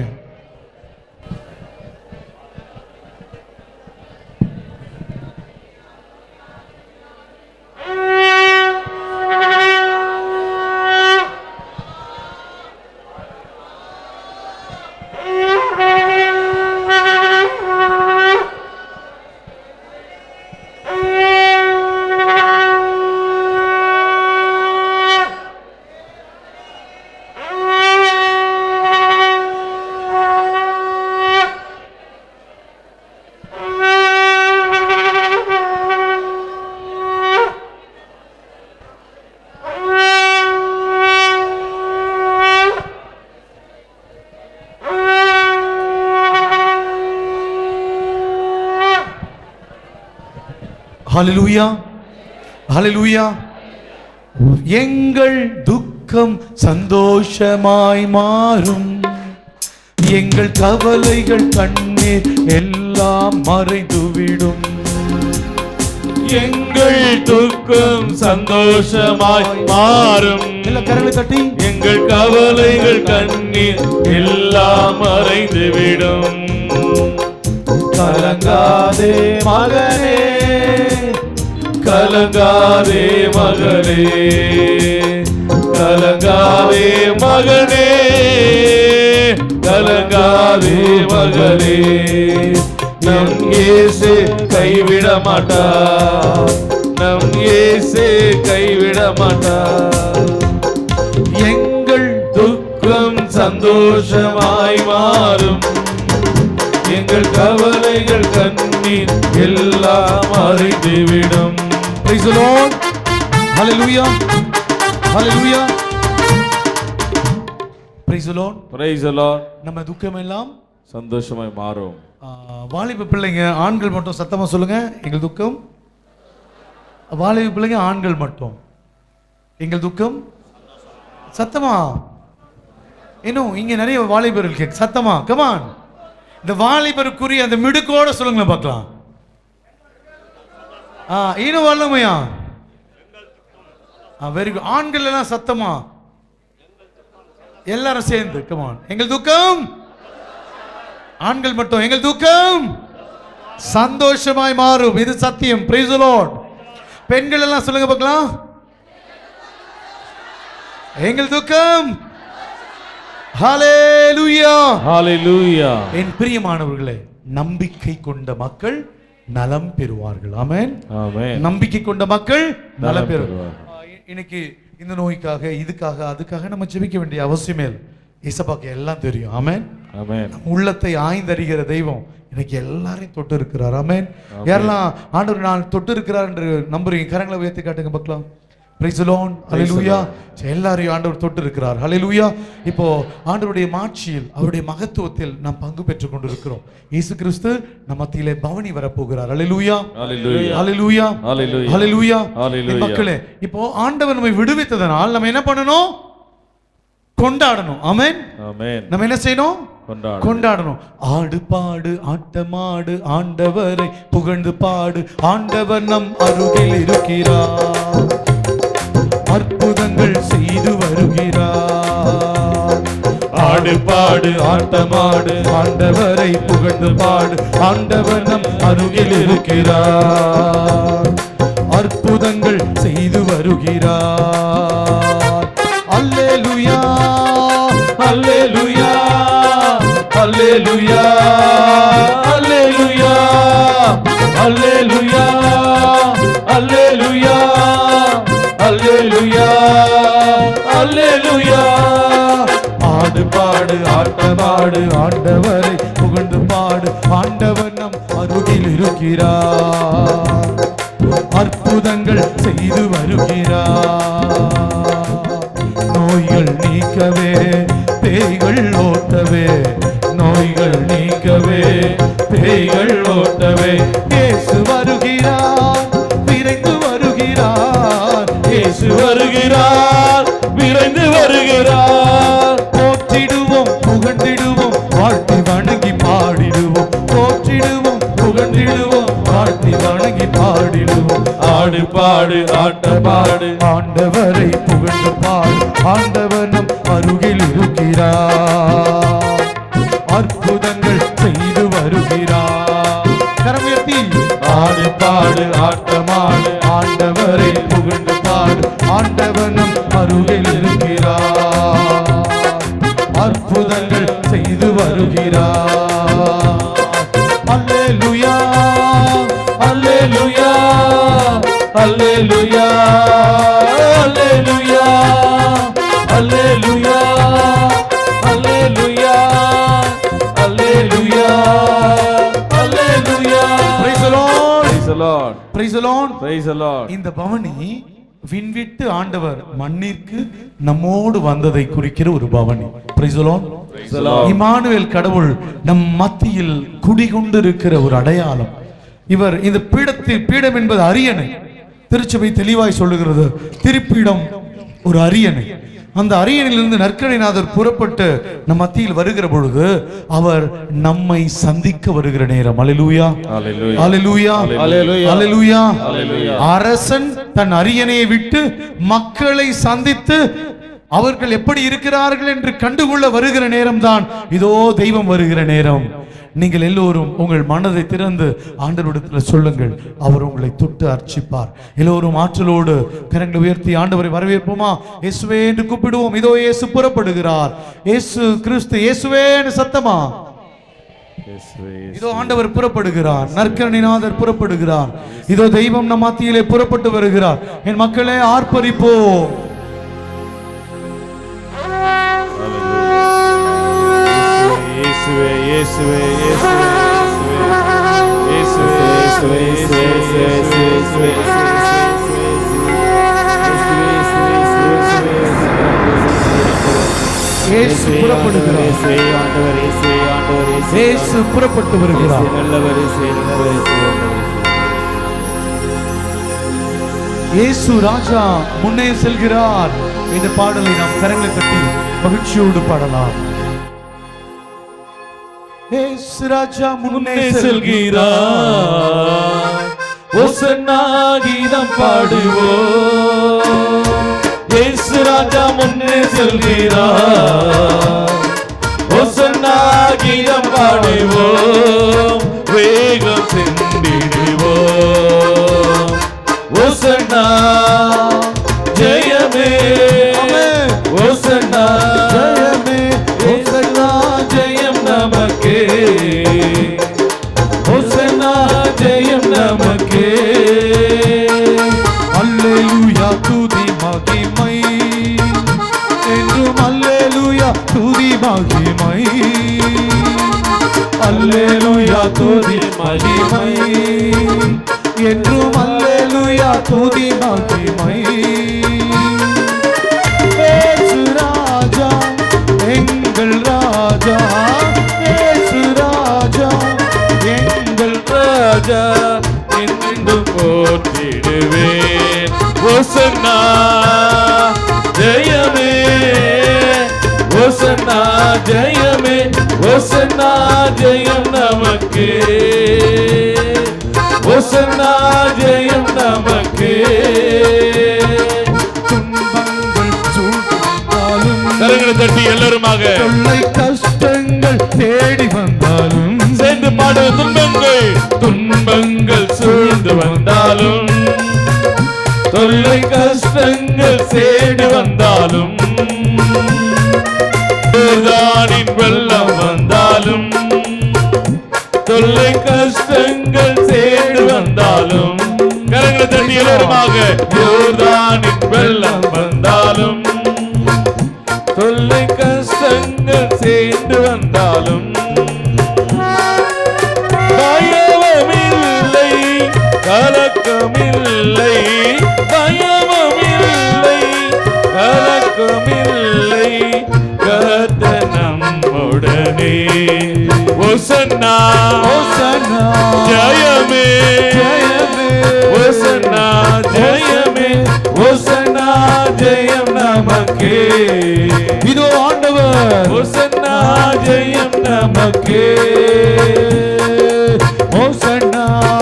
ஹalleluya ஹalleluya எங்கள் துக்கம் சந்தோஷமாய் மாறும் எங்கள் கவலைகள் கண்ணீர் எல்லாம் மறைந்துவிடும் எங்கள் துக்கம் சந்தோஷமாய் மாறும் இல்ல கரங்களை தட்டி எங்கள் கவலைகள் கண்ணீர் எல்லாம் மறைந்துவிடும் கலங்காதே மகனே கலங்காதே மகனே கலங்காதே மகனே கலங்காதே மகனே நம் இயேசு கைவிட மாட்டார் நம் இயேசு கைவிட மாட்டார் எங்கள் துக்கம் சந்தோஷமாய் மாறும் எங்கள் கவலைகள் கண்ணீர் எல்லாம் அறிந்துவிடும் Praise the Lord. Hallelujah. Hallelujah. Praise the Lord. Praise the Lord. நம்ம துக்கம் எல்லாம் சந்தோஷமாய் மாறும் ஆ, வாலிப பிள்ளைங்க ஆண்கள் மட்டும் சத்தமா சொல்லுங்க எங்கள் துக்கம் வாலிப பிள்ளைங்க ஆண்கள் மட்டும் எங்கள் துக்கம் சத்தமா இன்னும் இங்க நிறைய வாலிபர்கள் கேக்கு சத்தமா கமான் இந்த வாலிபருக்குரிய அந்த மிடுக்கோட சொல்லுங்களேன் பார்க்கலாம் ஆ இன்னும் வரலமையா ஆ வெரி குட் ஆண்கள் எல்லாம் சத்தமா எல்லாரும் சேர்ந்து கமான் எங்கள் துக்கம் ஆண்கள் மட்டும் எங்கள் துக்கம் சந்தோஷமாய் மாறும் இது சத்தியம் பிரைஸ் லார்ட் பெண்கள் எல்லாம் சொல்லுங்க பார்க்கலாம் எங்கள் துக்கம் ஹalleluya Hallelujah. என் பிரியமானவர்களே நம்பிக்கை கொண்ட மக்கள் நலம் பெறுவார்கள் ஆமென் Amen. நம்பிக்கை கொண்ட மக்கள் நலம் நலம் பெறுவார்கள் பெறுவார்கள். ஆ, இ- இன்னைக்கு இந்த நோய்க்காக இதுக்காக அதுக்காக நம்ம ஜெபிக்க வேண்டிய அவசியமே இல்லை இசப்பாக்கு எல்லாம் தெரியும் ஆமென் Amen. உள்ளத்தை ஆய்ந்தறிகிற தெய்வம் இன்னைக்கு எல்லாரையும் தொட்டு இருக்கிறார் ஆமென் யாரெல்லாம் ஆண்டவர் நான் தொட்டு இருக்கிறார் என்று நம்புறீங்க கரங்களை உயர்த்தி காட்டுங்க பார்க்கலாம் பிரைஸ் லோன் ஹalleluya எல்லாரையும் ஆண்டவர் தொட்டு இருக்கிறார் ஹalleluya இப்போ ஆண்டவருடைய மாட்சியில் அவருடைய மகத்துவத்தில் நாம் பங்கு பெற்றுக் கொண்டிருக்கிறோம் இயேசு கிறிஸ்து நம் மத்தியிலே பவனி வரப்போகிறார் ஹalleluya Hallelujah. ஹalleluya Hallelujah. ஹalleluya Hallelujah. என் மக்களே இப்போ ஆண்டவர் நம்மை விடுவித்ததனால் நம்ம என்ன பண்ணணும் கொண்டாடணும் ஆமென் Amen. நம்ம என்ன செய்யணும் கொண்டாடு. கொண்டாடணும் ஆடு பாடு ஆட்டமாடு ஆண்டவரை புகழ்ந்து பாடு ஆண்டவர் நம் அருகில் இருக்கிறார் அற்புதங்கள் செய்து வருகிறார் ஆடு பாடு ஆட்டமாடு ஆண்டவரை புகழ்ந்து பாடு ஆண்டவர் நம் அருகில் இருக்கிறார் அற்புதங்கள் செய்து வருகிறார் அல்லேலூயா அல்லேலூயா அல்லேலூயா அல்லேலூயா அல்லேலூயா அல்லேலூயா அல்லேலூயா அல்லேலூயா ஆடு பாடு ஆட்டமாடு ஆண்டவரை புகழ்ந்து பாடு ஆண்டவர் நம் அருகில் இருக்கிறார் அற்புதங்கள் செய்து வருகிறார் நோய்கள் நீக்கவே பேய்கள் ஓட்டவே நோய்கள் நீக்கவே பேய்கள் ஓட்டவே இயேசு வருகிறார் விரைந்து வருகிறார் இயேசு வருகிறார் விரைந்து வருகிறார் போற்றிடுவோம் புகழ்ந்திடுவோம் வாழ்த்தி வணங்கி பாடிடுவோம் போற்றிடுவோம் புகழ்ந்திடுவோம் வாழ்த்தி வணங்கி பாடிடுவோம் ஆடு பாடு ஆட்ட பாடு ஆண்டவரை புகழ்ந்து பாடு ஆண்டவர் நம் அருகில் இருக்கிறார் அற்புதங்கள் செய்து வருகிறார் கரம் உயர்த்தி ஆடு பாடு ஆட்டமாடு ஆண்டவரை புகழ்ந்து பாடு ஆண்டவர் நம் அருகில் இருக்கிறார் அற்புதங்கள் செய்து வருகிறார் அல்லேலூயா அல்லேலூயா அல்லேலூயா அல்லேலூயா அல்லேலூயா அல்லேலூயா அல்லேலூயா அல்லேலூயா Praise the Lord. Praise the Lord. Praise the Lord. Praise the Lord. இந்த பவனி விண்விட்டு ஆண்டவர் மண்ணிற்கு நம்மோடு வந்ததை குறிக்கிற ஒரு பவனி Praise the Lord. Praise the Lord. Emmanuel கடவுள் நம் மத்தியில் குடிகொண்டிருக்கிற ஒரு அடையாளம் இவர் இந்த பீடத்தில் பீடத்தில் பீடம் என்பது அரியணை திருச்சபை தெளிவாய் சொல்லுகிறது திருப்பீடம் ஒரு அரியணை அந்த அரியணையிலிருந்து நற்கரைநாதர் புறப்பட்டு நம் மத்தியில் வருகிற பொழுது அவர் நம்மை சந்திக்க வருகிற நேரம் அலையூயா Hallelujah. அலையூயா Hallelujah. அலையூயா Hallelujah. அரசன் தன் அரியணையை விட்டு மக்களை சந்தித்து அவர்கள் எப்படி இருக்கிறார்கள் என்று கண்டுகொள்ள வருகிற நேரம்தான் இதோ தெய்வம் வருகிற நேரம் நீங்கள் எல்லோரும் உங்கள் மனதை திறந்து ஆண்டவரிடத்தில் சொல்லுங்கள் அவர் உங்களை தொட்டு அர்ச்சிப்பார் எல்லோரும் ஆற்றலோடு கரங்களை உயர்த்தி ஆண்டவரை வரவேற்போமா இயேசுவே என்று கூப்பிடுவோம் இதோ இயேசு புறப்படுகிறார் இயேசு கிறிஸ்து இயேசுவேன்னு சத்தமா இதோ ஆண்டவர் புறப்படுகிறார் நற்கரணிநாதர் புறப்படுகிறார் இதோ தெய்வம் நம் மத்தியிலே புறப்பட்டு வருகிறார் என் மக்களே ஆர்ப்பரிப்போம் இயேசுவே இயேசுவே இயேசுவே இயேசுவே இயேசுவே இயேசுவே இயேசுவே இயேசுவே இயேசு புறப்படுகிறார் இயேசுவே ஆண்டவர் இயேசுவே ஆண்டவர் இயேசுவே இயேசு புறப்பட்டு வருகிறார் நல்லவர் இயேசுவே நல்லவர் இயேசுவே இயேசு ராஜா முன்னே செல்கிறார் இந்த பாடலை நாம் கரங்களை தட்டி மகிழ்ச்சியோடு பாடலாம் இயேசு ராஜா முன்னே முன்னே செல்கிறார் செல்கிறார் ஒசன்னா கீதம் பாடுவோம் இயேசு ராஜா முன்னே செல்கிறார் ஒசன்னா கீதம் பாடுவோம் வேகம் சென்றிடுவோம் ஒசன்னா ஜெயமே ஒசன்னா ஜெயமே ஒசன்னா ஜெயம் நமக்கே ஒசன்னா ஜெயம் நமக்கே அல்லேலூயா துதி மகிமை என்றும் அல்லேலூயா துதி மகிமை அல்லேலூயா துதி மகிமை என்றும் அல்லேலூயா துதி மகிமை இயேசு ராஜா எங்கள் ராஜா இயேசு ராஜா எங்கள் ராஜா என்றென்றும் போற்றிடுவேன் ஒசன்னா ஜெயமே ஒசன்னா ஜெயமே ஒசன்னா ஜெயம் நமக்கு ஒசன்னா ஜெயம் நமக்கு துன்பங்கள் சூழ்ந்தாலும் கரங்களை தட்டி எல்லாருமாக தொல்லை கஷ்டங்கள் தேடி வந்தாலும் சேர்ந்து பாடு துன்பங்கள் துன்பங்கள் சூழ்ந்து வந்தாலும் தொல்லை கஷ்டங்கள் சேடு வந்தாலும் யோர்தானின் வெள்ளம் வந்தாலும் தொல்லை கஷ்டங்கள் சேடு வந்தாலும் கரங்களை தட்டி எல்லாருமாக யோர்தானின் வெள்ளம் வந்தாலும் தொல்லை கஷ்டங்கள் சேர்ந்து வந்தாலும் பயமில்லை கலக்கமில்லை பயமில்லை கலக்கமில்லை கத்த நம்முடனே ஒசன்னா ஓசன்னா, ஜெயமே ஜெயமே, ஒசன்னா ஜெயமே ஒசன்னா ஜெயம் நமக்கே இதோ ஆண்டவர் ஒசன்னா ஜெயம் நமக்கே ஓசன்னா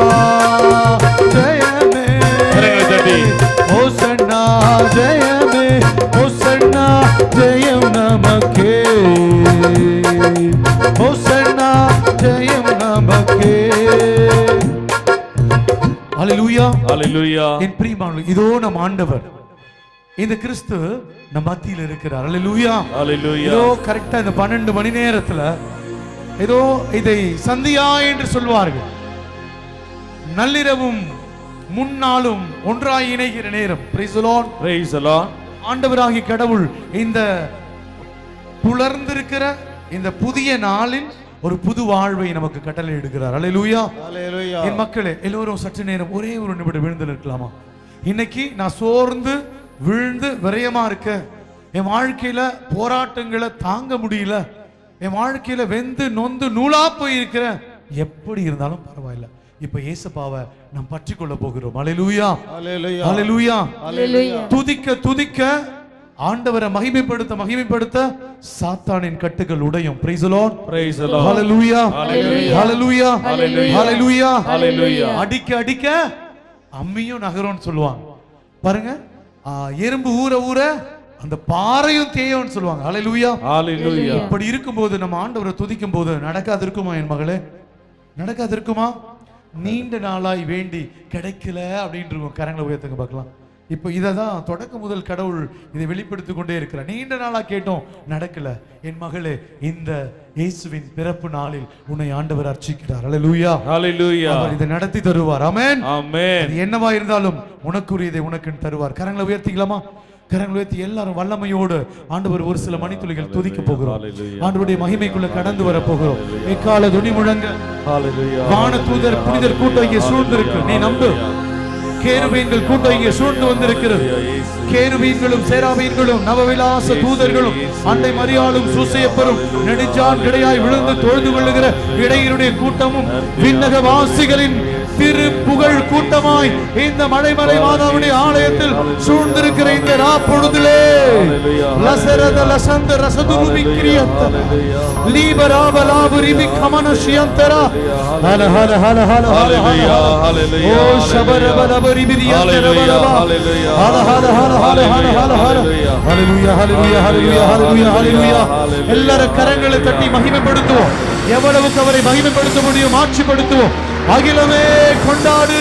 ஜெயமே கரங்களை தட்டி. ஓசன்னா ஜெயமே ஓசன்னா ஜெயம் நமக்கே ஓசன்னா ஜெயம் நமக்கே அல்லேலூயா ஹalleluya என் பிரியமானவர்களே, இதோ நம் ஆண்டவர் இந்த கிறிஸ்து நம் மத்தியில் இருக்கிறார் அல்லேலூயா ஹalleluya இதோ கரெக்டா இந்த பன்னெண்டு மணி நேரத்துல ஏதோ இதை சந்தியா என்று சொல்வார்கள் நள்ளிரவும் முன்னாலும் ஒன்றாய் இணைகிற நேரம் Praise the Lord. praise the lord ஆண்டவராகி கடவுள் இந்த புலர்ந்திருக்கிற இந்த புதிய நாளில் ஒரு புது வாழ்வை நமக்கு கட்டளை எடுக்கிறார் அல்லேலூயா என் மக்களே எல்லோரும் சற்று நேரம் ஒரே ஒரு நிமிடம் விழுந்து நிற்கலாமா இன்னைக்கு நான் சோர்ந்து விழுந்து விரயமா இருக்க என் வாழ்க்கையில போராட்டங்களை தாங்க முடியல என் வாழ்க்கையில வெந்து நொந்து நூலா போயிருக்கிறேன் எப்படி இருந்தாலும் பரவாயில்ல இப்ப ஏசப்பாவை நாம் பற்றி கொள்ள போகிறோம் அலையூயா Hallelujah. அலையூயா Hallelujah. துதிக்க துதிக்க ஆண்டவரை மகிமைப்படுத்த மகிமைப்படுத்த சாத்தானின் கட்டுகள் உடையும் praise Lord Praise the Lord. ஹalleluya Hallelujah. ஹalleluya Hallelujah. ஹalleluya Hallelujah. அடிக்க அடிக்க அம்மியும் நகரும்னு சொல்லுவாங்க பாருங்க ஆ, எறும்பு ஊற ஊற அந்த பாறையும் தேயும்னு சொல்லுவாங்க ஹalleluya Hallelujah. இப்படி இருக்கும்போது நம்ம ஆண்டவரை துதிக்கும் போது நடக்காது இருக்குமா என் மகளே நடக்காது இருக்குமா நீண்ட நாளாய் வேண்டி கிடைக்கல அப்படின்னு இருக்கும் கரங்களை உயர்த்துங்க பார்க்கலாம் இப்போ இதை தான் தொடக்க முதல் கடவுள் இதை வெளிப்படுத்தி கொண்டே இருக்கிறார் நீண்ட நாளா கேட்டோம் நடக்கல என் மகளே இந்த இயேசுவின் பிறப்பு நாளில் உன்னை ஆண்டவர் அர்ச்சிக்கிறார் அல்லேலூயா Hallelujah. அவர் இதை நடத்தி தருவார் ஆமென் Amen. அது என்னவா இருந்தாலும் உனக்குரியதை உனக்கு தருவார் கரங்களை உயர்த்திக்கலாமா கரங்களை உயர்த்தி எல்லாரும் வல்லமையோடு ஆண்டவர் ஒரு சில மணித்துளிகள் துதிக்க போகிறோம் Hallelujah. ஆண்டவருடைய மகிமைக்குள்ள கடந்து வர போகிறோம் எக்கால துணி முழங்க Hallelujah. வான தூதர் புனிதர் கூட்டம் இங்கே சூழ்ந்திருக்கு நீ நம்பு கேருபீன்கள் கூட்டம் இங்கே சூழ்ந்து வந்திருக்கிறது கேருபீன்களும் சேராபீன்களும் நவவிலாச தூதர்களும் அண்டை மரியாளும் சூசையப்பரும் நெடுஞ்சான் கிடையாய் விழுந்து தொழுது கொள்ளுகிற இடையருடைய கூட்டமும் விண்ணக வாசிகளின் திரு புகழ் கூட்டமாய் இந்த மலைமலை மாதாவுடைய ஆலயத்தில் சூழ்ந்திருக்கிற இந்த ரா பொழுதிலே லசரத லசந்த ரசதுருமி கிரியத்த லீபராப லாபுரிமி கமனஷியந்தரா ஹல ஹல ஹல ஹல ஹல ஹல Hallelujah. ஓ ஷபரப லபரிமி ரியந்தர பலபா Hallelujah. ஹல ஹல ஹல ஹல ஹல ஹல ஹல ஹalleluya ஹalleluya ஹalleluya ஹalleluya ஹalleluya எல்லாரும் கரங்களை தட்டி மகிமைப்படுத்துவோம் எவ்வளவுக்கு அவரை மகிமைப்படுத்த முடியும் ஆட்சிப்படுத்துவோம் அகிலமே கொண்டாடு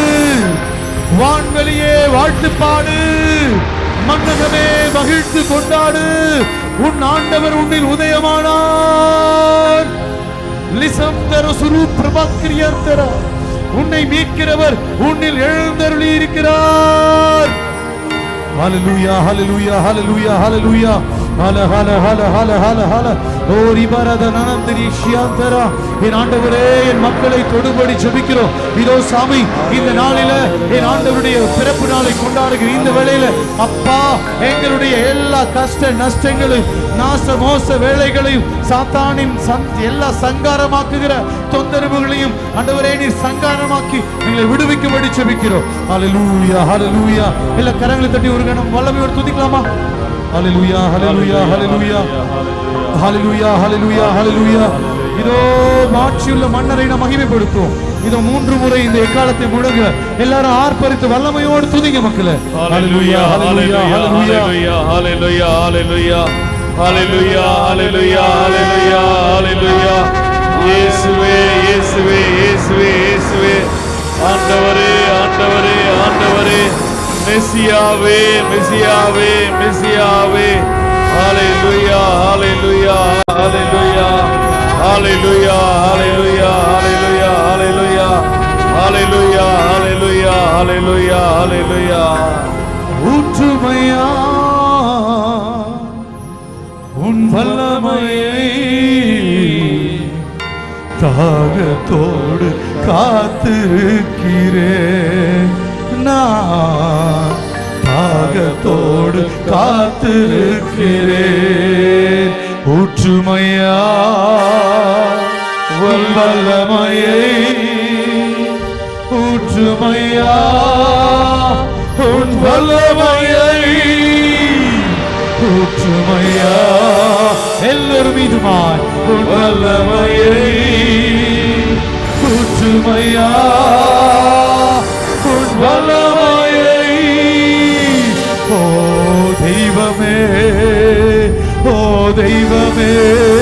வான்வெளியே வாழ்த்து பாடு மன்னகமே மகிழ்ந்து கொண்டாடு உன் ஆண்டவர் உன்னில் உதயமானார் லிசந்தர சுரு பிரபாக்கிரியந்தர உன்னை மீட்கிறவர் உன்னில் எழுந்தருளி இருக்கிறார் ஹalleluya ஹalleluya ஹalleluya ஹalleluya ஹல ஹல ஹல ஹல ஹல ஹல ஓ ரிபரத நனந்திரி ஷியாந்தரா என் ஆண்டவரே என் மக்களை தொடுபடி ஜெபிக்கிறோம் இதோ சாமி இந்த நாளில என் ஆண்டவருடைய பிறப்பு நாளை கொண்டாடுகிற இந்த வேளையில அப்பா எங்களுடைய எல்லா கஷ்ட நஷ்டங்களையும் நாச மோச வேலைகளையும் சாத்தானின் சந்- எல்லா சங்காரமாக்குகிற தொந்தரவுகளையும் ஆண்டவரே நீர் சங்காரமாக்கி எங்களை விடுவிக்கும்படி ஜெபிக்கிறோம் ஹalleluya ஹalleluya எல்லா கரங்களை தட்டி ஒரு கணம் வல்லமையோடு துதிக்கலாமா ஹalleluya ஹalleluya ஹalleluya ஹalleluya ஹalleluya ஹalleluya இதோ மாட்சியுள்ள மன்னரை நாம் மகிமைப்படுத்துவோம் இதோ மூன்று முறை இந்த எக்காலத்தை முழங்க எல்லாரும் ஆர்ப்பரித்து வல்லமையோடு துதிங்க மக்களே Hallelujah, hallelujah, hallelujah, hallelujah, hallelujah, hallelujah, hallelujah, hallelujah, hallelujah. இயேசுவே இயேசுவே இயேசுவே இயேசுவே ஆண்டவரே ஆண்டவரே ஆண்டவரே மெசியாவே மெசியாவே மெசியாவே ஹalleluya ஹalleluya ஹalleluya ஹalleluya ஹalleluya ஹalleluya ஹalleluya ஹalleluya ஹalleluya ஹalleluya ஹalleluya ஊற்றுமையா உன் வல்லமையை தாகத்தோடு காத்திருக்கிறேன் நான் தாகத்தோடு காத்திருக்கிறேன் ஊற்றுமையா உன் வல்லமையை ஊற்றுமையா உன் வல்லமையை ஊற்றுமையா எல்லோரும் மீதுமாய் உன் வல்லமையை ஊற்றுமையா உன் வல்லமையை ஓ தெய்வமே ஓ தெய்வமே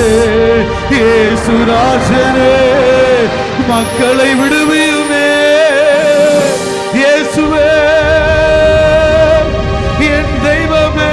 இயேசுராஜனே மக்களை விடுவியுமே இயேசுவே என் தெய்வமே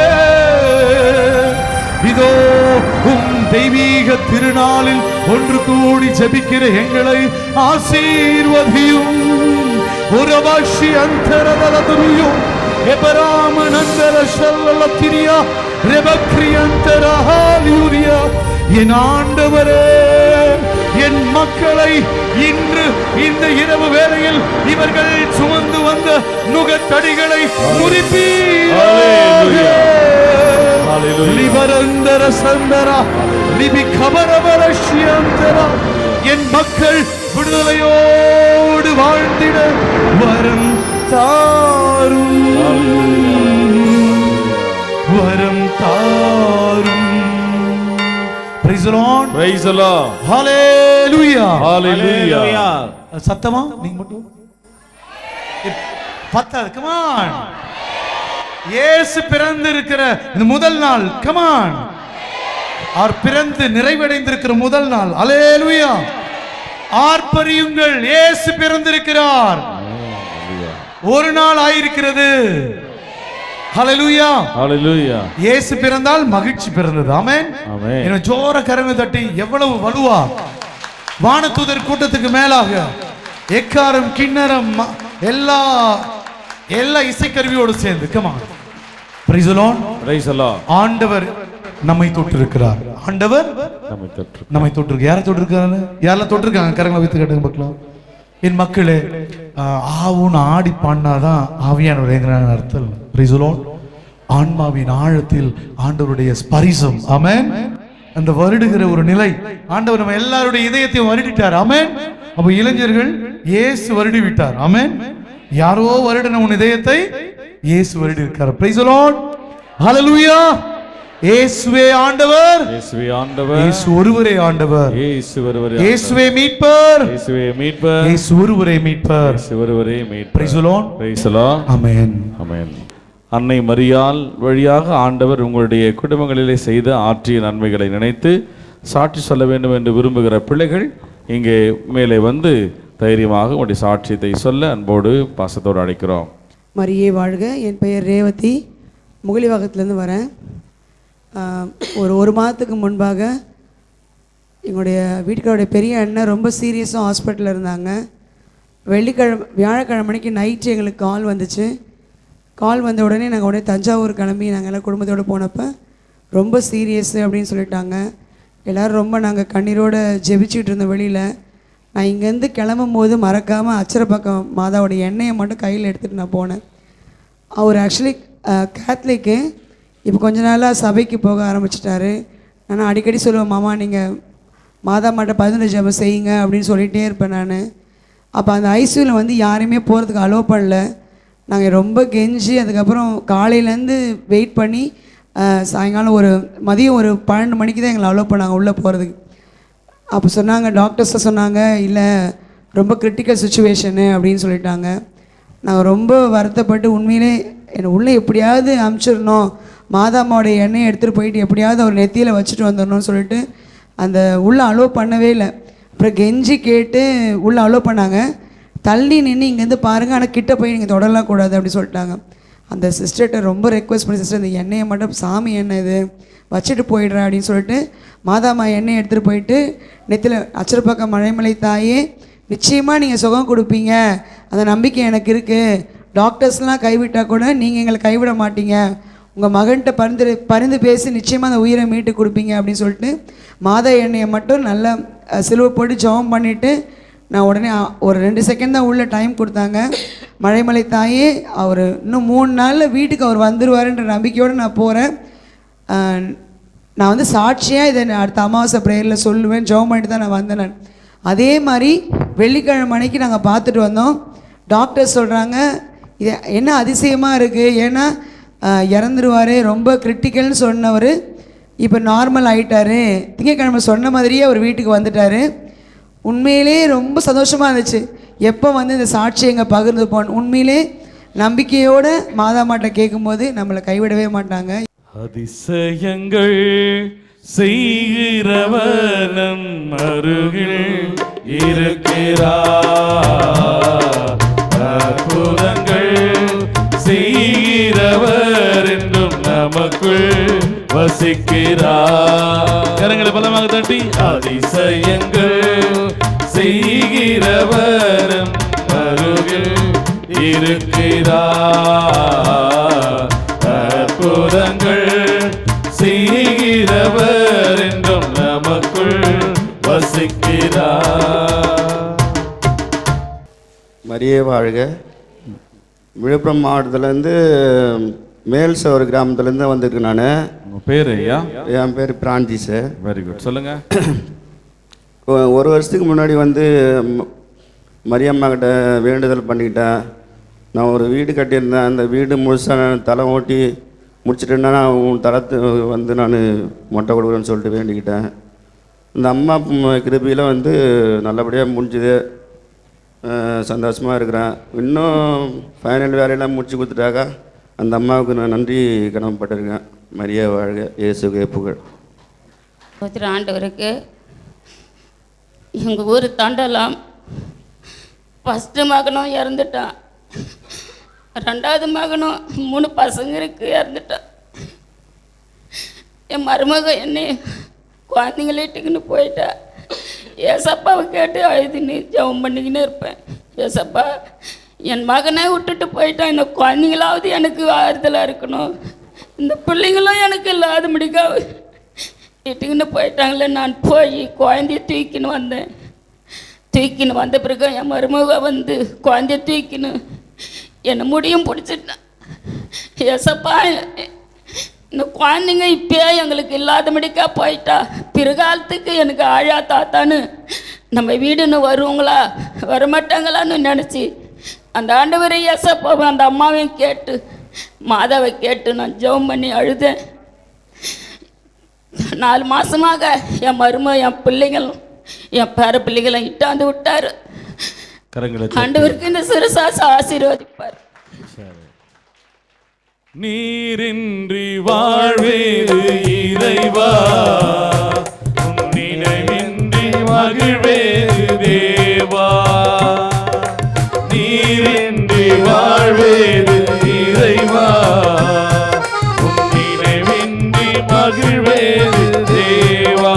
இதோ உம் தெய்வீக திருநாளில் ஒன்று கூடி ஜெபிக்கிற எங்களை ஆசீர்வதியும் உறவாஷி அந்தரதலதுரியும் எபராமனந்தர ஷல்லலத்திரியா ரெபக்ரியந்தர ஹalleluya என் ஆண்டவரே என் மக்களை இன்று இந்த இரவு வேளையில் இவர்கள் சுமந்து வந்த நுகத்தடிகளை முறிப்பீராக Hallelujah. லிபரந்தர சந்தரா லிபி கபரவர ஷியந்தரா என் மக்கள் விடுதலையோடு வாழ்ந்திட வரம் தாரும் வரம் தாரும் Praise the Lord. Praise the Lord. Hallelujah. Hallelujah. சத்தமா நீங்க மட்டும் ஏ, பத்தாது கமான் இயேசு பிறந்து இருக்கிற இந்த முதல் நாள் கமான் அவர் பிறந்து நிறைவடைந்திருக்கிற முதல் நாள் அலேலுயா ஆர்ப்பரியுங்கள் இயேசு பிறந்திருக்கிறார் ஒரு நாள் ஆயிருக்கிறது ஹalleluya Hallelujah. இயேசு பிறந்தால் மகிழ்ச்சி பிறந்தது ஆமென் ஆமென். என்ன ஜோர கரங்க தட்டி எவ்வளவு வலுவா வானதூதர் கூட்டத்துக்கு மேலாக எக்காரம் கிண்ணறம் ம- எல்லா எல்லா இசைக்கருவியோடு சேர்ந்து come on praise Praise the Lord. ஆண்டவர் நம்மை தொட்டிருக்கிறார் ஆண்டவர் நம்மை தொற்று நம்மை தொட்டிருக்கு யாரை தொட்டிருக்காரு யாரெல்லாம் தொட்டிருக்காங்க கரங்களை வைத்து கேட்டுங்க பார்க்கலாம் என் மக்களே ஆஹ், ஆவுன்னு ஆடி பாடினாதான் ஆவியானவர் எங்கிறாங்க அர்த்தம் இல்லை. Praise the Lord. ஆன்மாவின் ஆழத்தில் ஆண்டவருடைய ஸ்பரிசம் ஆமென் அந்த வருடுகிற ஒரு நிலை ஆண்டவர் நம்ம எல்லாருடைய இதயத்தையும் வருடிட்டார் ஆமென் அப்ப இளைஞர்கள் இயேசு வருடி விட்டார் ஆமென் யாரோ வருடின உன் இதயத்தை இயேசு வருடி இருக்கார் பிரைஸ் லார்ட் ஹalleluya இயேசுவே ஆண்டவர் இயேசுவே ஆண்டவர் இயேசு ஒருவரே ஆண்டவர் இயேசு ஒருவரே இயேசுவே மீட்பர் இயேசுவே மீட்பர் இயேசு ஒருவரே மீட்பர் இயேசு ஒருவரே மீட்பர் praise Lord Praise the Lord. Amen amen அன்னை மரியாள் வழியாக ஆண்டவர் உங்களுடைய குடும்பங்களிலே செய்த ஆற்றிய நன்மைகளை நினைத்து சாட்சி சொல்ல வேண்டும் என்று விரும்புகிற பிள்ளைகள் இங்கே மேலே வந்து தைரியமாக உங்களுடைய சாட்சியத்தை சொல்ல அன்போடு பாசத்தோடு அழைக்கிறோம் மரியே வாழ்க என் பெயர் ரேவதி முகலிவாகத்துலேருந்து வரேன் ஆஹ், ஒரு ஒரு மாதத்துக்கு முன்பாக எங்களுடைய வீட்டுக்காரோடைய பெரிய அண்ணன் ரொம்ப சீரியஸாக ஹாஸ்பிட்டலில் இருந்தாங்க வெள்ளிக்கிழமை வியாழக்கிழமைக்கு நைட்டு எங்களுக்கு கால் வந்துச்சு கால் வந்த உடனே நாங்கள் உடனே தஞ்சாவூர் கிளம்பி நாங்கள் எல்லாம் குடும்பத்தோடு போனப்போ ரொம்ப சீரியஸு அப்படின்னு சொல்லிட்டாங்க எல்லோரும் ரொம்ப நாங்கள் கண்ணீரோடு ஜெபிச்சுட்டு இருந்தோம் வெளியில் நான் இங்கேருந்து கிளம்பும் போது மறக்காமல் அச்சரப்பக்கம் மாதாவோட எண்ணெயை மட்டும் கையில் எடுத்துகிட்டு நான் போனேன் அவர் ஆக்சுவலி கேத்லிக்கு இப்போ கொஞ்ச நாளாக சபைக்கு போக ஆரம்பிச்சிட்டாரு நான் அடிக்கடி சொல்லுவேன் மாமா நீங்கள் மாதா மாட்ட பதினஞ்சு ஜெபம் செய்யுங்க அப்படின்னு சொல்லிகிட்டே இருப்பேன் நான் அப்போ அந்த ஐசியூவில் வந்து யாரையுமே போகிறதுக்கு அலோவ் பண்ணல நாங்கள் ரொம்ப கெஞ்சி அதுக்கப்புறம் காலையிலேருந்து வெயிட் பண்ணி அஹ், சாயங்காலம் ஒரு மதியம் ஒரு பன்னெண்டு மணிக்கு தான் எங்களை அலோவ் பண்ணாங்க உள்ளே போகிறதுக்கு அப்போ சொன்னாங்க டாக்டர்ஸை சொன்னாங்க இல்லை ரொம்ப கிரிட்டிக்கல் சுச்சுவேஷனு அப்படின்னு சொல்லிட்டாங்க நாங்கள் ரொம்ப வருத்தப்பட்டு உண்மையிலே என்னை உள்ளே எப்படியாவது அமுச்சிடணும் மாதாம்மாவோடைய எண்ணெயை எடுத்துகிட்டு போயிட்டு எப்படியாவது அவர் நெத்தியில் வச்சுட்டு வந்துடணும்னு சொல்லிட்டு அந்த உள்ளே அலோவ் பண்ணவே இல்லை அப்புறம் கெஞ்சி கேட்டு உள்ளே அலோவ் பண்ணாங்க தள்ளி நின்று இங்கேருந்து பாருங்கள் ஆனால் கிட்ட போய் நீங்கள் தொடரலாம் கூடாது அப்படி சொல்லிட்டாங்க அந்த சிஸ்டர்கிட்ட ரொம்ப ரெக்வஸ்ட் பண்ணி சிஸ்டர் இந்த எண்ணெயை மட்டும் சாமி எண்ணெய் இது வச்சுட்டு போயிடுறேன் அப்படின்னு சொல்லிட்டு மாதாமா எண்ணெய் எடுத்துகிட்டு போயிட்டு நெத்தியில் அச்சரப்பாக்கம் மழைமலை தாயே நிச்சயமாக நீங்கள் சுகம் கொடுப்பீங்க அந்த நம்பிக்கை எனக்கு இருக்குது டாக்டர்ஸ்லாம் கைவிட்டால் கூட நீங்கள் எங்களை கைவிட மாட்டீங்க உங்கள் மகன்கிட்ட பரிந்து பரிந்து பேசி நிச்சயமாக அந்த உயிரை மீட்டு கொடுப்பீங்க அப்படின்னு சொல்லிட்டு மாதா எண்ணெயை மட்டும் நல்லா அஹ், சிலுவை போட்டு ஜெபம் பண்ணிவிட்டு நான் உடனே அ- ஒரு ரெண்டு செகண்ட் தான் உள்ள டைம் கொடுத்தாங்க மழைமலை தாயே அவர் இன்னும் மூணு நாளில் வீட்டுக்கு அவர் வந்துருவாருன்ற நம்பிக்கையோடு நான் போகிறேன் நான் வந்து சாட்சியாக இதை நான் அடுத்த அமாவாசை ப்ரேயரில் சொல்லுவேன் ஜெபம் பண்ணிட்டு தான் நான் வந்தேன் நான் அதே மாதிரி வெள்ளிக்கிழமை அன்னைக்கு நாங்கள் பார்த்துட்டு வந்தோம் டாக்டர் சொல்கிறாங்க இது என்ன அதிசயமாக இருக்குது ஏன்னா அஹ், இறந்துருவாரு ரொம்ப கிரிட்டிக்கல்னு சொன்னவர் இப்போ நார்மல் ஆயிட்டாரு திங்கக்கிழமை சொன்ன மாதிரியே அவர் வீட்டுக்கு வந்துட்டாரு உண்மையிலே ரொம்ப சந்தோஷமாக இருந்துச்சு எப்போ வந்து இந்த சாட்சி எங்க பகிர்ந்து போன உண்மையிலே நம்பிக்கையோட மாதாமாட்ட கேட்கும்போது நம்மளை கைவிடவே மாட்டாங்க அதிசயங்கள் செய்கிறவனம் அருகில் இருக்கிறார் அற்புதங்கள் செய்கிறவர் என்றும் நமக்குள் வசிக்கிறார் கரங்களை பலமாக தட்டி அதிசயங்கள் செய்கிறவரும் அருகில் இருக்கிறார் அற்புதங்கள் செய்கிறவர் என்றும் நமக்குள் வசிக்கிறார் மரியே வாழ்க விழுப்புரம் மாவட்டத்துலேருந்து மேல் சவர் கிராமத்துலேருந்து வந்திருக்கேன் நான் உங்க பேர் ஐயா என் பேர் பிரான்சிஸு வெரி குட் சொல்லுங்க ஒ- ஒரு வருஷத்துக்கு முன்னாடி வந்து ம- மரியம்மா கிட்ட வேண்டுதல் பண்ணிக்கிட்டேன் நான் ஒரு வீடு கட்டியிருந்தேன் அந்த வீடு முழுசாக நான் தலை ஓட்டி முடிச்சிட்டேன்னா நான் உன் தளத்து வந்து நான் மொட்டை கொடுக்குறேன்னு சொல்லிட்டு வேண்டிக்கிட்டேன் இந்த அம்மா கிருபியில் வந்து நல்லபடியாக முடிஞ்சுது சந்தோஷமாக இருக்கிறேன் இன்னும் ஃபைனல் வேலையெல்லாம் முடிச்சு கொடுத்துட்டாக்கா அந்த அம்மாவுக்கு நான் நன்றி கடமைப்பட்டிருக்கேன் மரியா வாழ்க இயேசுகே புகழ் ஒருத்தர் ஆண்டவருக்கு எங்கள் ஊர் தாண்டலாம் ஃபஸ்ட்டு மகனும் இறந்துட்டான் ரெண்டாவது மகனும் மூணு பசங்க இருக்கு இறந்துட்டான் என் மருமக என்னை குழந்தைங்கள இட்டுக்கின்னு போயிட்டா ஏசப்பாவை கேட்டு அழுதுன்னு ஜெபம் பண்ணிக்கின்னு இருப்பேன் ஏசப்பா என் மகனை விட்டுட்டு போயிட்டான் இந்த குழந்தைங்களாவது எனக்கு ஆறுதலாக இருக்கணும் இந்த பிள்ளைங்களும் எனக்கு இல்லாத முடிக்க இட்டுக்கின்னு போயிட்டாங்களே நான் போய் குழந்தைய தூக்கின்னு வந்தேன் தூக்கின்னு வந்த பிறகு என் மருமக வந்து குழந்தைய தூக்கின்னு என்னை முடியும் பிடிச்சிட்டேன் ஏசப்பா இந்த குழந்தைங்க இப்பயே எங்களுக்கு இல்லாதபடிக்கா போயிட்டா பிறகாலத்துக்கு எனக்கு ஆழா தாத்தான்னு நம்ம வீடுன்னு வருவாங்களா வரமாட்டாங்களான்னு நினச்சி அந்த ஆண்டவரை ஏசப்பாவை அந்த அம்மாவையும் கேட்டு மாதாவை கேட்டு நான் ஜெபம் பண்ணி அழுதேன் நாலு மாசமாக என் மரும என் பிள்ளைங்களும் என் பேர பிள்ளைகளும் இட்டாந்து விட்டாரு கரங்களை தட்டி. ஆண்டவருக்கு இந்த சிறுசாச ஆசீர்வதிப்பார் நீரின்றி வாழ்வேது இறைவா உன் நினைவின்றி மகிழ்வேது தேவா நீரின்றி வாழ்வேது இறைவா உன் நினைவின்றி மகிழ்வேது தேவா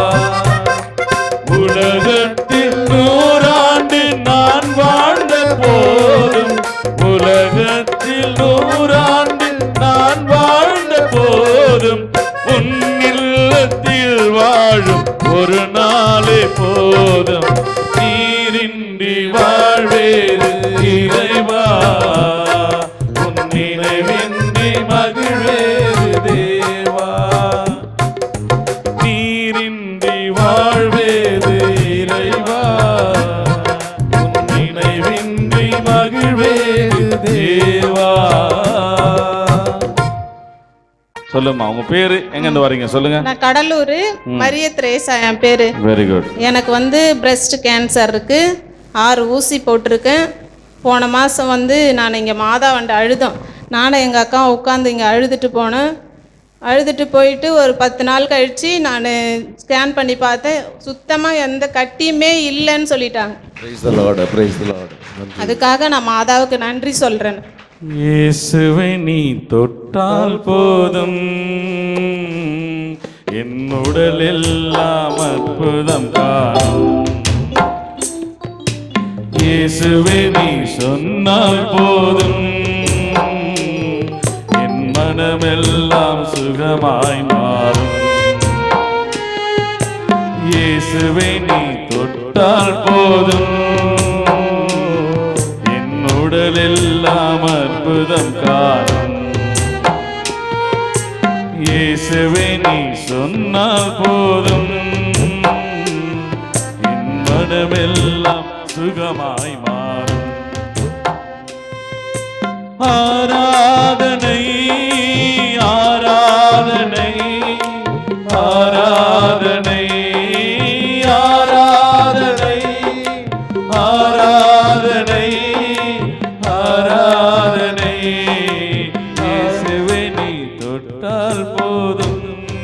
உலகத்தில் நூறாண்டு நான் வாழ்ந்த போதும் உலகத்தில் நூறாண்டு நான் வாழ்ந்த போதும் உன் இல்லத்தில் வாழும் ஒரு நாளே போதும் நீரின்றி வாழ்வேது இறைவா உன் நினைவின்றி மகிழ்வேது தேவா நீரின்றி வாழ்வேது இறைவா உன் நினைவின்றி மகிழ்வேது தேவா சொல்லுமா உங்க பேரு எங்க இருந்து வரீங்க சொல்லுங்க நான் கடலூர் மரிய திரேசா என் பேர் வெரி குட் எனக்கு வந்து பிரஸ்ட் கேன்சர் இருக்கு ஆறு ஊசி போட்டிருக்கேன் போன மாதம் வந்து நான் இங்கே மாதாவண்ட அழுதோம் நானும் எங்கள் அக்கா உட்காந்து இங்கே அழுதுட்டு போனேன் அழுதுட்டு போயிட்டு ஒரு பத்து நாள் கழித்து நான் ஸ்கேன் பண்ணி பார்த்தேன் சுத்தமாக எந்த கட்டியுமே இல்லைன்னு சொல்லிட்டாங்க praise the Lord praise the Lord அதுக்காக நான் மாதாவுக்கு நன்றி சொல்கிறேன் இயேசுவை நீ தொட்டால் போதும் என் உடல் எல்லாம் அற்புதம் காணும் இயேசுவை நீ சொன்னால் போதும் என் மனமெல்லாம் சுகமாய் மாறும் இயேசுவை நீ தொட்டால் போதும் என் உடலெல்லாம் அற்புதம் காணும் இயேசுவை நீ சொன்னால் போதும் என் மனமெல்லாம் சுகமாய் மாறும் ஆராதனை ஆராதனை ஆராதனை ஆராதனை ஆராதனை ஆராதனை இயேசுவை நீ தொட்டால் போதும்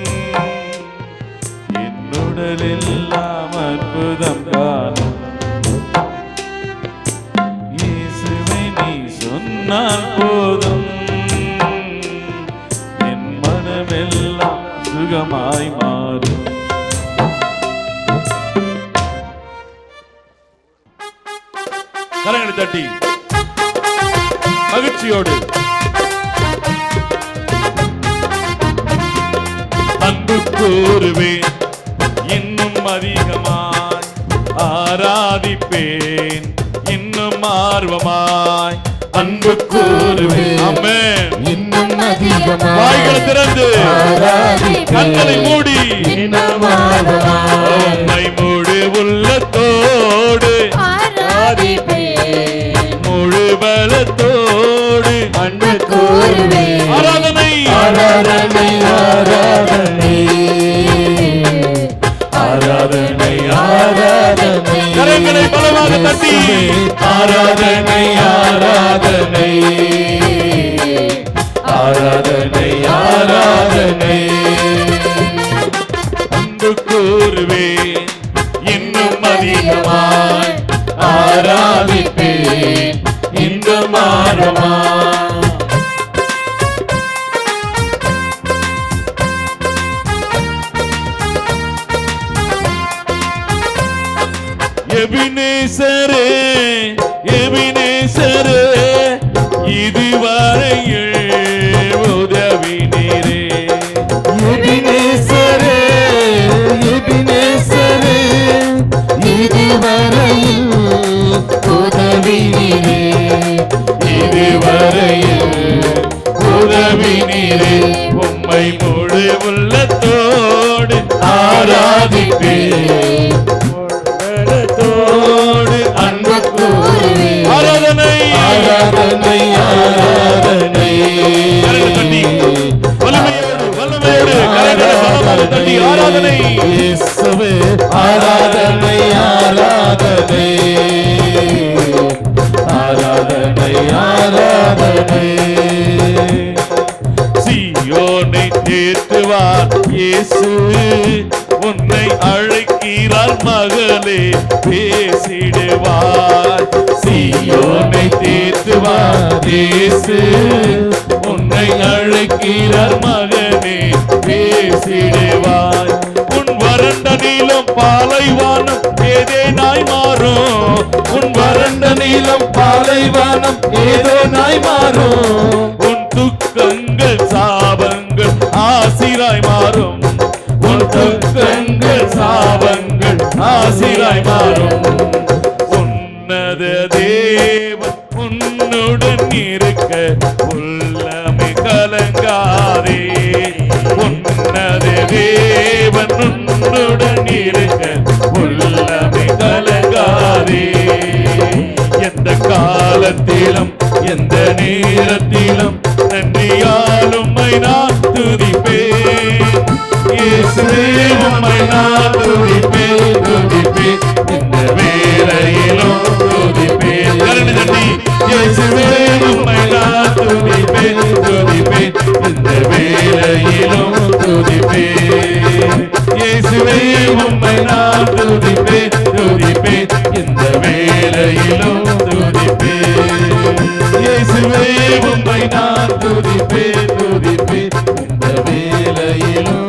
என்னுடலெல்லாம் அற்புதம் காணும் இயேசுவை நீ சொன்னால் போதும் என் மனமெல்லாம் சுகமாய் மாறும் கரங்களை தட்டி மகிழ்ச்சியோடு அன்பு கூறுவேன் இன்னும் அதிகமாய் ஆராதிப்பேன் இன்னும் ஆர்வமாய் அன்பு கூறுவேன் ஆமென் இன்னும் அதிகமாய் வாய்களை திறந்து கண்களை மூடி இன்னும் ஆர்வமாய் உம்மை மூடு ஆராதனை அன்பு கூறுவேன் இன்னும் அதிகமாய் ஆராதிப்பேன் இந்த மாறமா எபினேசரே எபினேசரே இதுவரையில் உதவி நீரே எபினேசரே எபினேசரே இதுவரையில் உதவி நீரே இதுவரையில் உதவி நீரே உம்மை முழு உள்ளத்தோடு ஆராதிப்பேன் உள்ளத்தோடு அன்பு கூறுவேன் ஆராதனை ஆராதனை ஆராதனை கரங்களை தட்டி, வல்லமையோடு வல்லமையோடு கரங்களை பலமாக தட்டி ஆராதனை இயேசுவே ஆராதனை ஆராதனை ஆராதனை ஆராதனை சீயோனை தேற்றுவார் இயேசு உன்னை அழைக்கிறார் மகளே பேசிடுவார் சீயோனை தேற்றுவார் இயேசு உன்னை அழைக்கிறார் மகனே பேசிடுவார் உன் வறண்ட நீளம் பாலைவானம் ஏதேனாய் மாறும் உன் வறண்ட நீளம் பாலைவானம் ஏதோ நாய் மாறும் உன் துக்கங்கள் சாபங்கள் ஆசிராய் மாறும் உன் துக்கங்கள் சாபங்கள் ஆசிராய் மாறும் உன்னத தேவன் உன்னுடன் இருக்க உள்ளமை கலங்காதே உன்னத தேவன் உன்னுடன் இருக்க உள்ளமை கலங்காதே எந்த காலத்திலும் எந்த நேரத்திலும் நன்றியால் உம்மை நான் துதிப்பேன் இயேசுவே உம்மை நான் துதிப்பேன் துதிப்பேன் இந்த வேளையிலும் துதிப்பேன் கருணை தட்டி இயேசுவே உம்மை நான் துதிப்பேன் துதிப்பேன் இந்த வேளையிலும் துதிப்பேன் இயேசுவே உம்மை நான் துதிப்பேன் துதிப்பேன் இந்த வேளையிலும் துதிப்பேன் இயேசுவே உம்மை நான் துதிப்பேன் துதிப்பேன் இந்த வேளையிலும்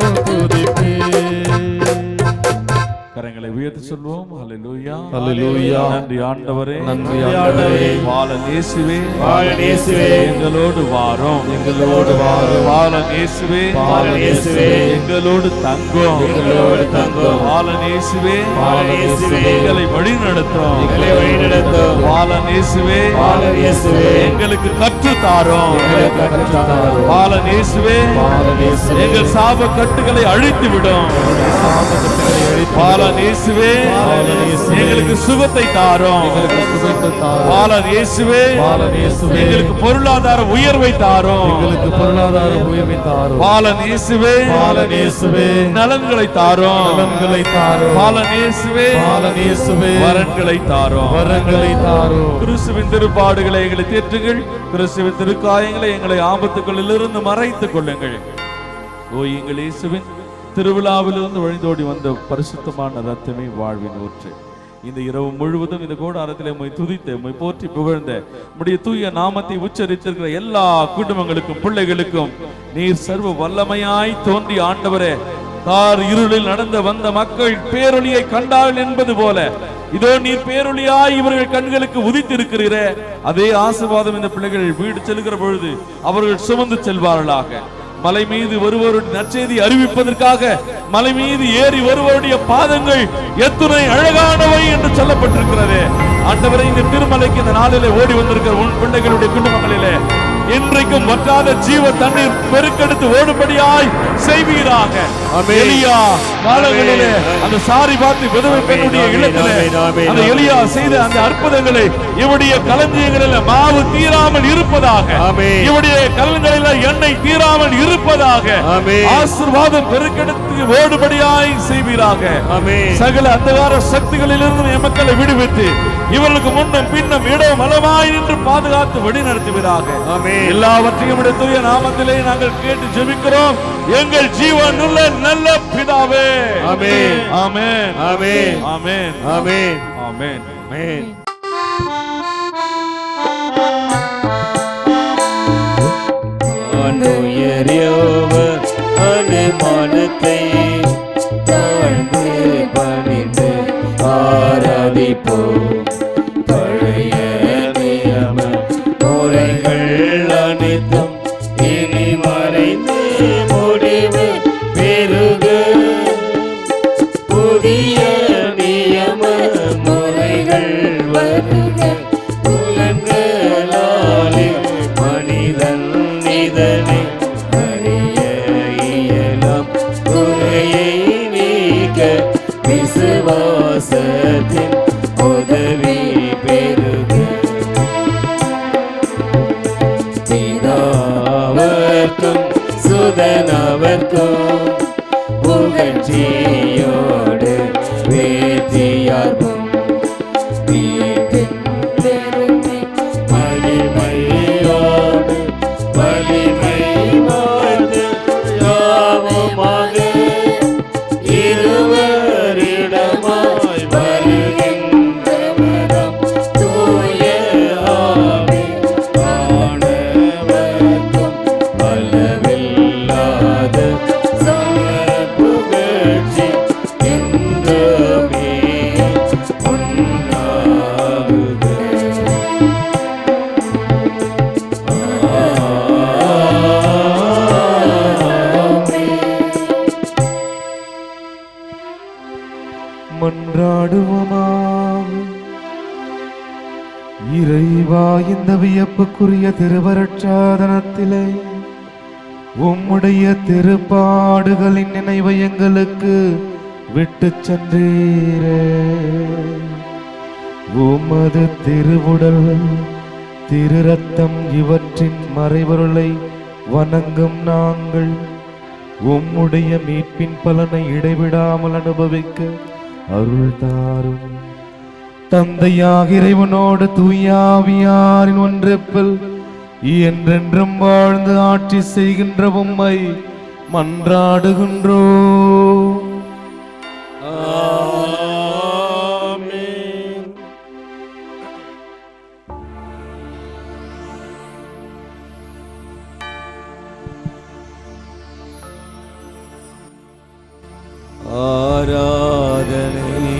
துதிப்பேன் கரங்களை உயர்த்தி சொல்வோம் ஹalleluya ஹalleluya. நன்றி ஆண்டவரே நன்றி ஆண்டவரே. பாலன் இயேசுவே பாலன் இயேசுவே. எங்களோடு வாரும் எங்களோடு வாரும். பாலன் இயேசுவே பாலன் இயேசுவே. எங்களோடு தங்கும் எங்களோடு தங்கும். பாலன் இயேசுவே பாலன் இயேசுவே. எங்களை வழி நடத்தும் எங்களை வழிநடத்தும். பாலன் இயேசுவே பாலன் இயேசுவே. எங்களுக்கு கற்று தாரும் எங்களுக்கு கற்றுத் தாரும். பாலன் இயேசுவே பாலன் இயேசுவே. எங்கள் சாப கட்டுகளை அழித்து விடும் சாபக்கட்டுகளை அழித்து பாலன் இயேசுவே பாலன் இயேசுவே. எங்களுக்கு சுகத்தை தாரும் எங்களுக்கு சுகத்தை தாரும். பாலன் இயேசுவே பாலன் இயேசுவே. எங்களுக்கு பொருளாதார உயர்வை தாரும் எங்களுக்கு பொருளாதார உயர்வை தாரும் பாலன் இயேசுவே பாலன் இயேசுவே. நலன்களை தாரும் நலன்களை தாரும். பாலன் இயேசுவே பாலன் இயேசுவே. வரன்களை தாரும் வரங்களை தாரும் கிறிஸ்துவின் திருப்பாடுகளை எங்களை தேற்றுங்கள் கிறிஸ்துவின் திருக்காயங்களை எங்களை ஆபத்துகளிலிருந்து மறைத்துக் கொள்ளுங்கள் ஓ எங்கள் இயேசுவின் திருவிழாவிலிருந்து வழிந்தோடி வந்த பரிசுத்தமான ரத்தமே வாழ்வின் ஊற்று இந்த இரவு முழுவதும் இந்த கூடாரத்திலே உம்மை துதித்து உம்மை போற்றி புகழ்ந்த உம்முடைய தூய நாமத்தை உச்சரித்திருக்கிற எல்லா குடும்பங்களுக்கும் பிள்ளைகளுக்கும் நீர் சர்வ வல்லமையாய் தோன்றி ஆண்டவரே கார் இருளில் நடந்த வந்த மக்கள் பேரொளியை கண்டாள் என்பது போல இதோ நீர் பேரொளியாய் இவர்கள் கண்களுக்கு உதித்திருக்கிறீரே அதே ஆசீர்வாதம் இந்த பிள்ளைகள் வீடு செல்கிற பொழுது அவர்கள் சுமந்து செல்வார்களாக மலை மீது வருவோருடைய நற்செய்தி அறிவிப்பதற்காக மலை மீது ஏறி வருவோருடைய பாதங்கள் எத்துணை அழகானவை என்று சொல்லப்பட்டிருக்கிறது ஆண்டவரை இந்த திருமலைக்கு இந்த நாளிலே ஓடி வந்திருக்கிற உன் பிள்ளைகளுடைய குடும்பங்களிலே இன்றைக்கும் வற்றாத ஜீவ தண்ணீர் பெருக்கெடுத்து ஓடும்படியாய் செய்வீராக எலியா காலங்களிலே அந்த சாரி பார்த்து விதவை பெண்ணுடைய இல்லத்திலே அந்த எலியா செய்த அந்த அற்புதங்களை இவருடைய களஞ்சியங்களில் மாவு தீராமல் இருப்பதாக இவருடைய கலன்களில் எண்ணெய் தீராமல் இருப்பதாக ஆசீர்வாதம் பெருக்கெடுத்து ஓடுபடியாய் செய்வீராக சகல அந்தகார சக்திகளிலிருந்து என் மக்களை விடுவித்து இவர்களுக்கு முன்னும் பின்னும் இடம் மலமாய் நின்று பாதுகாத்து வழி நடத்துவீராக ஆமென். எல்லாவற்றையும் உம்முடைய தூய நாமத்திலே நாங்கள் கேட்டு ஜெபிக்கிறோம் எங்கள் ஜீவனுள்ள நல்ல பிதாவே ஆமென். ஆமென் ஆமென். ஆமென் ஆமென். ஆமென் ஆமென். அனுயரியவர் அனுமானத்தை தாழ்ந்து பணிந்து ஆராதிப்போம் பழைய நியம முறைகள் அனைத்தும் இனி மறைந்து முடிவு பெருக புதிய நியம முறைகள் வருக புலன்களாலே மனிதன் இதனை அறிய இயலாம் குறையை நீக்க விசுவாசத்தின் உதவி பெருக பிதாவர்க்கும் சுதனவர்க்கும் புகழ்ச்சியோடு வேதியார்க்கும் மீட்பின் பெருமை மகிமையோடு வலிமை வாழ்ந்து யாவுமாக இருவரிடமாய் வருகின்றவரம் தூய ஆவி ஆனவர்க்கும் அளவில்லாத சமர புகழ்ச்சி என்றுமே உண்டாகுக மன்றாடுவோமாக இறைவா இந்த வியப்புக்குரிய திருவரட்சாதனத்திலே உம்முடைய திருப்பாடுகளின் நினைவை எங்களுக்கு விட்டுச் சென்றீரே உமது திருவுடல் திரு ரத்தம் இவற்றின் மறைபொருளை வணங்கும் நாங்கள் உம்முடைய மீட்பின் பலனை இடைவிடாமல் அனுபவிக்க அருள் தாரும் தந்தையாக இறைவனோடு தூயாவியாரின் ஒன்றிப்பில் என்றென்றும் வாழ்ந்து ஆட்சி செய்கின்ற உம்மை மன்றாடுகின்றோ ஆராதனை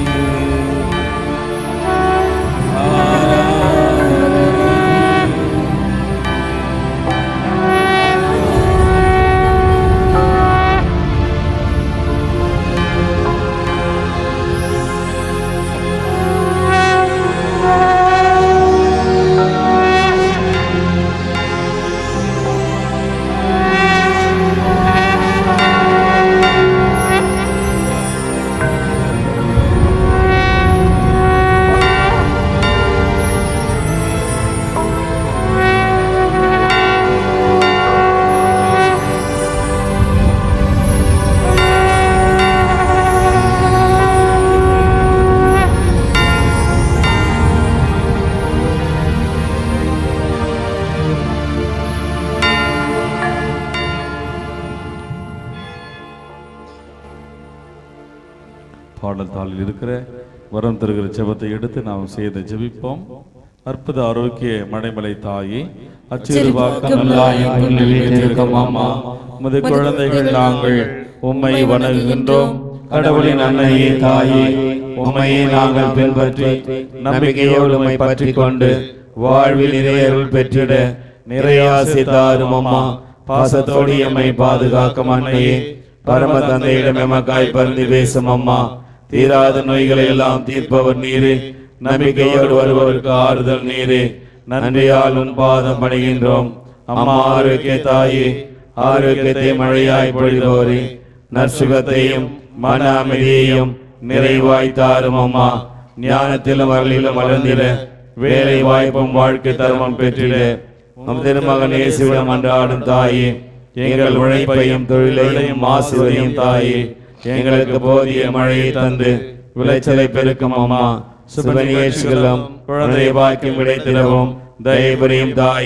பாடல் தாளில் இருக்கிற வரம் தருகிற ஜெபத்தை எடுத்து நாம் செய்த ஜெபிப்போம் அற்புத ஆரோக்கிய மடைமலை தாயே அச்சிறு வாக்கம் நல்லாயும் புள்ளி வீற்றிருக்கும் அம்மா உமது குழந்தைகள் நாங்கள் உம்மை வணங்குகின்றோம் கடவுளின் அன்னையே தாயே உம்மையே நாங்கள் பின்பற்றி நம்பிக்கையோடு உம்மை பற்றி கொண்டு வாழ்வில் நிறைய அருள் பெற்றிட நிறைய ஆசை தாரும் அம்மா பாசத்தோடு எம்மை பாதுகாக்கும் அன்னையே பரம தந்தையிடம் எமக்காய் பருந்து பேசும் அம்மா தீராத நோய்களை எல்லாம் தீர்ப்பவர் நீரே நம்பிக்கையோடு வருபவருக்கு ஆறுதல் நீரே நன்றியால் உன் பாதம் பணிகின்றோம் அம்மா ஆரோக்கிய தாயே ஆரோக்கியத்தை மழையாய் பொழிபவரே நற்சுகத்தையும் மன அமைதியையும் நிறைவாய் தாரும் அம்மா ஞானத்திலும் அருளிலும் வளர்ந்திட வேலை வாய்ப்பும் வாழ்க்கை தர்மம் பெற்றிட நம் திருமகன் இயேசுவிடம் அன்றாடும் தாயே எங்கள் உழைப்பையும் தொழிலையும் ஆசிரியையும் தாயே எங்களுக்கு போதிய மழையை தந்து விளைச்சலை பெருக்கும் அம்மா சுப நிகழ்ச்சிகளும் குழந்தை பாக்கியம் கிடைத்திடவும் தயபுரியும் தாயே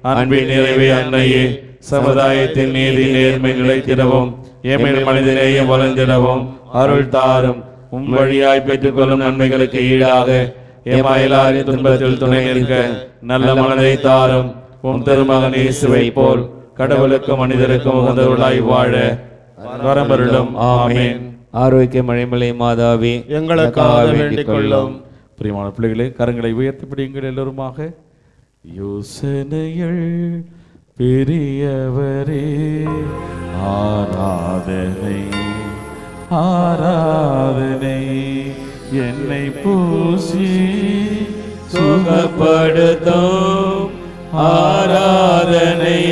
அன்பின் நிறைவே அன்னையே சமுதாயத்தின் நீதி நேர்மை நிலைத்திடவும் எமிழ் மனிதநேயம் வளர்ந்திடவும் அருள் தாரும் உம் வழியாய் பெற்றுக்கொள்ளும் நன்மைகளுக்கு ஈடாக எமயலாரின் துன்பத்தில் துணை நிற்க நல்ல மனதை தாரும் உம் திருமகன் இயேசுவை போல் கடவுளுக்கும் மனிதருக்கும் உகந்தவர்களாய் வாழ வரமருளும் ஆமென் ஆரோக்கிய மழைமலை மாதாவே எங்களுக்காக வேண்டிக் கொள்ளும் பிரியமான பிள்ளைகளே கரங்களை உயர்த்தி பிடிங்கள் எல்லோருமாக யோசனைகள் பெரியவரே ஆராதனை ஆராதனை என்னை பூசி சுகப்படுத்தும் ஆராதனை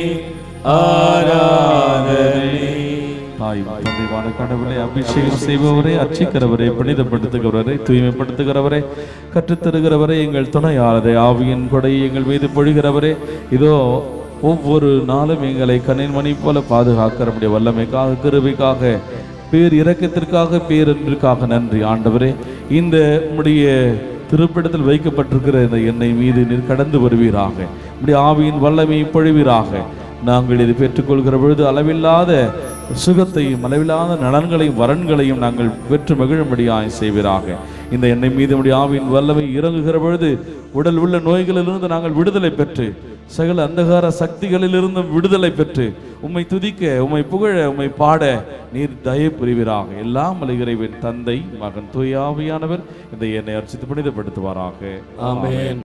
ஆராதனை தாய் தந்தைவான கடவுளை அபிஷேகம் செய்பவரே அர்ச்சிக்கிறவரே புனிதப்படுத்துகிறவரே தூய்மைப்படுத்துகிறவரே கற்றுத்தருகிறவரே எங்கள் துணையாளரே ஆவியின் கொடை எங்கள் மீது பொழிகிறவரே இதோ ஒவ்வொரு நாளும் எங்களை கண்ணின் மணி போல பாதுகாக்கிறபடிய வல்லமைக்காக கிருபைக்காக பேர் இரக்கத்திற்காக பேரன்றிற்காக நன்றி ஆண்டவரே இந்த உம்முடைய திருப்பிடத்தில் வைக்கப்பட்டிருக்கிற இந்த எண்ணெய் மீது நீர் கடந்து வருவீராக உம்முடைய ஆவியின் வல்லமையை பொழிவீராக நாங்கள் இதை பெற்றுக்கொள்கிற பொழுது அளவில்லாத சுகத்தையும் அளவில்லாத நலன்களையும் வரன்களையும் நாங்கள் பெற்று மகிழும்படியாய் செய்வீராக இந்த எண்ணெய் மீது உம்முடைய ஆவியின் வல்லமை இறங்குகிற பொழுது உடல் உள்ள நோய்களிலிருந்து நாங்கள் விடுதலை பெற்று சகல அந்தகார சக்திகளிலிருந்தும் விடுதலை பெற்று உம்மை துதிக்க உம்மை புகழ உம்மை பாட நீர் தயை புரிவீராக எல்லாம் இறைவன் தந்தை மகன் தூயாவியானவர் இந்த எண்ணெய் அர்ச்சித்து புனிதப்படுத்துவாராக ஆமென்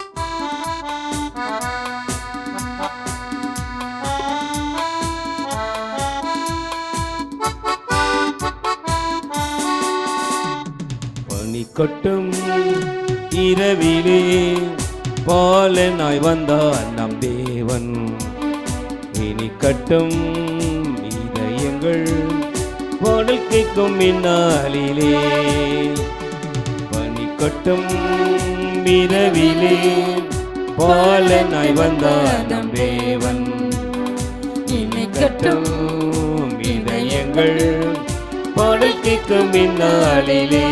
பனிக்கட்டும் இரவிலே பாலனாய் வந்தார் நம் தேவன் இனி கட்டும் இதயங்கள் பாடல் கேட்கும் இந்நாளிலே பனிக்கட்டும் இரவிலே பாலனாய் வந்தார் நம் தேவன் இனி கட்டும் இதயங்கள் பாடல் கேட்கும் இந்நாளிலே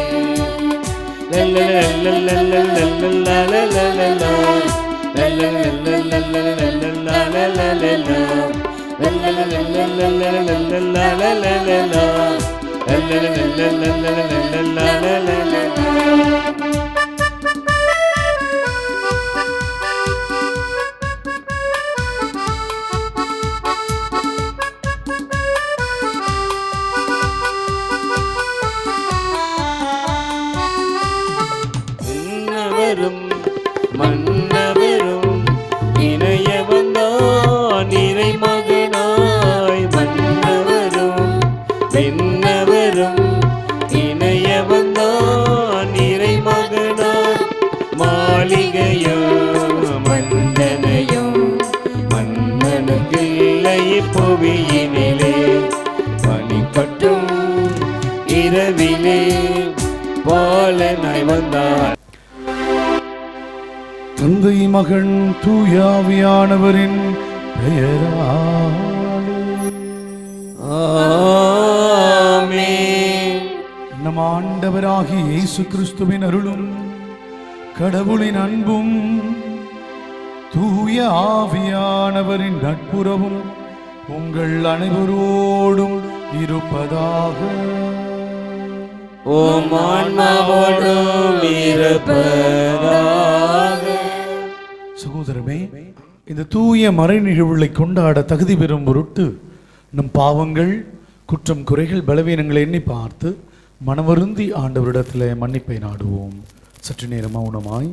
விண்ணவரும் மன்னவரும் இணைய வந்தான் இறை மகனாய் மன்னவரும் விண்ணவரும் இணைய வந்தான் இறை மகனாய் மாளிகையோ மன்னனையும் மன்னனுக்கு இல்லை புவியினிலே பனிப்பட்டும் இரவிலே பாலனாய் வந்தான் தந்தை மகன் தூயாவியானவரின் பெயரால் ஆமென் நம் ஆண்டவராகிய இயேசு கிறிஸ்துவின் அருளும் கடவுளின் அன்பும் தூய ஆவியானவரின் நட்புறவும் உங்கள் அனைவரோடும் இருப்பதாக ஓம் ஆன்மாவோடும் இருப்பதாக சகோதரமே இந்த தூய மறை நிகழ்வுகளை கொண்டாட தகுதி பெறும் பொருட்டு நம் பாவங்கள் குற்றம் குறைகள் பலவீனங்களை எண்ணி பார்த்து மனவருந்தி ஆண்டவரிடத்தில் மன்னிப்பை நாடுவோம் சற்று நேரம் மௌனமாய்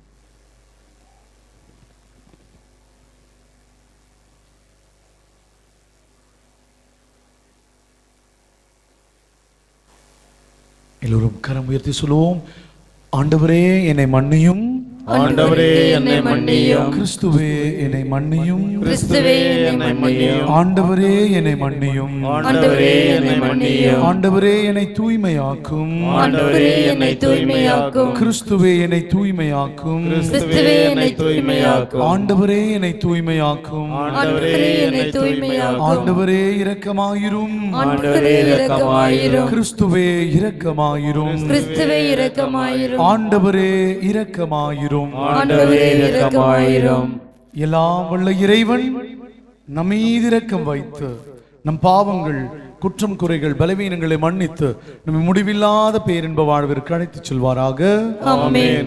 எல்லோரும் கரம் உயர்த்தி சொல்லுவோம் ஆண்டவரே என்னை மன்னியும் ஆண்டவரே என்னை மன்னியும் கிறிஸ்துவே என்னை மன்னியும் கிறிஸ்துவே என்னை மன்னியும் ஆண்டவரே என்னை மன்னியும் ஆண்டவரே என்னை மன்னியும் ஆண்டவரே என்னை தூய்மையாக்கும் ஆண்டவரே என்னை தூய்மையாக்கும் கிறிஸ்துவே என்னை தூய்மையாக்கும் கிறிஸ்துவே என்னை தூய்மையாக்கும் ஆண்டவரே என்னை தூய்மையாக்கும் ஆண்டவரே என்னை தூய்மையாக்கும் ஆண்டவரே இரக்கமாயிரும் ஆண்டவரே இரக்கமாயிரும் கிறிஸ்துவே இரக்கமாயிரும் கிறிஸ்துவே இரக்கமாயிரும் ஆண்டவரே இரக்கமாயிரும் ஆண்டவரே இரக்கமாயிரும் எல்லாம் வல்ல இறைவன் நம் மீது இரக்கம் வைத்து நம் பாவங்கள் குற்றம் குறைகள் பலவீனங்களை மன்னித்து நம்மை முடிவில்லாத பேரின்ப வாழ்விற்கு அழைத்துச் செல்வாராக ஆமென்.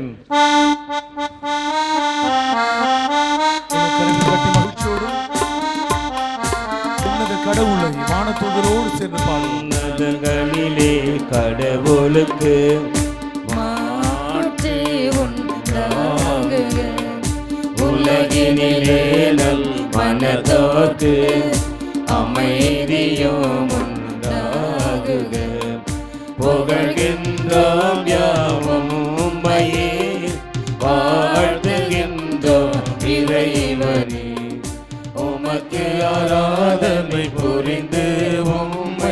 கரங்களை தட்டி மகிழ்ச்சியோடு உன்னத கடவுளை வானத்தூதரோடு சேர்ந்து பாடுவோம் உன்னதங்களிலே கடவுளுக்கு மாற்றி உண்டாகுக. உலகினிலே நல் மனதோர்க்கு அமைதியும் உண்டாகுக புகழ்கின்றோம் யாவும் உம்மையே வாழ்த்துகின்றோம் இறைவனே உமக்கு ஆராதனை புரிந்து உம்மை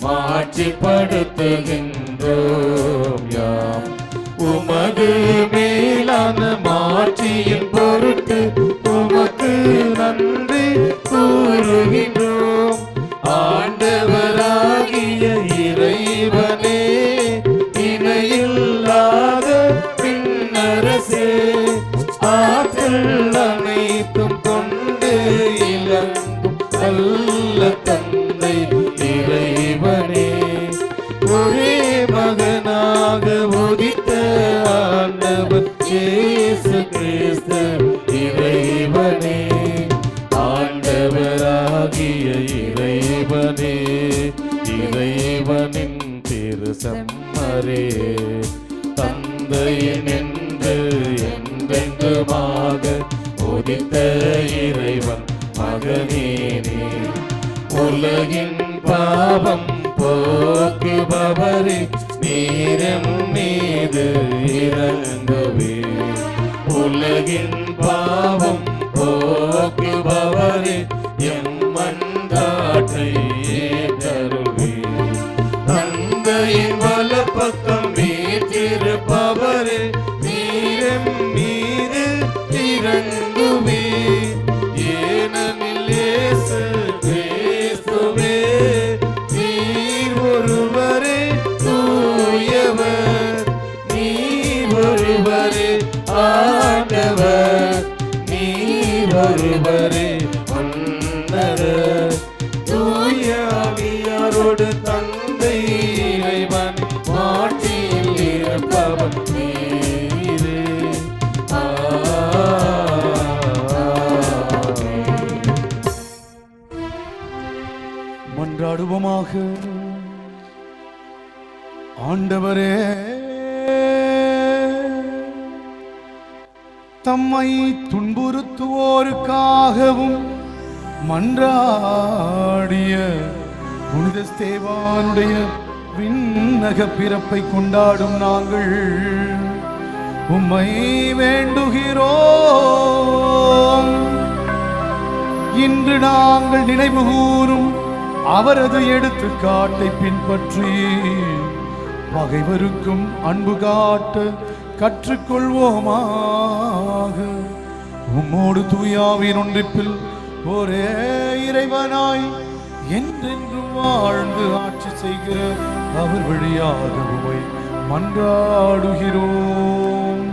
மாற்றிப்படுத்துகின்றோம் யாம் உமது மேலான மாட்சியின் பொருட்டு உமக்கு நன்றி கூறுகின்றோம் ஆண்டவராகிய இறைவனே இணையில்லாத பின்னரசே ஆற்றல் அனைத்தும் கொண்டு இலங்கும் நல்ல தந்தை இறைவனே ஒரே மகனாக உதித்த ஆண்டவர் இயேசு கிறிஸ்து இறைவனே ஆண்டவராகிய இறைவனே இறைவனின் திரு செம்மரே தந்தையின் என்று என்றென்றுமாக உதித்த இறைவன் மகனேனே உலகின் பாவம் போக்குபவரே நீரம் மீது இறங்குவே உலகின் பாவம் போக்குபவரே எம் மன்றாற்றை ஏற்றருள்வே தந்தையின் வலப்பக்கம் வீற்றிருப்பவரே நீரம் மீது இறங்குவே ஏனெனில் இயேசு கிறிஸ்துவே நீர் ஒருவரே தூயவர் நீர் ஒருவரே ஆண்டவர் நீர் ஒருவரே உன்னதர் தூய ஆவியாரோடு தந்தை இறைவன் மாற்றியில் இருப்பவன் நீரே ஆமென். மன்றாடுவோமாக ஆண்டவரே தம்மை துன்புறுத்துவோருக்காகவும் மன்றாடிய புனித ஸ்தேவானுடைய விண்ணக பிறப்பை கொண்டாடும் நாங்கள் உம்மை வேண்டுகிறோம் இன்று நாங்கள் நினைவு கூறும் அவரது எடுத்துக்காட்டை பின்பற்றி பகைவருக்கும் அன்பு காட்ட கற்றுக்கொள்வோமாக உம்மோடு தூயாவின் ஒன்றிப்பில் ஒரே இறைவனாய் என்றென்றும் வாழ்ந்து ஆட்சி செய்கிற அவர் வழியாக உமை மன்றாடுகிறோம்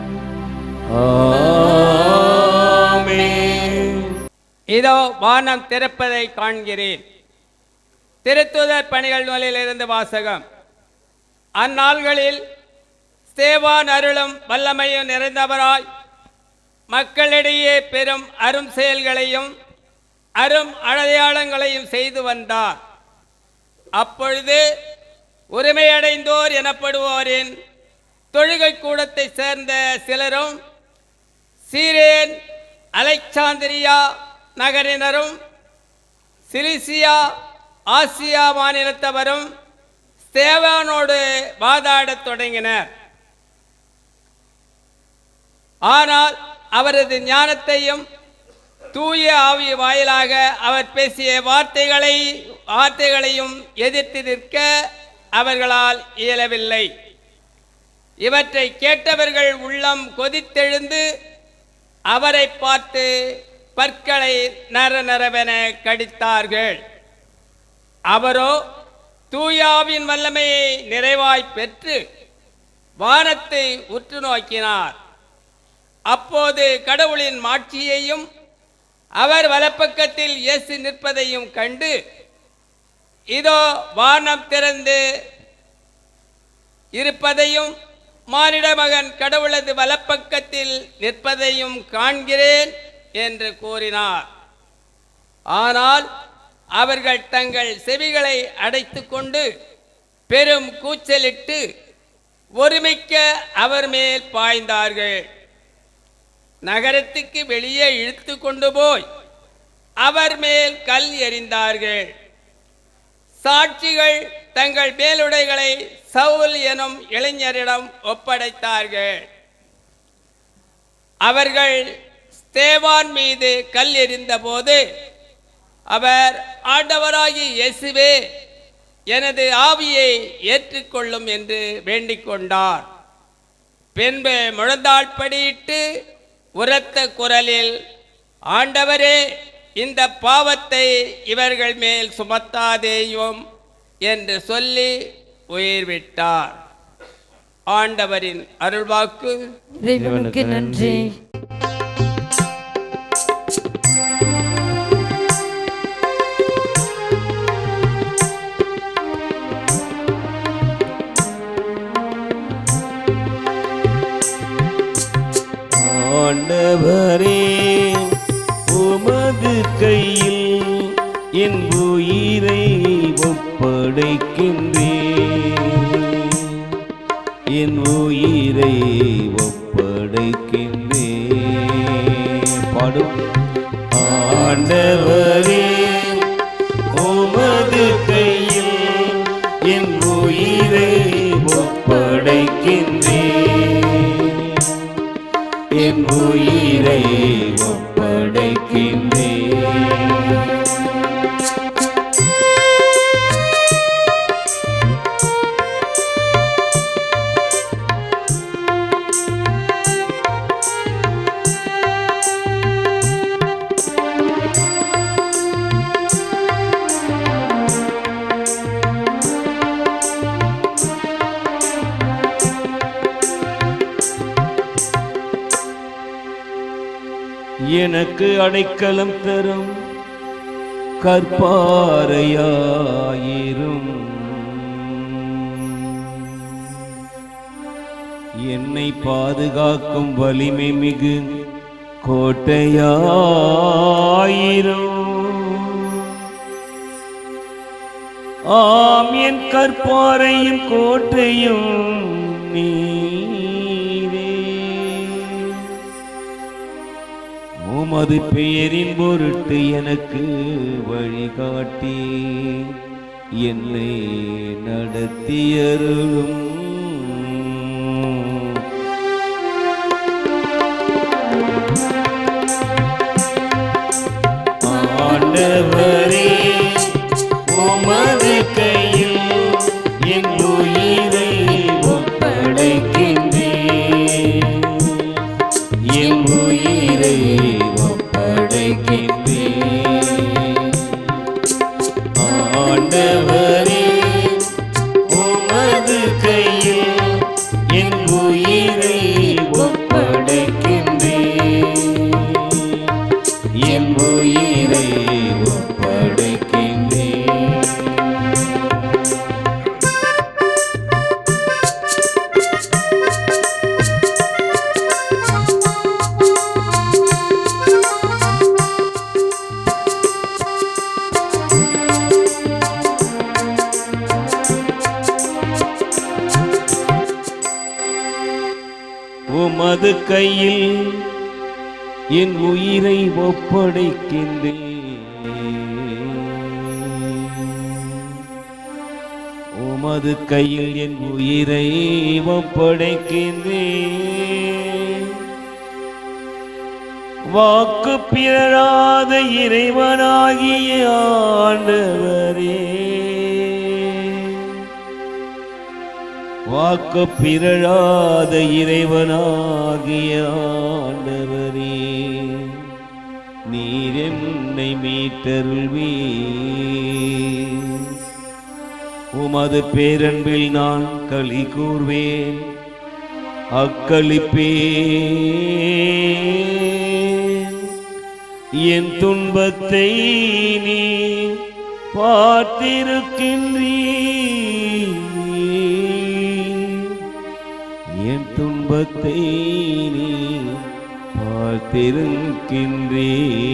இதோ வானம் திறப்பதை காண்கிறேன் திருத்துதர் பணிகள் நூலிலிருந்து வாசகம் அந்நாள்களில் ஸ்தேவான் அருளும் வல்லமையும் நிறைந்தவராய் மக்களிடையே பெரும் அரும் செயல்களையும் அரும் அடையாளங்களையும் செய்து வந்தார் அப்பொழுது உரிமையடைந்தோர் எனப்படுவோரின் தொழுகை கூடத்தை சேர்ந்த சிலரும் சீரேன் அலெக்சாந்திரியா நகரினரும் சிலிசியா ஆசியா மாநிலத்தவரும் ஸ்தேவானோடு வாதாடத் தொடங்கினர் ஆனால் அவரது ஞானத்தையும் தூய ஆவி வாயிலாக அவர் பேசிய வார்த்தைகளை வார்த்தைகளையும் எதிர்த்து நிற்க அவர்களால் இயலவில்லை இவற்றை கேட்டவர்கள் உள்ளம் கொதித்தெழுந்து அவரை பார்த்து பற்களை நர நரவென கடித்தார்கள் அவரோ தூயாவின் வல்லமையை நிறைவாய் பெற்று வானத்தை உற்று நோக்கினார் அப்போது கடவுளின் மாட்சியையும் அவர் வலப்பக்கத்தில் இயேசு நிற்பதையும் கண்டு இதோ வானம் திறந்து இருப்பதையும் மானிட மகன் கடவுளது வலப்பக்கத்தில் நிற்பதையும் காண்கிறேன் என்று கூறினார் ஆனால் அவர்கள் தங்கள் செவிகளை அடைத்துக் கொண்டு பெரும் கூச்சலிட்டு ஒருமிக்க அவர் மேல் பாய்ந்தார்கள் நகரத்துக்கு வெளியே இழுத்து கொண்டு போய் அவர் மேல் கல் எறிந்தார்கள் சாட்சிகள் தங்கள் மேலுடைகளை சவுல் எனும் இளைஞரிடம் ஒப்படைத்தார்கள் அவர்கள் ஸ்தேவான் மீது கல் எறிந்தபோது அவர் ஆண்டவராகி இயேசுவே எனது ஆவியை ஏற்றுக்கொள்ளும் என்று வேண்டிக் கொண்டார் பின்பு முழந்தாள் படியிட்டு உரத்த குரலில் ஆண்டவரே இந்த பாவத்தை இவர்கள் மேல் சுமத்தாதேயும் என்று சொல்லி உயிர் விட்டார் ஆண்டவரின் அருள்வாக்கு இறைவனுக்கு நன்றி ஆண்டவரே உமது கையில் என் உயிரை ஒப்படைக்கின்றேன் என் உயிரை ஒப்படைக்கின்றேன் பாடும் ஆண்டவரே உமது கையில் என் உயிரை ஒப்படைக்கின்றேன் என் உயிரை ஒப்படைக்கின்றேன் எனக்கு அடைக்கலம் தரும் கற்பாறையாயிரும் என்னை பாதுகாக்கும் வலிமை மிகு கோட்டையாயிரும் ஆம் என் கற்பாறையும் கோட்டையும் நீரே உமது பெயரின் பொருட்டு எனக்கு வழிகாட்டி என்னை நடத்தியருளும் ஆண்டவரே உமது கையில் என் உயிரை ஒப்படைக்கின்றேன் என் உயிரை ஒப்படைக்கின்றேன் ஆண்டவரே உமது கையில் என் உயிரை ஒப்படைக்கின்றேன் என் உயிரை ஒப்படைக்கின்றேன் உமது கையில் என் உயிரை ஒப்படைக்கின்றேன் உமது கையில் என் உயிரை ஒப்படைக்கின்றேன் வாக்கு பிறராத இறைவனாகிய ஆண்டவரே வாக்கு பிறழாத இறைவனாகிய ஆண்டவரே நீர் என்னை மீட்டருள்வீ உமது பேரன்பில் நான் களி கூர்வேன் அக்களிப்பேன் என் துன்பத்தை நீ பார்த்திருக்கின்றீ என் துன்பத்தை நீ பார்த்திருக்கின்றீ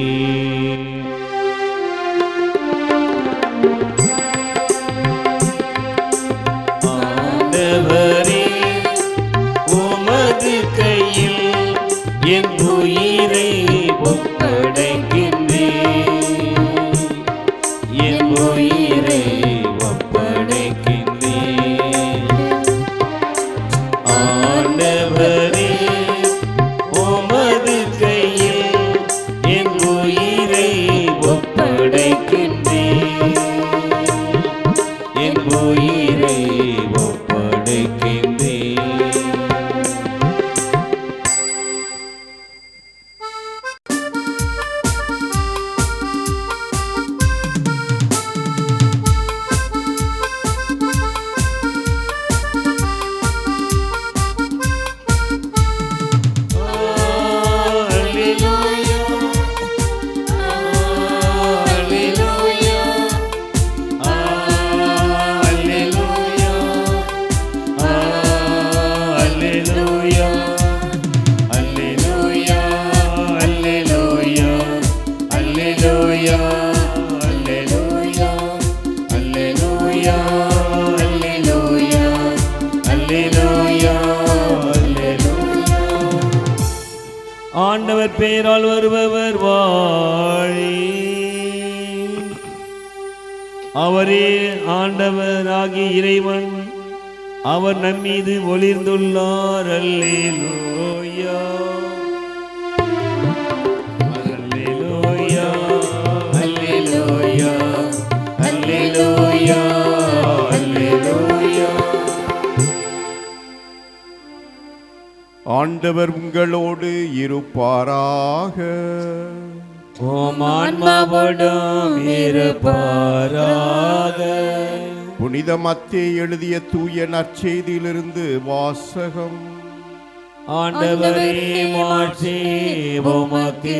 ஆண்டவரே உமது கையில் என் உயிரை ஒப்படைக்கின்றேன் என் உயிரை ஒப்படைக்கின்றேன் ஆண்டவரே உமது கையில் என் உயிரை ஒப்படைக்கின்றேன் என் உயிரை ஒப்படைக்கின்றேன் ஆண்டவர் பெயரால் வருபவர் வாழி அவரே ஆண்டவராகிய இறைவன் அவர் நம்மீது ஒளிர்ந்துள்ளார் அல்லேலூயா அல்லேலூயா அல்லேலூயா அல்லேலூயா அல்லேலூயா ஆண்டவர் உங்களோடு இருப்பாராக ஓம் ஆன்மாவோடும் இருப்பாராக புனித மத்தே எழுதிய தூய நற்செய்தியிலிருந்து வாசகம் ஆண்டவரே மாட்சி உமக்கே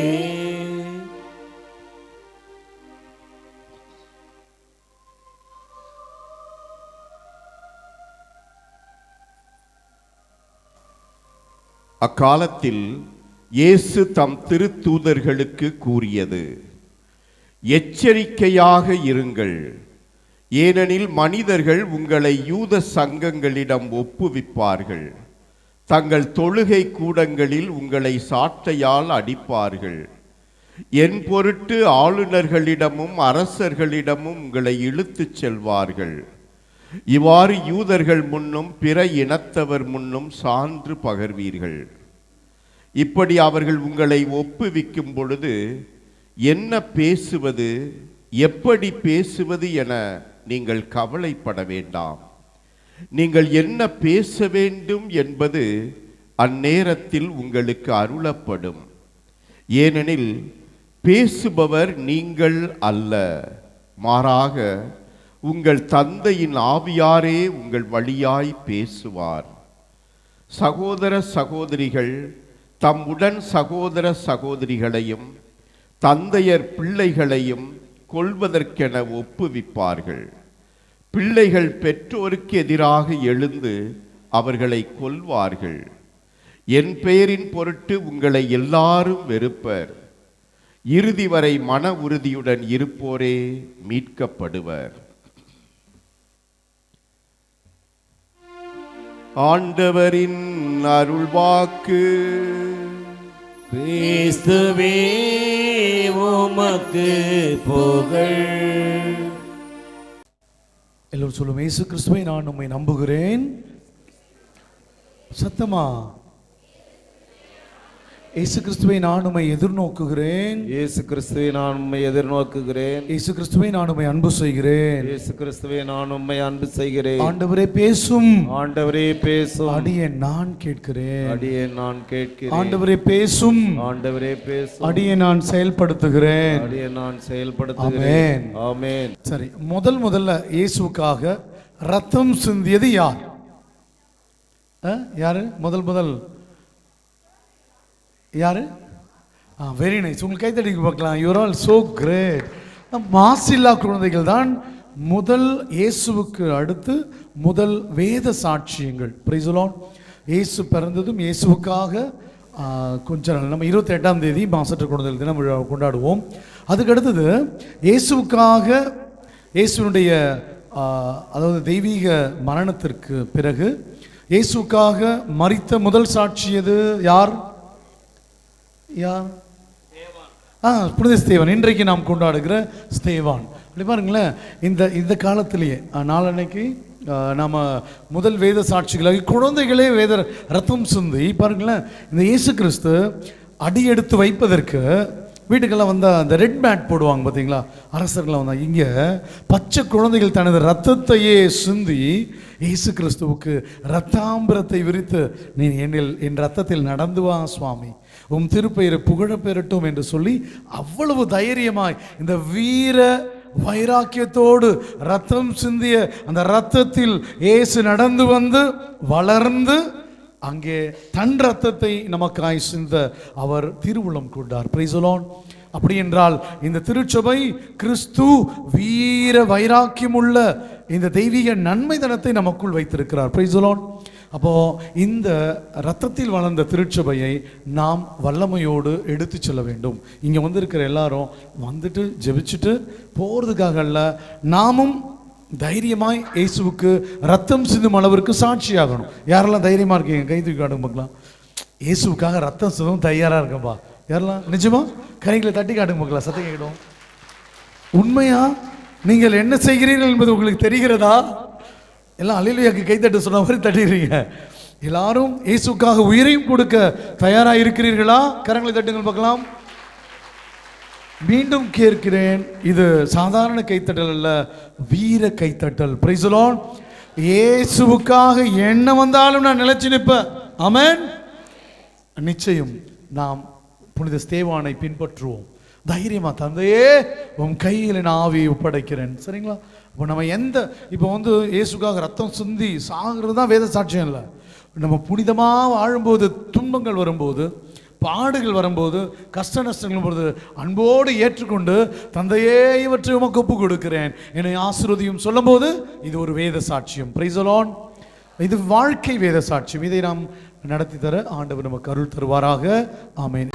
அக்காலத்தில் இயேசு தம் திருத்தூதர்களுக்கு கூறியது எச்சரிக்கையாக இருங்கள் ஏனெனில் மனிதர்கள் உங்களை யூத சங்கங்களிடம் ஒப்புவிப்பார்கள் தங்கள் தொழுகை கூடங்களில் உங்களை சாட்டையால் அடிப்பார்கள் என் பொருட்டு ஆளுநர்களிடமும் அரசர்களிடமும் உங்களை இழுத்துச் செல்வார்கள் இவ்வாறு யூதர்கள் முன்னும் பிற இனத்தவர் முன்னும் சான்று பகர்வீர்கள் இப்படி அவர்கள் உங்களை ஒப்புவிக்கும் பொழுது என்ன பேசுவது எப்படி பேசுவது என நீங்கள் கவலைப்பட வேண்டாம் நீங்கள் என்ன பேச வேண்டும் என்பது அந்நேரத்தில் உங்களுக்கு அருளப்படும் ஏனெனில் பேசுபவர் நீங்கள் அல்ல மாறாக உங்கள் தந்தையின் ஆவியாரே உங்கள் வழியாய் பேசுவார் சகோதர சகோதரிகள் தம் உடன் சகோதர சகோதரிகளையும் தந்தையர் பிள்ளைகளையும் கொள்வதற்கென ஒப்புவிப்பார்கள் பிள்ளைகள் பெற்றோருக்கு எதிராக எழுந்து அவர்களை கொல்வார்கள் என் பெயரின் பொருட்டு உங்களை எல்லாரும் வெறுப்பர் இறுதி வரை மன உறுதியுடன் இருப்போரே மீட்கப்படுவர் ஆண்டவரின் அருள்வாக்கு கிறிஸ்துவே உமக்கு புகழ் எல்லோரும் சொல்லும் இயேசு கிறிஸ்துவை நான் உம்மை நம்புகிறேன் சத்தமா இயேசு கிறிஸ்துவை நான் உம்மை எதிர்நோக்குகிறேன் இயேசு கிறிஸ்துவை நான் உம்மை எதிர்நோக்குகிறேன் இயேசு கிறிஸ்துவை நான் உம்மை அன்பு செய்கிறேன் இயேசு கிறிஸ்துவை நான் உம்மை அன்பு செய்கிறேன் ஆண்டவரே பேசும் ஆண்டவரே பேசும் அடியே நான் கேட்கிறேன் அடியே நான் கேட்கிறேன் ஆண்டவரே பேசும் ஆண்டவரே பேசும் அடியே நான் செயல்படுத்துகிறேன் அடியே நான் ஆமென். செயல்படுத்துகிறேன் ஆமென் சரி முதல் முதல்ல இயேசுவுக்காக ரத்தம் சிந்தியது யார் அஹ், யாரு முதல் முதல் யாரு ஆ வெரி நைஸ் உங்களுக்கு கைத்தடிக்கு பார்க்கலாம் யூர் ஆல் சோ கிரேட் மாசில்லா குழந்தைகள் தான் முதல் இயேசுவுக்கு அடுத்து முதல் வேத சாட்சியங்கள் பிரைசுலான் இயேசு பிறந்ததும் இயேசுவுக்காக ஆ, கொஞ்ச நாள் நம்ம இருபத்தி எட்டாம் தேதி மாசற்ற குழந்தைகள் தினம் விழா கொண்டாடுவோம் அதுக்கு அடுத்தது இயேசுவுக்காக இயேசுனுடைய ஆ, அதாவது தெய்வீக மரணத்திற்கு பிறகு இயேசுவுக்காக மரித்த முதல் சாட்சி எது யார் யார் ஆ புனித ஸ்தேவான் இன்றைக்கு நாம் கொண்டாடுகிற ஸ்தேவான் அப்படி பாருங்களேன் இந்த இந்த காலத்திலேயே ஆ, நாளன்னைக்கு ஆ, நாம முதல் வேத சாட்சிகளாகி குழந்தைகளே வேத ரத்தம் சிந்தி பாருங்களேன் இந்த இயேசு கிறிஸ்து அடி எடுத்து வைப்பதற்கு வீட்டுக்கெல்லாம் வந்தால் அந்த ரெட் மேட் போடுவாங்க பார்த்தீங்களா அரசர்கள்லாம் வந்தால் இங்கே பச்சை குழந்தைகள் தனது ரத்தத்தையே சிந்தி இயேசு கிறிஸ்துவுக்கு ரத்தாம்பரத்தை விரித்து நீ என்னில் என் ரத்தத்தில் நடந்து வா சுவாமி உம் திருப்பெயரை புகழ பெறட்டும் என்று சொல்லி அவ்வளவு தைரியமாய் இந்த வீர வைராக்கியத்தோடு ரத்தம் சிந்திய அந்த ரத்தத்தில் இயேசு நடந்து வந்து வளர்ந்து அங்கே தன் ரத்தத்தை நமக்காய் சிந்த அவர் திருவுளம் கொண்டார் பிரைசலோன் அப்படி என்றால் இந்த திருச்சபை கிறிஸ்து வீர வைராக்கியமுள்ள இந்த தெய்வீக நன்மைதனத்தை நமக்குள் வைத்திருக்கிறார் பிரைசலோன் அப்போ இந்த ரத்தத்தில் வளர்ந்த திருச்சபையை நாம் வல்லமையோடு எடுத்து செல்ல வேண்டும் இங்கே வந்திருக்கிற எல்லாரும் வந்துட்டு ஜெபிச்சுட்டு போகிறதுக்காக அல்ல நாமும் தைரியமாய் இயேசுவுக்கு ரத்தம் சிந்தும் அளவிற்கு சாட்சியாகணும் யாரெல்லாம் தைரியமா இருக்கீங்க கை தூக்கி காட்டுங்க பார்க்கலாம் இயேசுவுக்காக ரத்தம் சிந்தும் தயாரா இருக்கேன்பா யாரெல்லாம் நிஜமா கைகளை தட்டி காட்டுங்க பார்க்கலாம் சத்தம் கேட்கணும் உண்மையா நீங்கள் என்ன செய்கிறீர்கள் என்பது உங்களுக்கு தெரிகிறதா எல்லாம் அலிலுயாக்கு கைத்தட்டு சொன்ன மாதிரி தட்டிடுறீங்க எல்லாரும் இயேசுக்காக உயிரையும் கொடுக்க தயாரா இருக்கிறீர்களா கரங்களை தட்டுங்கள் பார்க்கலாம் மீண்டும் கேட்கிறேன் இது சாதாரண கைத்தட்டல் அல்ல வீர கைத்தட்டல் பிரைசலோன் இயேசுவுக்காக என்ன வந்தாலும் நான் நிலைச்சு நிற்பேன் ஆமென் நிச்சயம் நாம் புனித ஸ்தேவானை பின்பற்றுவோம் தைரியமா தந்தையே உன் கையில் நான் ஆவியை ஒப்படைக்கிறேன் சரிங்களா இப்போ நம்ம எந்த இப்போ வந்து இயேசுக்காக ரத்தம் சிந்தி சாகிறது தான் வேத சாட்சியம் இல்லை நம்ம புனிதமாக வாழும்போது துன்பங்கள் வரும்போது பாடுகள் வரும்போது கஷ்ட நஷ்டங்கள் வரும்போது அன்போடு ஏற்றுக்கொண்டு தந்தையே இவற்றை உமக்கு ஒப்பு கொடுக்கிறேன் என்னை ஆசிர்வதியும் சொல்லும்போது இது ஒரு வேத சாட்சியம் பிரைசலான் இது வாழ்க்கை வேத சாட்சியம் இதை நாம் நடத்தி தர ஆண்டவர் நமக்கு அருள் தருவாராக ஆமென்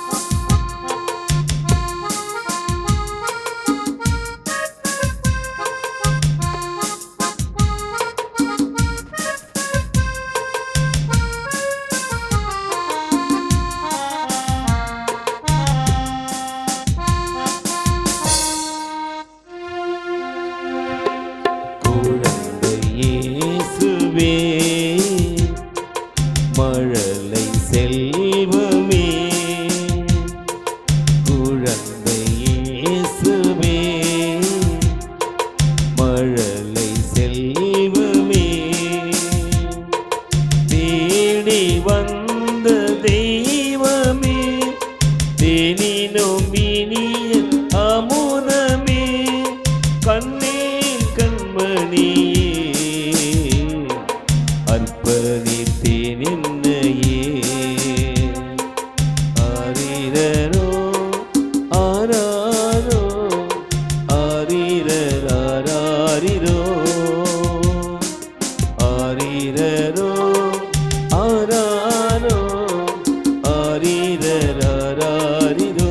இயேசுவே மழலை செல்வமே குழந்தை இயேசுவே மழலை செல்வமே தேடி வந்த தெய்வமே தேனினும் இனிய அமுதமே கண்ணே கண்மணியே அர்ப்பணித்தேன் என்னையே ஆரிரரோ ஆராரோ ஆரிரராரிரோ ஆரிரரோ ஆராரோ ஆரிரராரிரோ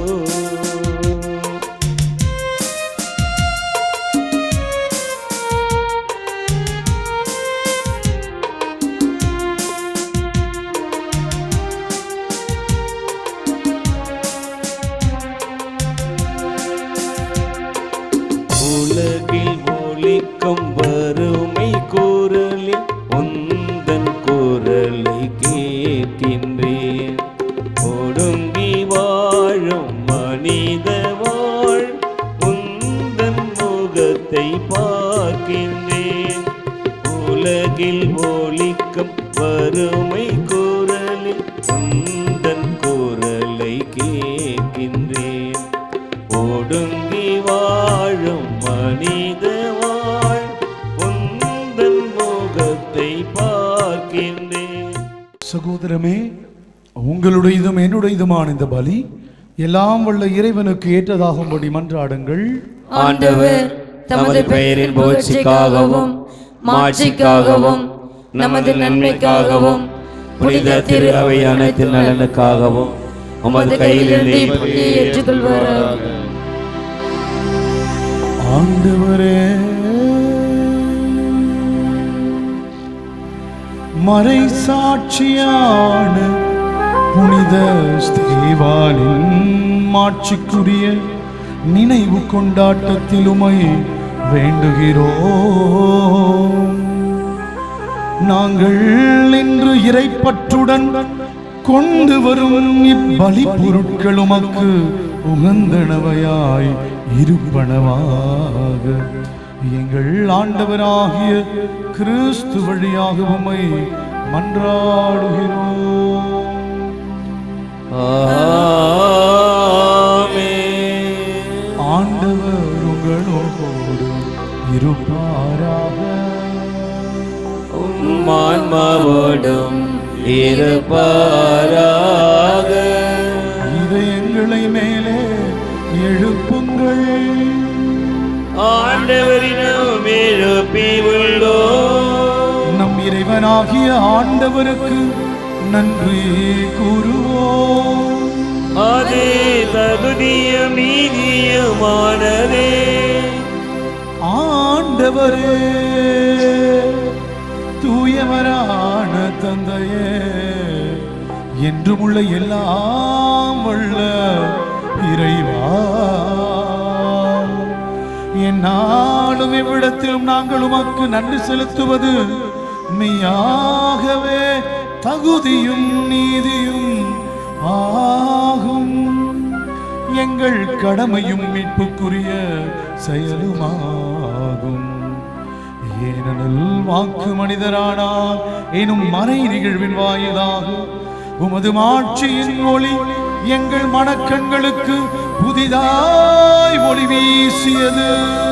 உலகில் ஒலிக்கும் வறுமை குரலில் உந்தன் குரலை கேட்கின்றேன் ஒடுங்கி வாழும் மனித வாழ் உந்தன் முகத்தை பார்க்கின்றேன் உலகில் ஒலிக்கும் வறுமை குரலில் உந்தன் குரலை கேட்கின்றேன் ஒடுங்கி வாழும் மனித வாழ் உந்தன் முகத்தை பார்க்கின்றேன் சகோதரமே உங்களுடையதும் என்னுடையதுமான இந்த பலி எல்லாம் வல்ல இறைவனுக்கு ஏற்றதாகும்படி மன்றாடுங்கள் ஆண்டவர் தமது பெயரின் புகழ்ச்சிக்காகவும் மாட்சிக்காகவும் நமது நன்மைக்காகவும் புனித திரு அவை அனைத்து நலனுக்காகவும் உமது கையிலிருந்து இப்படியே ஏற்றுக்கொள்வாராக ஆண்டவரே மறை சாட்சியான புனித ஸ்தேவானின் மாட்சிக்குரிய நினைவு கொண்டாட்டத்தில் உமை வேண்டுகிறோம் நாங்கள் இன்று இறைப்பற்றுடன் கொண்டு வரும் இப்பலி பொருட்கள் உமக்கு உகந்தனவையாய் இருப்பனவாக எங்கள் ஆண்டவராகிய கிறிஸ்து வழியாக உம்மை மன்றாடுகிறோம் ஆண்டவர் உங்களோடு இருப்பாராக ஆன்மாவோடும் இருப்பாராக இதயங்களை மேலே எழுப்புங்கள் ஆண்டவரிடம் எழுப்பி உள்ளோம் நம் இறைவனாகிய ஆண்டவருக்கு நன்றி கூறுவோம் அதே தகுதியும் நீதியுமானதே ஆண்டவரே தூயவரான தந்தையே என்றுமுள்ள எல்லாம் வல்ல இறைவா என்னாலும் இவ்விடத்திலும் நாங்கள் உமக்கு நன்றி செலுத்துவது மெய்யாகவே தகுதியும் நீதியும் ஆகும் எங்கள் கடமையும் மீட்புக்குரிய செயலுமாகும் ஏனெனில் வாக்கு மனிதரானார் எனும் மறை நிகழ்வின் வாயிலாக உமது மாட்சியின் ஒளி எங்கள் மனக்கண்களுக்கு புதிதாய் ஒளி வீசியது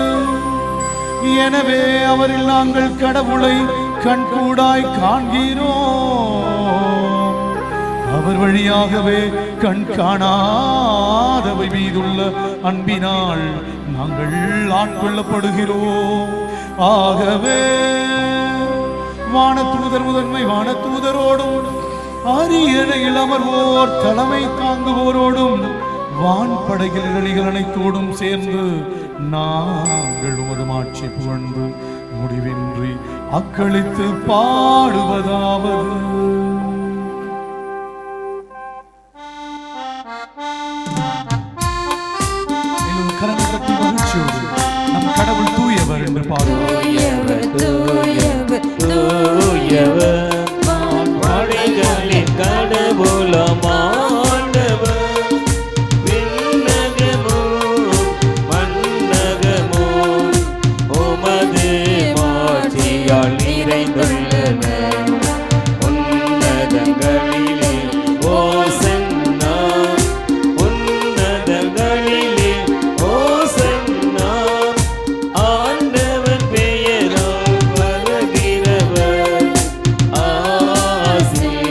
எனவே அவரில் நாங்கள் கடவுளை கண்கூடாய் காண்கிறோம் அவர் வழியாகவே கண் காணாதவை மீதுள்ள அன்பினால் நாங்கள் ஆட்கொள்ளப்படுகிறோம் ஆகவே வானதூதர் முதன்மை வானதூதரோடும் அரியணை இளமர்வோர் தலைமை தாங்குவோரோடும் வான்படைகள் இழலிகள் அனைத்தோடும் சேர்ந்து நாங்கள் உமது மாட்சி புகழ்ந்து முடிவின்றி அக்களித்து பாடுவதாவது எல்லோரும் கரங்கள் தட்டி மகிழ்ச்சியோடு நம் கடவுள் தூயவர் என்று பாடுவோம் தூயவர் படைகளின் கடவுளம் ஆண்டவர் விண்ணகமும் மண்ணகமும் உமது மாட்சியால் நிறைந்துள்ளன உன்னதங்களிலே ஓசன்னா உன்னதங்களிலே ஓசன்னா ஆண்டவர் பெயரால் வருகிறவர் ஆசி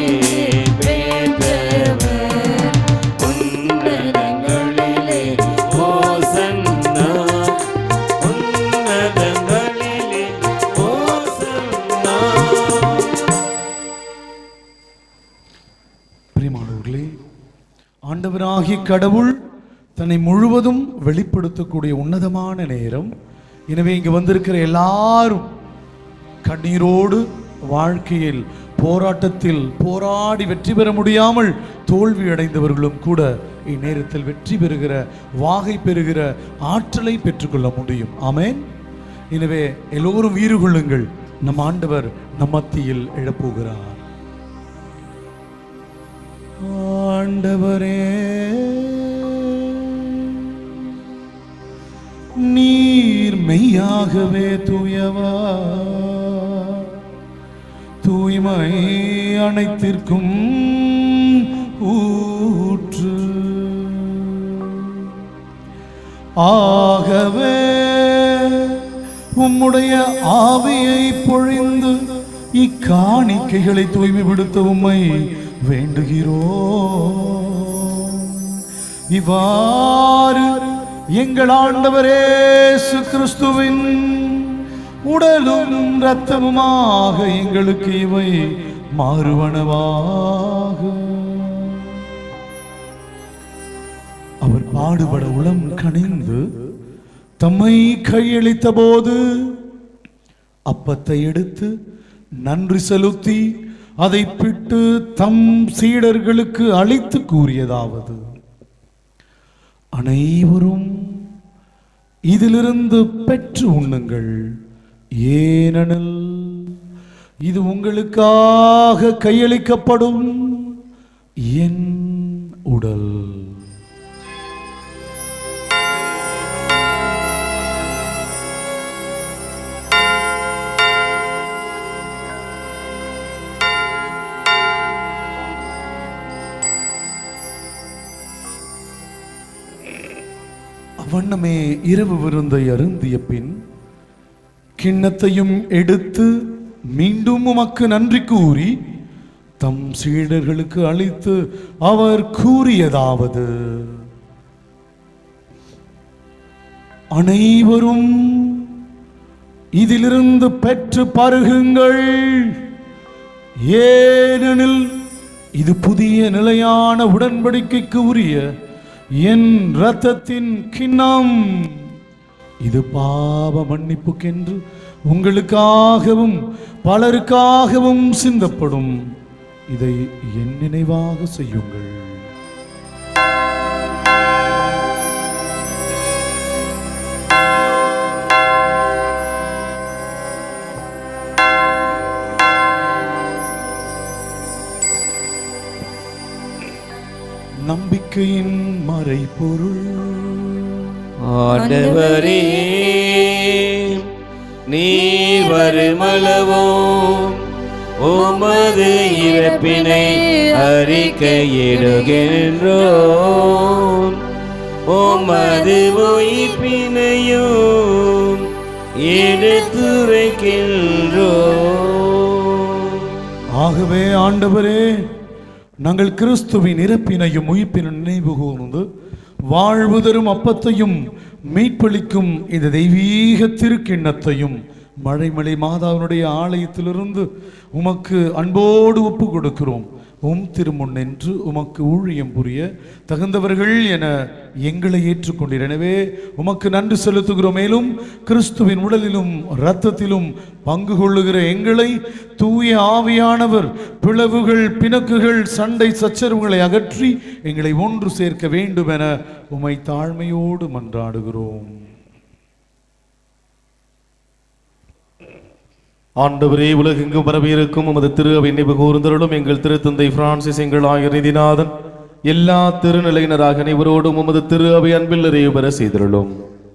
பெற்றவர் உன்னதங்களிலே ஓசன்னா உன்னதங்களிலே ஓசன்னா பிரியமானவர்களே ஆண்டவராகிய கடவுள் தன்னை முழுவதும் வெளிப்படுத்தக்கூடிய உன்னதமான நேரம் எனவே இங்கு வந்திருக்கிற எல்லாரும் கண்ணீரோடு வாழ்க்கையில் போராட்டத்தில் போராடி வெற்றி பெற முடியாமல் தோல்வி அடைந்தவர்களும் கூட இந்நேரத்தில் வெற்றி பெறுகிற வாகை பெறுகிற ஆற்றலை பெற்றுக்கொள்ள முடியும் ஆமென் எனவே எல்லோரும் வீறு கொள்ளுங்கள் நம் ஆண்டவர் நம் மத்தியில் எழப்போகிறார் ஆண்டவரே நீர் மெய்யாகவே தூயவா தூய்மை அனைத்திற்கும் ஊற்று ஆகவே உம்முடைய ஆவியை பொழிந்து இக்காணிக்கைகளை தூய்மைப்படுத்த உம்மை வேண்டுகிறோம் இவ்வாறு எங்கள் ஆண்டவரே கிறிஸ்துவின் உடலும் இரத்தமுமாக எங்களுக்கு இவை மாறுவனவாக அவர் பாடுபட உளம் கனிந்து தம்மை கையளித்த போது அப்பத்தை எடுத்து நன்றி செலுத்தி அதை பிட்டு தம் சீடர்களுக்கு அளித்து கூறியதாவது அனைவரும் இதிலிருந்து பெற்று உண்ணுங்கள் ஏனெனில் இது உங்களுக்காக கையளிக்கப்படும் என் உடல் அவ்வண்ணமே இரவு விருந்தை அருந்திய பின் கிண்ணத்தையும் எடுத்து மீண்டும் உமக்கு நன்றி கூறி தம் சீடர்களுக்கு அளித்து அவர் கூறியதாவது அனைவரும் இதிலிருந்து பெற்று பருகுங்கள் ஏனெனில் இது புதிய நிலையான உடன்படிக்கைக்கு உரிய என் இரத்தத்தின் கிண்ணம் இது பாவ மன்னிப்புக்கென்று உங்களுக்காகவும் பலருக்காகவும் சிந்தப்படும் இதை என் நினைவாக செய்யுங்கள் நம்பிக்கையின் மறைபொருள் ஆண்டவரே நீர் வருமளவும் உமது இறப்பினை அறிக்கையிடுகின்றோம் உமது உயிர்ப்பினையும் எடுத்துரைக்கின்றோம் ஆகவே ஆண்டவரே நாங்கள் கிறிஸ்துவின் இறப்பினையும் உயிர்ப்பினும் நினைவு கூர்ந்து வாழ்வு தரும் அப்பத்தையும் மீட்பளிக்கும் இந்த தெய்வீக திருக்கிண்ணத்தையும் மழைமலை மாதாவினுடைய ஆலயத்திலிருந்து உமக்கு அன்போடு ஒப்பு கொடுக்கிறோம் உம் திருமுன் நின்று உமக்கு ஊழியம் புரிய தகுந்தவர்கள் என எங்களை ஏற்றுக்கொண்டீர் எனவே உமக்கு நன்றி செலுத்துகிறோம் மேலும் கிறிஸ்துவின் உடலிலும் இரத்தத்திலும் பங்கு கொள்ளுகிற எங்களை தூய ஆவியானவர் பிளவுகள் பிணக்குகள் சண்டை சச்சரவுகளை அகற்றி எங்களை ஒன்று சேர்க்க வேண்டும் என உமை தாழ்மையோடு மன்றாடுகிறோம் ஆண்டவரே உலகெங்கும் பரவியிருக்கும் உமது திரு அவை நினைவு கூர்ந்தருளும் எங்கள் திருத்தந்தை பிரான்சிஸ் எங்கள் ஆயர் நிதிநாதன் எல்லா திருநிலையினராக அனைவரோடும் உமது திரு அவை அன்பில் நிறைவு பெற செய்திருளும்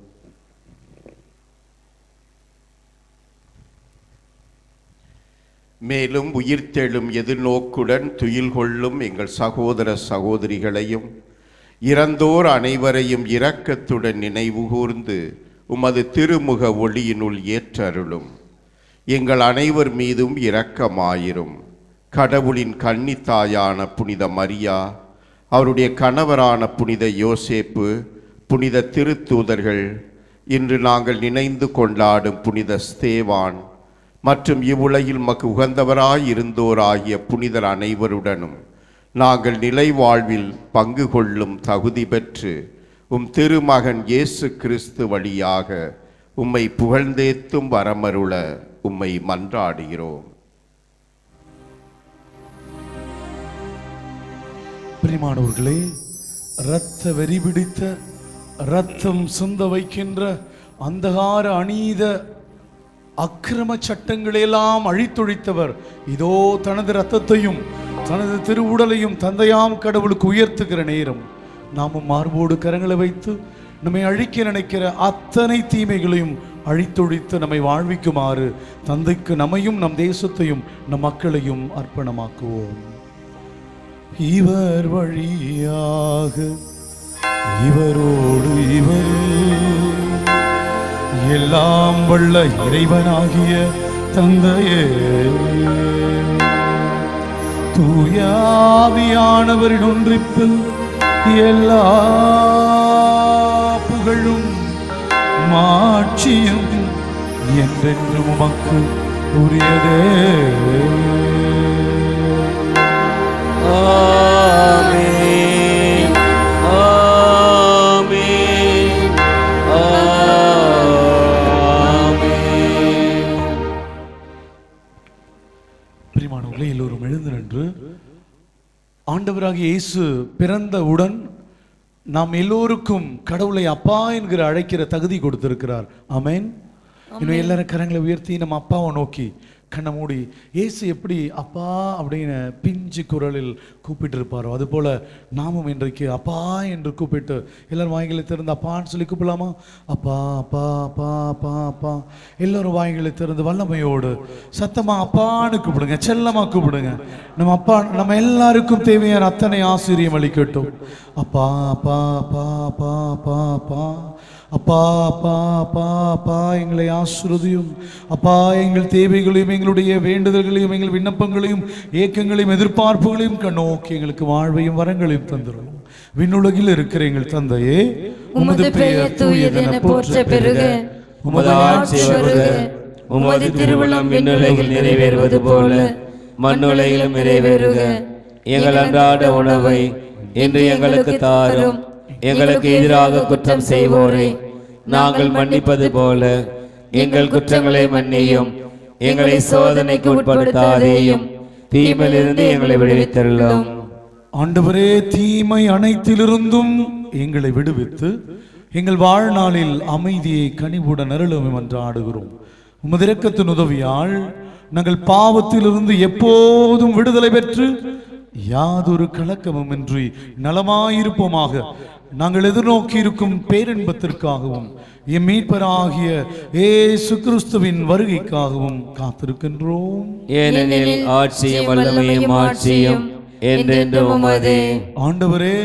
மேலும் உயிர்த்தெழும் எதிர்நோக்குடன் துயில் கொள்ளும் எங்கள் சகோதர சகோதரிகளையும் இறந்தோர் அனைவரையும் இரக்கத்துடன் நினைவுகூர்ந்து உமது திருமுக ஒளியினுள் ஏற்றருளும் எங்கள் அனைவர் மீதும் இரக்கமாயிரும் கடவுளின் கன்னித்தாயான புனித மரியா அவருடைய கணவரான புனித யோசேப்பு புனித திருத்தூதர்கள் இன்று நாங்கள் நினைந்து கொண்டாடும் புனித ஸ்தேவான் மற்றும் இவ்வுலகில் மக்கு உகந்தவராய் இருந்தோராகிய புனிதர் அனைவருடனும் நாங்கள் நிலை வாழ்வில் பங்கு கொள்ளும் தகுதி பெற்று உம் திருமகன் இயேசு கிறிஸ்து வழியாக உம்மை புகழ்ந்தேத்தும் வரமருள உம்மை மன்றாடுகிறோம் பிரிமானவர்களே இரத்த வெறி பிடித்த இரத்தம் சிந்த வைக்கின்ற அந்தகார அநீத அக்கிரம சட்டங்களையெல்லாம் அழித்தொழித்தவர் இதோ தனது இரத்தத்தையும் தனது திருவுடலையும் தந்தையாம் கடவுளுக்கு உயர்த்துகிற நேரம் நாமும் மார்போடு கரங்களை வைத்து நம்மை அழிக்க நினைக்கிற அத்தனை தீமைகளையும் அழித்தொழித்து நம்மை வாழ்விக்குமாறு தந்தைக்கு நம்மையும் நம் தேசத்தையும் நம் மக்களையும் அர்ப்பணமாக்குவோம் இவர் வழியாக இவரோடு இவர் எல்லாம் வல்ல இறைவனாகிய தந்தையே தூயாவியானவரின் ஒன்றிப்பில் எல்லா புகழும் மாட்சியும் என்றென்றும் உமக்கு உரியதே ஆமென் ஆமென் ஆமென் பிரிமானவர்களே எல்லோரும் எழுந்து நின்று ஆண்டவராகிய இயேசு பிறந்தவுடன் நாம் எல்லோருக்கும் கடவுளை அப்பா என்கிற அழைக்கிற தகுதி கொடுத்திருக்கிறார் ஆமென் இன்னும் எல்லாரும் கரங்களை உயர்த்தி நம்ம அப்பாவை நோக்கி கண்ணை மூடி இயேசு எப்படி அப்பா அப்படின்னு பிஞ்சு குரலில் கூப்பிட்டு இருப்பாரோ அதுபோல நாமும் இன்றைக்கு அப்பா என்று கூப்பிட்டு எல்லாரும் வாய்களை திறந்து அப்பான்னு சொல்லி கூப்பிடலாமா அப்பா அப்பா அப்பா அப்பா அப்பா எல்லாரும் வாய்களை திறந்து வல்லமையோடு சத்தமா அப்பான்னு கூப்பிடுங்க செல்லமா கூப்பிடுங்க நம்ம அப்பா நம்ம எல்லாருக்கும் தேவையான அத்தனை ஆசிரியம் அளிக்கட்டும் அப்பா அப்பா அப்பா அப்பா அப்பா அப்பா அப்பா அப்பா அப்பா அப்பா எங்களை ஆசிரதியும் அப்பா எங்கள் தேவைகளையும் எங்களுடைய வேண்டுதல்களையும் எங்கள் விண்ணப்பங்களையும் ஏக்கங்களையும் எதிர்பார்ப்புகளையும் கண்ணோக்கி எங்களுக்கு வாழ்வையும் வரங்களையும் தந்துடும் விண்ணுலகில் இருக்கிற எங்கள் தந்தையே உமது பெயர் தூயதென போற்ற பெருக உமது ஆட்சி வருக உமது திருவுளம் விண்ணுலகில் நிறைவேறுவது போல மண்ணுலகிலும் நிறைவேறுக எங்கள் அன்றாட உணவை இன்று எங்களுக்கு தாரும் எங்களுக்கு எதிராக குற்றம் செய்வோரை நாங்கள் மன்னிப்பது போல எங்கள் குற்றங்களை மன்னியும் எங்களை சோதனைக்கு உட்படுத்தாதேயும் தீமையிலிருந்து எங்களை விடுவித்தருளும் ஆண்டவரே தீமை அனைத்திலிருந்தும் எங்களை விடுவித்து எங்கள் வாழ்நாளில் அமைதியை கனிவுடன் அருளும் என்று ஆடுகிறோம் உமது இரக்கத்தின் உதவியால் நாங்கள் பாவத்திலிருந்து எப்போதும் விடுதலை பெற்று யாதொரு கலக்கமும் இன்றி நலமாயிருப்போமாக நாங்கள் எதிர்நோக்கி இருக்கும் பேரின்பத்திற்காகவும் எம் மீட்பராகிய ஏசு கிறிஸ்துவின் வருகைக்காகவும் காத்திருக்கின்றோம் ஏனெனில் ஆட்சியும் வல்லமையும் ஆட்சியும் என்றென்றும் உமதே ஆண்டவரே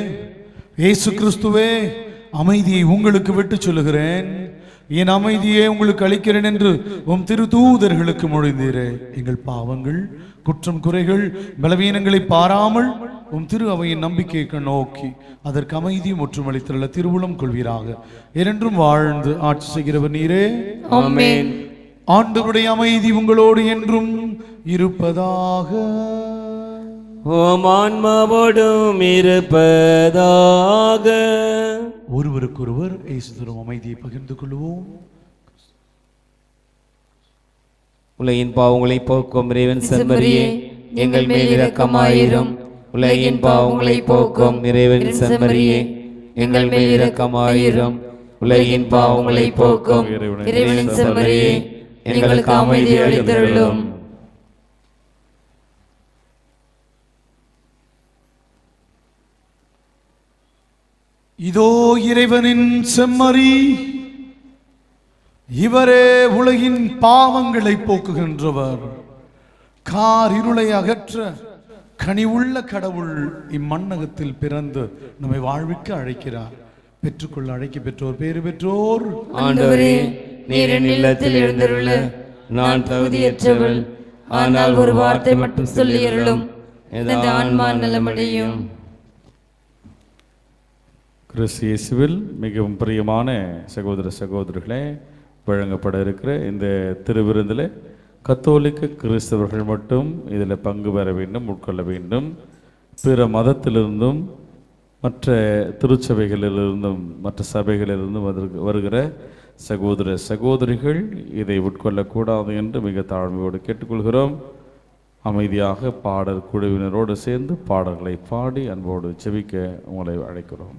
இயேசு கிறிஸ்துவே அமைதியை உங்களுக்கு விட்டு சொல்லுகிறேன் என் அமைதியை உங்களுக்கு அளிக்கிறேன் என்று உம் திரு தூதர்களுக்கு மொழிந்தீரே எங்கள் பாவங்கள் குற்றம் குறைகள் பலவீனங்களை பாராமல் உம் திரு அவையின் நம்பிக்கையை நோக்கி அதற்கு அமைதியும் ஒற்றும் அளித்துள்ள திருவுளம் கொள்வீராக இரண்டும் வாழ்ந்து ஆட்சி செய்கிறவர் நீரே ஆமென். ஆண்டவருடைய அமைதி உங்களோடு என்றும் இருப்பதாக ஓம் ஆன்மாவோடும் இருப்பதாக ஒருவருக்கொருவர் இயேசு தரும் அமைதியை பகிர்ந்து கொள்வோம் உலகின் பாவங்களை போக்கும் இறைவன் செம்மறியே எங்கள் மேல் இரக்கமாயிரும் உலகின் பாவங்களை போக்கும் இறைவன் செம்மறியே எங்கள் மேல் இரக்கமாயிரும் உலகின் பாவங்களை போக்கும் இறைவனின் செம்மறியே எங்களுக்கு அமைதி அளித்தருளும் இதோ இறைவனின் செம்மறி இவரே உலகின் பாவங்களை போக்குகின்றவர் கார் இருளை அகற்ற கனிவுள்ள கடவுள் இம்மண்ணகத்தில் பிறந்து நம்மை வாழ்விக்க அழைக்கிறார் பெற்றுக்கொள்ள அழைக்க பெற்றோர் பேறு பெற்றோர் ஆண்டவரே நீர் என் இல்லத்தில் எழுந்தருள நான் தகுதியற்றவள் ஆனால் ஒரு வார்த்தை மட்டும் சொல்லி அருளும் எனது ஆன்மா நலமடையும் கிறிஸ்து இயேசுவில் மிகவும் பிரியமான சகோதர சகோதரிகளே வழங்கப்பட இருக்கிற இந்த திருவிருந்தில் கத்தோலிக்க கிறிஸ்தவர்கள் மட்டும் இதில் பங்கு பெற வேண்டும் உட்கொள்ள வேண்டும் பிற மதத்திலிருந்தும் மற்ற திருச்சபைகளிலிருந்தும் மற்ற சபைகளிலிருந்தும் வருக- வருகிற சகோதர சகோதரிகள் இதை உட்கொள்ளக்கூடாது என்று மிக தாழ்மையோடு கேட்டுக்கொள்கிறோம் அமைதியாக பாடல் குழுவினரோடு சேர்ந்து பாடல்களை பாடி அன்போடு செபிக்க உங்களை அழைக்கிறோம்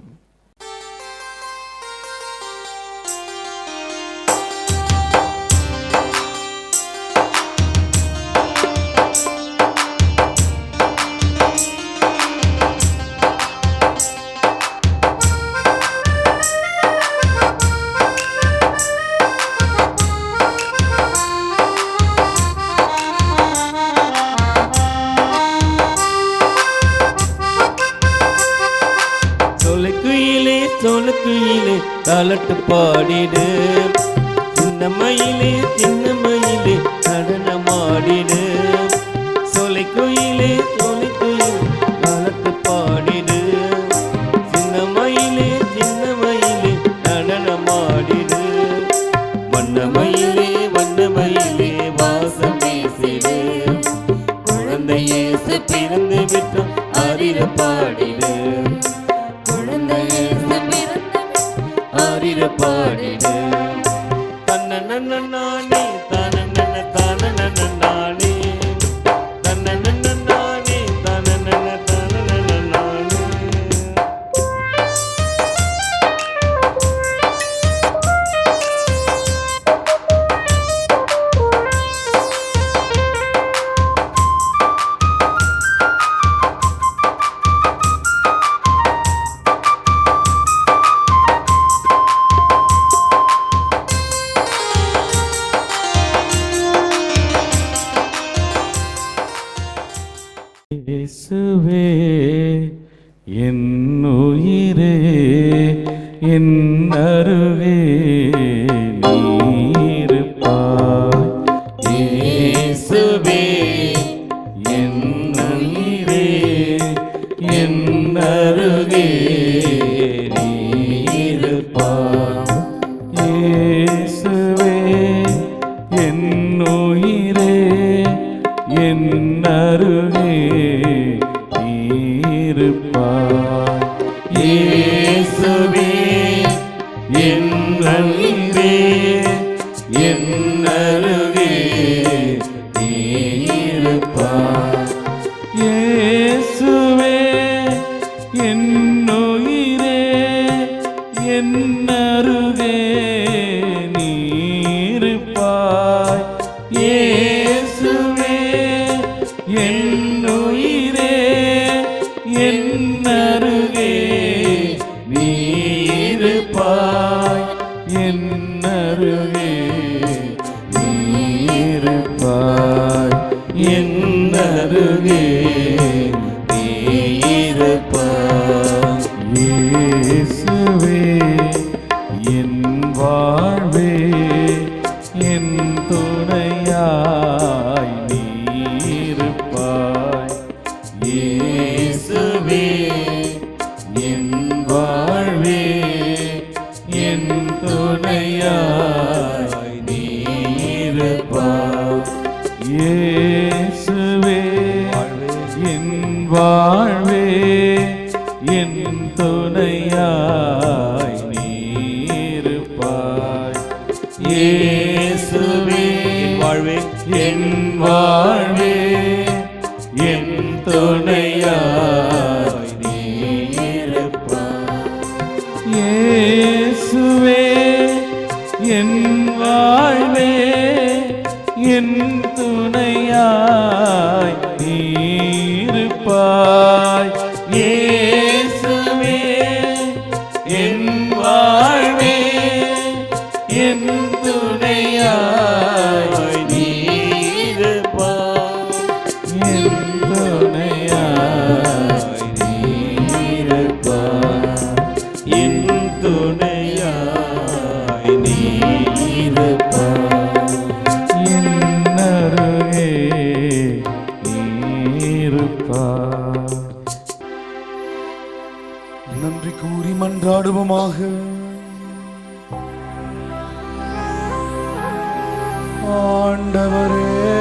சொலுக்குயிலே சொலுக்குயிலே தலட்டு பாடிடு சின்னமயிலே சின்னமயிலே நடனமாடிடு சொலைக்குயிலே சொலைக்குயிலே தலட்டு பாடிடு சின்ன இயேசு பிறந்து விட்டார் ஆரிர பாடிடு குழந்தை இயேசு பிறந்து ஆரிர பாடிடு தன்னனனனானே தனனன தனனனனானே தன்னனனனானே தனனன தனனனனானே இயேசுவே என் உயிரே என் அருகே நீருப்பாய் இயேசுவே என் உயிரே என் அருகே நீருப்பாய் இயேசுவே என் உயிரே என் அருகே நீருப்பாய் இயேசுவே என் அன்பே என் அருகே நீருப்பாய் இயேசுவே என் உயிரே என் அருகே நீருப்பாய் இயேசுவே என் உயிரே என் அருகே நீருப்பாய் என் அருகே நீருப்பாய் என் அருகே நீருப்பாய் இயேசுவே என் வாழ்வே என் துணையாய் நீருப்பாய் இயேசுவே என் வாழ்வே என் துணையாய் நீருப்பாய் இயேசுவே என் வாழ்வே என் துணையாய் நீருப்பாய் இயேசுவே என் வாழ்வே என் வாழ்வே என் துணையாய் நீருப்பாய் இயேசுவே என் வாழ்வே என் துணையாய் நீருப்பாய் இயேசுவே என் வாழ்வே என் துணையாய் நீருப்பாய் என் துணையாய் நீருப்பாய் என் துணையாய் நீருப்பாய் என் அருகே நீருப்பாய் நன்றி கூறி மன்றாடுவோமாக ஆண்டவரே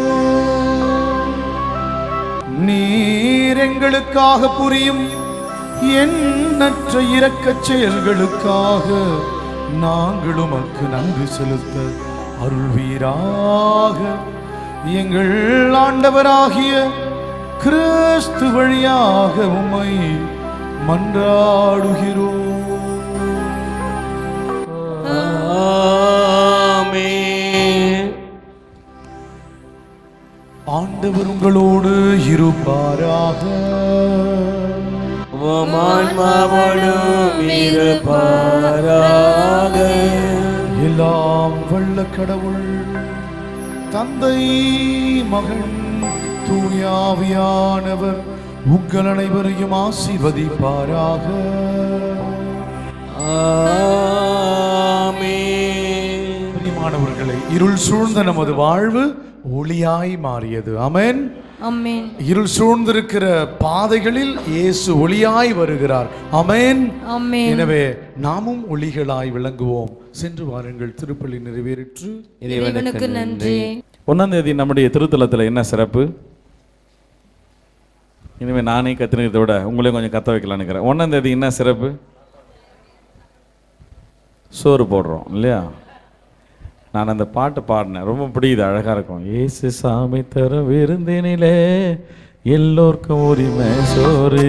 நீர் எங்களுக்காக புரியும் எண்ணற்ற இரக்கச் செயல்களுக்காக நாங்கள் உமக்கு நன்றி செலுத்த அருள்வீராக எங்கள் ஆண்டவராகிய கிறிஸ்து வழியாக உம்மை மன்றாடுகிறோம் ஆண்டவர் உங்களோடு இருப்பாராக உமான்மாவோடும் இருப்பாராக எல்லாம் வல்ல கடவுள் தந்தை மகன் தூயாவியானவர் உங்கள் அனைவரையும் ஆசீர்வதிப்பாராக பிரியமானவர்களே இருள் சூழ்ந்த நமது வாழ்வு ஒளியாய் மாறியது அமேன் அம்மேன் இருள் சூழ்ந்திருக்கிற பாதைகளில் இயேசு ஒளியாய் வருகிறார் அமேன் ஆமென். எனவே நாமும் ஒளிகளாய் விளங்குவோம் சென்று வாருங்கள் திருப்பலி நிறைவேறிற்று இறைவனுக்கு நன்றி ஒன்றாம் தேதி நம்முடைய திருத்தலத்தில் என்ன சிறப்பு இனிமேல் நானே கற்றுனுக்கிறத விட உங்களையும் கொஞ்சம் கற்ற வைக்கலான்னு இருக்கிறேன் ஒன்றாம் தேதி என்ன சிறப்பு சோறு போடுறோம் இல்லையா நான் அந்த பாட்டு பாடினேன் ரொம்ப பிடிக்குது அழகாக இருக்கும் ஏசு சாமி தர விருந்தினிலே எல்லோருக்கும் உரிமை சோறு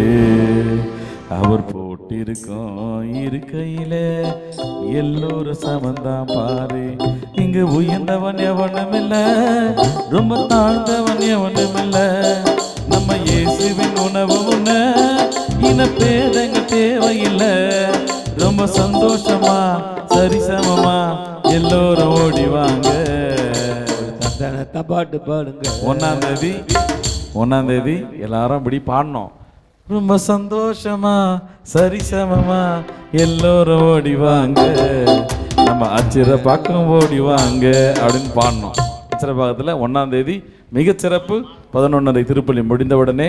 அவர் போட்டிருக்கோம் இருக்கையில எல்லோரும் சமந்தான் பாரு இங்கு உயர்ந்தவன் எவனும் இல்ல ரொம்ப தாழ்ந்தவன் எவனும் இல்ல நம்ம இயேசுவின் உணவு உண்ண இன பேதங்க தேவையில்லை ரொம்ப சந்தோஷமா சரிசமமா எல்லோரும் ஓடி வாங்க சந்தனத்தை பாட்டு பாடுங்க ஒன்னாம் தேதி ஒன்னாம் தேதி எல்லாரும் இப்படி பாடணும் ரொம்ப சந்தோஷமா சரிசமமா எல்லோரும் ஓடி வாங்க நம்ம அச்சிர பக்கம் ஓடி வாங்க அப்படின்னு பாடணும் அச்சிர பக்கத்தில் ஒன்னாம் தேதி மிகச்சிறப்பு பதினொன்றரை திருப்பலி முடிந்த உடனே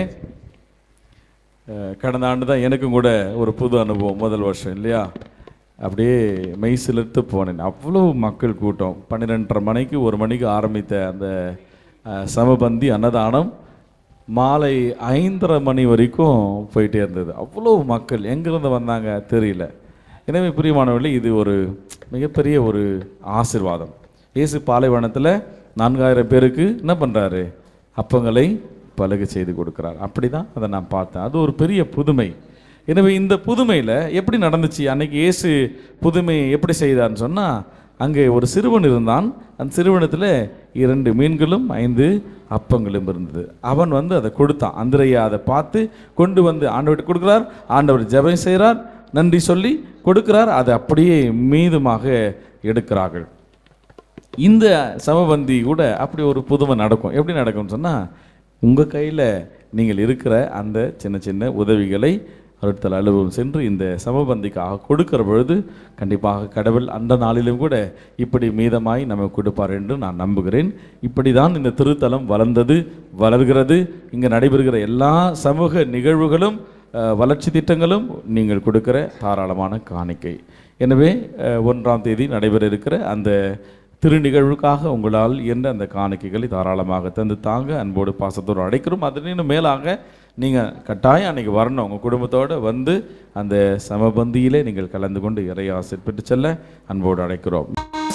அஹ், கடந்த ஆண்டு தான் எனக்கும் கூட ஒரு புது அனுபவம் முதல் வருஷம் இல்லையா அப்படியே மெய் சிலிர்த்து போனேன் அவ்வளோ மக்கள் கூட்டம் பன்னிரெண்டரை மணிக்கு ஒரு மணிக்கு ஆரம்பித்த அந்த அஹ், சமபந்தி அன்னதானம் மாலை ஐந்தரை மணி வரைக்கும் போயிட்டே இருந்தது அவ்வளோ மக்கள் எங்கேருந்து வந்தாங்க தெரியல எனவே பிரியமானவர்களே இது ஒரு மிகப்பெரிய ஒரு ஆசிர்வாதம் இயேசு பாலைவனத்தில் நான்காயிரம் பேருக்கு என்ன பண்ணுறாரு அப்பங்களை பலகை செய்து கொடுக்குறார் அப்படி தான் அதை நான் பார்த்தேன் அது ஒரு பெரிய புதுமை எனவே இந்த புதுமையில் எப்படி நடந்துச்சு அன்னைக்கு இயேசு புதுமை எப்படி செய்தார்னு சொன்னால் அங்கே ஒரு சிறுவன் இருந்தான் அந்த சிறுவனத்தில் இரண்டு மீன்களும் ஐந்து அப்பங்களும் இருந்தது அவன் வந்து அதை கொடுத்தான் அந்திரையா அதை பார்த்து கொண்டு வந்து ஆண்டவர்கிட்ட கொடுக்குறார் ஆண்டவர் ஜெபம் செய்கிறார் நன்றி சொல்லி கொடுக்கிறார் அதை அப்படியே மீதுமாக எடுக்கிறார்கள் இந்த சமபந்தி கூட அப்படி ஒரு புதுமை நடக்கும் எப்படி நடக்கும்னு சொன்னால் உங்கள் கையில் நீங்கள் இருக்கிற அந்த சின்ன சின்ன உதவிகளை அருட்தல் அலுவலம் சென்று இந்த சமபந்திக்காக கொடுக்கிற பொழுது கண்டிப்பாக கடவுள் அந்த நாளிலும் கூட இப்படி மீதமாய் நமக்கு கொடுப்பார் என்று நான் நம்புகிறேன் இப்படி தான் இந்த திருத்தலம் வளர்ந்தது வளர்கிறது இங்கே நடைபெறுகிற எல்லா சமூக நிகழ்வுகளும் அஹ், வளர்ச்சி திட்டங்களும் நீங்கள் கொடுக்கிற தாராளமான காணிக்கை எனவே அஹ், ஒன்றாம் தேதி நடைபெற இருக்கிற அந்த திரு நிகழ்வுக்காக உங்களால் இயன்ற அந்த காணிக்கைகளை தாராளமாக தந்து தாங்க அன்போடு பாசத்தோடு அடைக்கிறோம் அதனினும் மேலாக நீங்கள் கட்டாயம் அன்னைக்கு வரணும் உங்கள் குடும்பத்தோடு வந்து அந்த சமபந்தியிலே நீங்கள் கலந்து கொண்டு இறையாசிர் பெற்று செல்ல அன்போடு அழைக்கிறோம்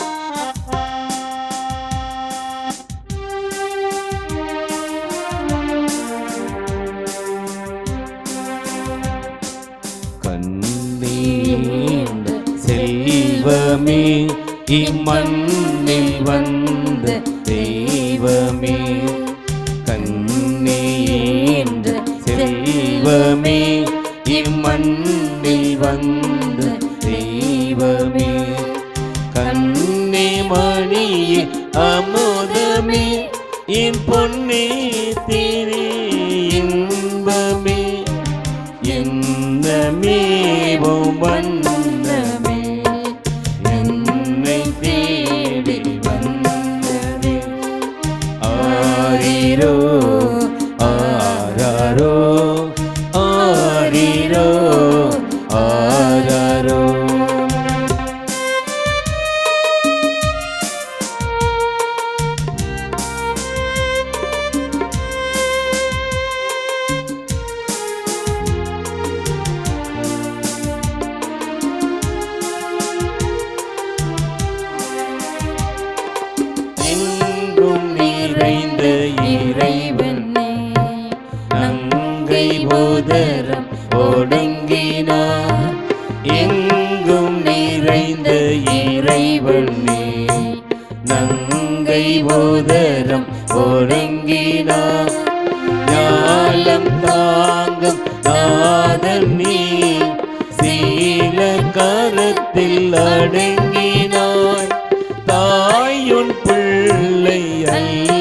கண்ணீண்ட செல்வமே இம்மண்ணில் வந்த தெய்வமே கண்ணீண்ட செல்வமே இம்மண்ணில் வந்த தெய்வமே கண்ணே மணியே அமுதமே என் பொன்னே திரே இன்பமே என்னமேவும் வண்ணமே என்னை தேடி வந்ததே ஆரிரோ ஆராரோ ஆரிரோ ஆராரோ எங்கும் நிறைந்த இறைவனே நங்கை போதரம் ஒடுங்கினார் எங்கும் நிறைந்த இறைவனே நங்கை போதரம் ஒடுங்கினார் ஞாலம் தாங்கும் நாதன் நீ சீல கரத்தில் அடங்கினாய் தாயுன் பிள்ளை அல்ல